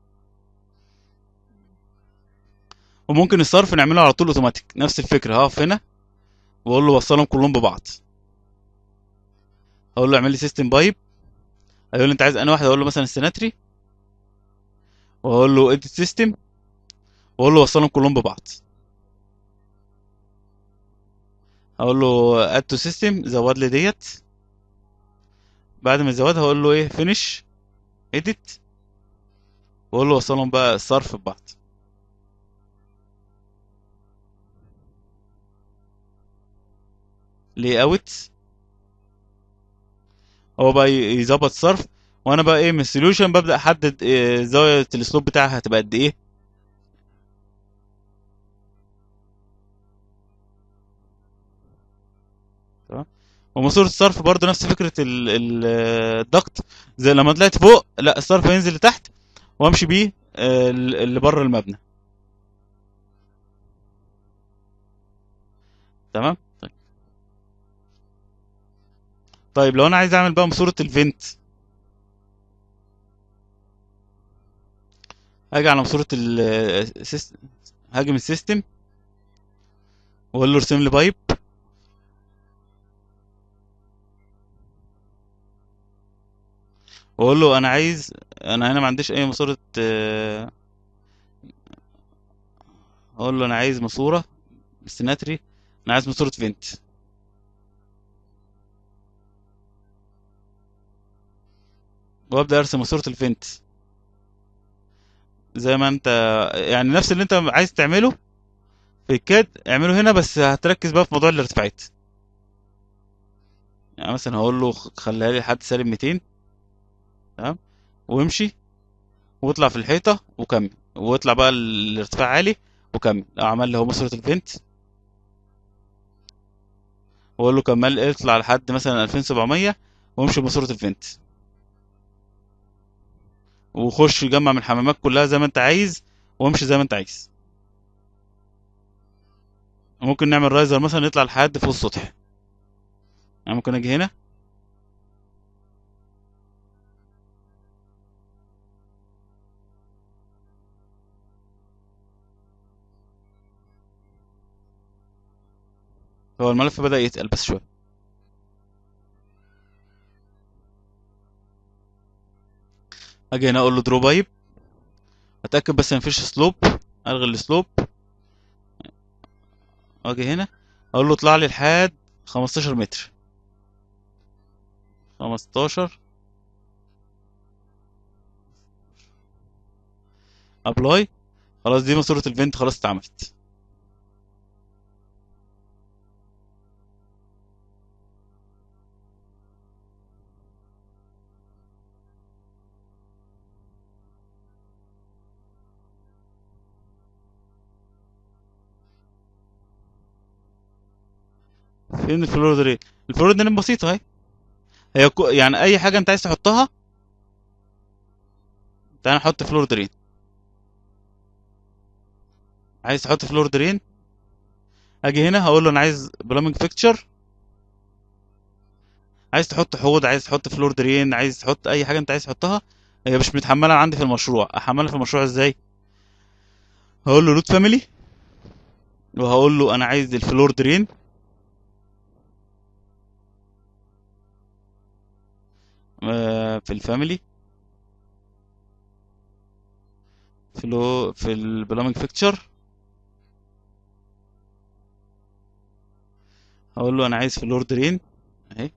Speaker 2: وممكن الصرف نعمله على طول اوتوماتيك نفس الفكرة هقف هنا واقول له وصلهم كلهم ببعض اقول له اعمل لي سيستم بايب هيقول لي انت عايز انا واحد اقول له مثلا السيناتري واقول له اديت سيستم واقول له وصلهم كلهم ببعض هقول له اد تو سيستم زود لي ديت بعد ما يزودها هقول له ايه فينيش اديت واقول له وصلهم بقى الصرف ببعض لي اوت هو بقى ي- يظبط صرف وانا بقى ايه من السوليوشن ببدا احدد إيه زاويه الاسلوب بتاعها هتبقى قد ايه تمام وماسوره الصرف برضو نفس فكره ال- ال- الضغط زي لما طلعت فوق لا الصرف هينزل لتحت وامشي بيه آه، ال- اللي بره المبنى تمام طيب طيب لو انا عايز اعمل بقى ماسوره الفنت هاجي على ماسوره السيستم هاجي من السيستم واقول له ارسم لي بايب واقول له انا عايز انا هنا ما عنديش اي ماسوره آه، اقول له انا عايز ماسوره سيناتري انا عايز ماسوره فينت وابدا ارسم ماسوره الفينت زي ما انت يعني نفس اللي انت عايز تعمله في الكاد اعمله هنا بس هتركز بقى في موضوع الارتفاعات يعني مثلا هقول له خ- خليها لي لحد سالب 200 تمام وامشي واطلع في الحيطه وكمل واطلع بقى ال- الارتفاع عالي وكمل لو عمل لي هو ماسوره الفينت واقول له كمل اطلع لحد مثلا 2700 وامشي بماسوره الفينت وخش جمع من الحمامات كلها زي ما انت عايز وامشي زي ما انت عايز ممكن نعمل رايزر مثلا يطلع لحد فوق السطح يعني ممكن اجي هنا هو الملف بدأ يتقل بس شويه اجي هنا اقول له درو بايب اتاكد بس ان مفيش سلوب الغي السلوب اجي هنا اقول له اطلع لي لحد 15 متر 15 ابلاي خلاص دي ماسوره الفنت خلاص اتعملت فين الفلور درين الفلور درين بسيطه اهي هي كو- يعني اي حاجه انت عايز تحطها تعال نحط فلور درين عايز تحط فلور درين اجي هنا هقول له انا عايز بلامنج فيكتشر عايز تحط حوض عايز تحط فلور درين عايز تحط اي حاجه انت عايز تحطها هي مش متحمله عندي في المشروع احملها في المشروع ازاي هقول له روت فاميلي وهقول له انا عايز الفلور درين آه، في الفاميلي فلو في البلامنج فيكتشر هقول له انا عايز فلور درين اهي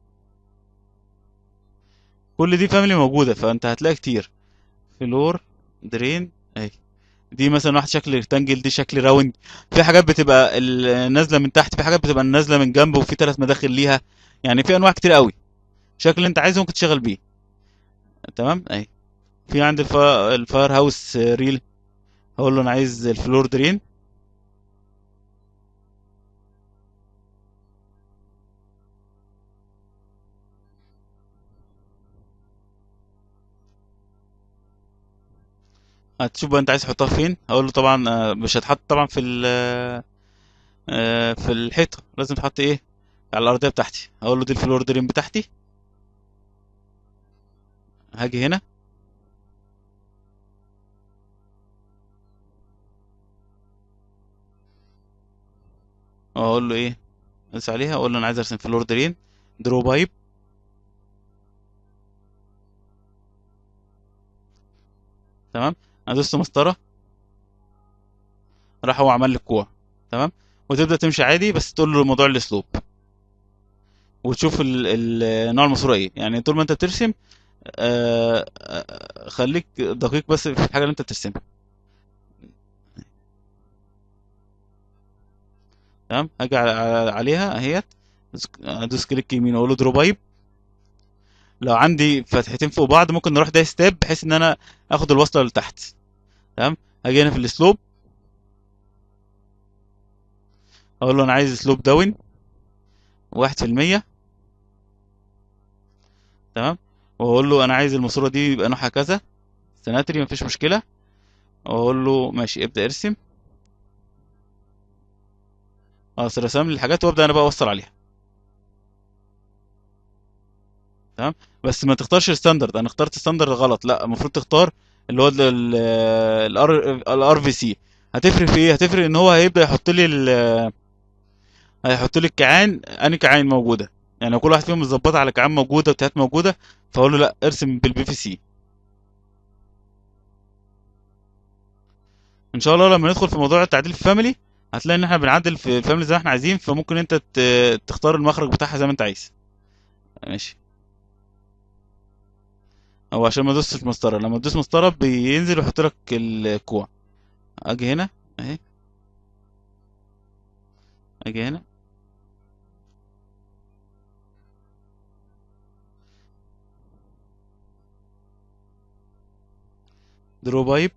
Speaker 2: كل دي فاميلي موجوده فانت هتلاقي كتير فلور درين اهي دي مثلا واحد شكل ريكتانجل دي شكل راوند في حاجات بتبقى ال- نازله من تحت في حاجات بتبقى نازله من جنب وفي ثلاث مداخل ليها يعني في انواع كتير قوي الشكل اللي انت عايزه ممكن تشتغل بيه تمام اهي في عندي الف... الفاير هاوس ريل هقول له انا عايز الفلور درين هتشوف بقى انت عايز تحطها فين هقول له طبعا آه، مش هتحط طبعا في ال آه، في الحيطه لازم تحط ايه على الارضيه بتاعتي هقول له دي الفلور درين بتاعتي هاجي هنا واقول له ايه ادوس عليها اقول له انا عايز ارسم فلور درين درو بايب تمام ادوس مسطره راح هو عمل لي الكوع تمام وتبدا تمشي عادي بس تقول له موضوع الاسلوب وتشوف ال- ال- نوع الماسوره ايه يعني طول ما انت بترسم آه، آه، خليك دقيق بس في الحاجه اللي انت بترسمها تمام هاجي على- على- عليها اهيت ادوس كليك يمين واقول له درو بايب لو عندي فتحتين فوق بعض ممكن نروح ده ستاب بحيث ان انا اخد الوصله لتحت تمام هاجي هنا في السلوب اقول له انا عايز سلوب داون واحد في المية تمام واقول له انا عايز الماسوره دي يبقى نوعها كذا سناتري مفيش مشكله واقول له ماشي ابدا ارسم خلاص رسم لي الحاجات وابدا انا بقى اوصل عليها تمام بس ما تختارش الستاندرد انا اخترت ستاندرد غلط لا المفروض تختار اللي هو الار الار في سي هتفرق في ايه هتفرق ان هو هيبدا يحط لي ال- هيحط لي الكعان اني كعان موجوده يعني لو كل واحد فيهم مظبطه على كعان موجوده وتهات موجوده فاقول له لا ارسم بالبي في سي ان شاء الله لما ندخل في موضوع التعديل في فاميلي هتلاقي ان احنا بنعدل في الفاميلي زي ما احنا عايزين فممكن انت ت- تختار المخرج بتاعها زي ما انت عايز ماشي هو عشان ما ادوسش مسطره لما تدوس مسطره بينزل ويحط لك الكوع اجي هنا اهي اجي هنا درو بايب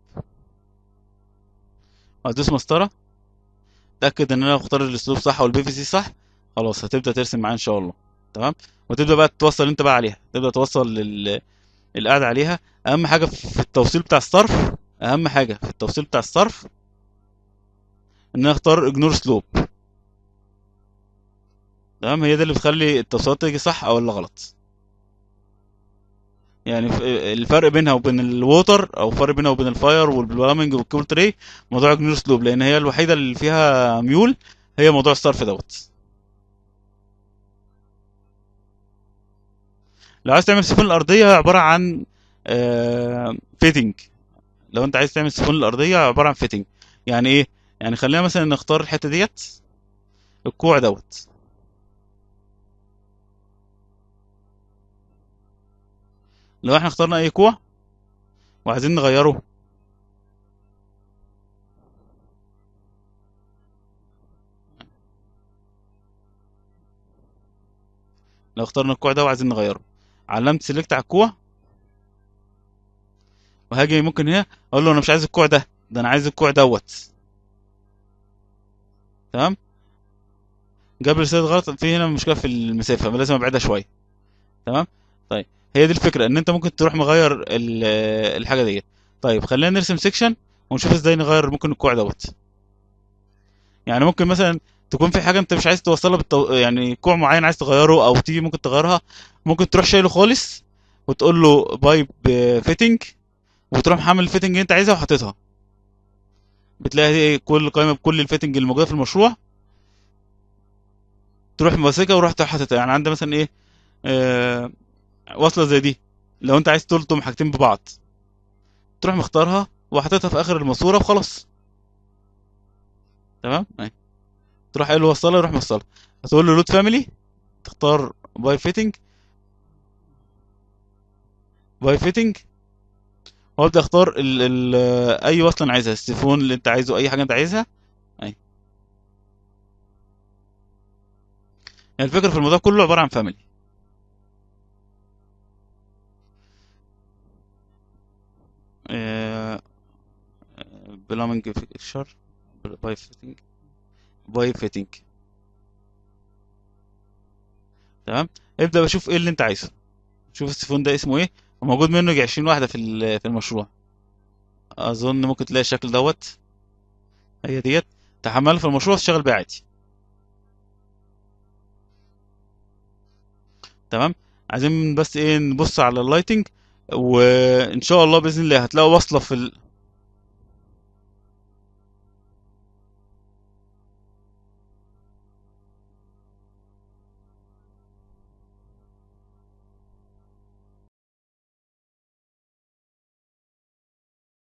Speaker 2: هتدوس مسطره تاكد ان انا مختار الاسلوب صح والبي في سي صح خلاص هتبدا ترسم معاه ان شاء الله تمام وتبدا بقى توصل انت بقى عليها تبدا توصل لل القاعده عليها اهم حاجه في التوصيل بتاع الصرف اهم حاجه في التوصيل بتاع الصرف ان انا اختار اجنور سلوب تمام هي دي اللي بتخلي التوصيلات تيجي صح او اللي غلط يعني ف- الفرق بينها وبين الووتر او الفرق بينها وبين الفاير والبلوامنج والكول تري موضوع اجنور سلوب لان هي الوحيده اللي فيها ميول هي موضوع الصرف دوت لو عايز تعمل سفن الارضيه عباره عن فيتنج لو انت عايز تعمل سفن الارضيه عباره عن فيتنج يعني ايه يعني خلينا مثلا نختار الحته ديت الكوع دوت لو احنا اخترنا اي كوع وعايزين نغيره لو اخترنا الكوع ده وعايزين نغيره علمت سيلكت على الكوع وهاجي ممكن هنا اقول له انا مش عايز الكوع ده ده انا عايز الكوع دوت تمام جاب لي رساله غلط في هنا مشكله في المسافه لازم ابعدها شويه تمام طيب هي دي الفكره ان انت ممكن تروح مغير ال- الحاجه ديت طيب خلينا نرسم سيكشن ونشوف ازاي نغير ممكن الكوع دوت يعني ممكن مثلا تكون في حاجه انت مش عايز توصلها بالتو... يعني كوع معين عايز تغيره او تيجي ممكن تغيرها ممكن تروح شايله خالص وتقول له بايب فيتنج وتروح محمل الفيتنج اللي انت عايزها وحاططها بتلاقي دي كل قائمه بكل الفيتنج اللي موجوده في المشروع تروح ماسكها وروح حاططها يعني عندي مثلا ايه آه وصله زي دي لو انت عايز تلطم حاجتين ببعض تروح مختارها وحاططها في اخر الماسوره وخلاص تمام اهي تروح قايل له وصلها يروح موصلها هتقول له لود فاميلي تختار باي فيتنج باي فيتنج وابدا اختار ال ال اي وصله انا عايزها السيفون اللي انت عايزه اي حاجه انت عايزها اهي يعني الفكره في الموضوع كله عباره عن فاميلي بلامنج فيكشر باي فيتنج باي فيتنج تمام ابدا بشوف ايه اللي انت عايزه شوف السيفون ده اسمه ايه وموجود منه يجي 20 واحده في ال- في المشروع اظن ممكن تلاقي الشكل دوت هي ديت تحملها في المشروع تشتغل بيه عادي تمام عايزين بس ايه نبص على اللايتنج وان شاء الله باذن الله هتلاقوا واصله في ال...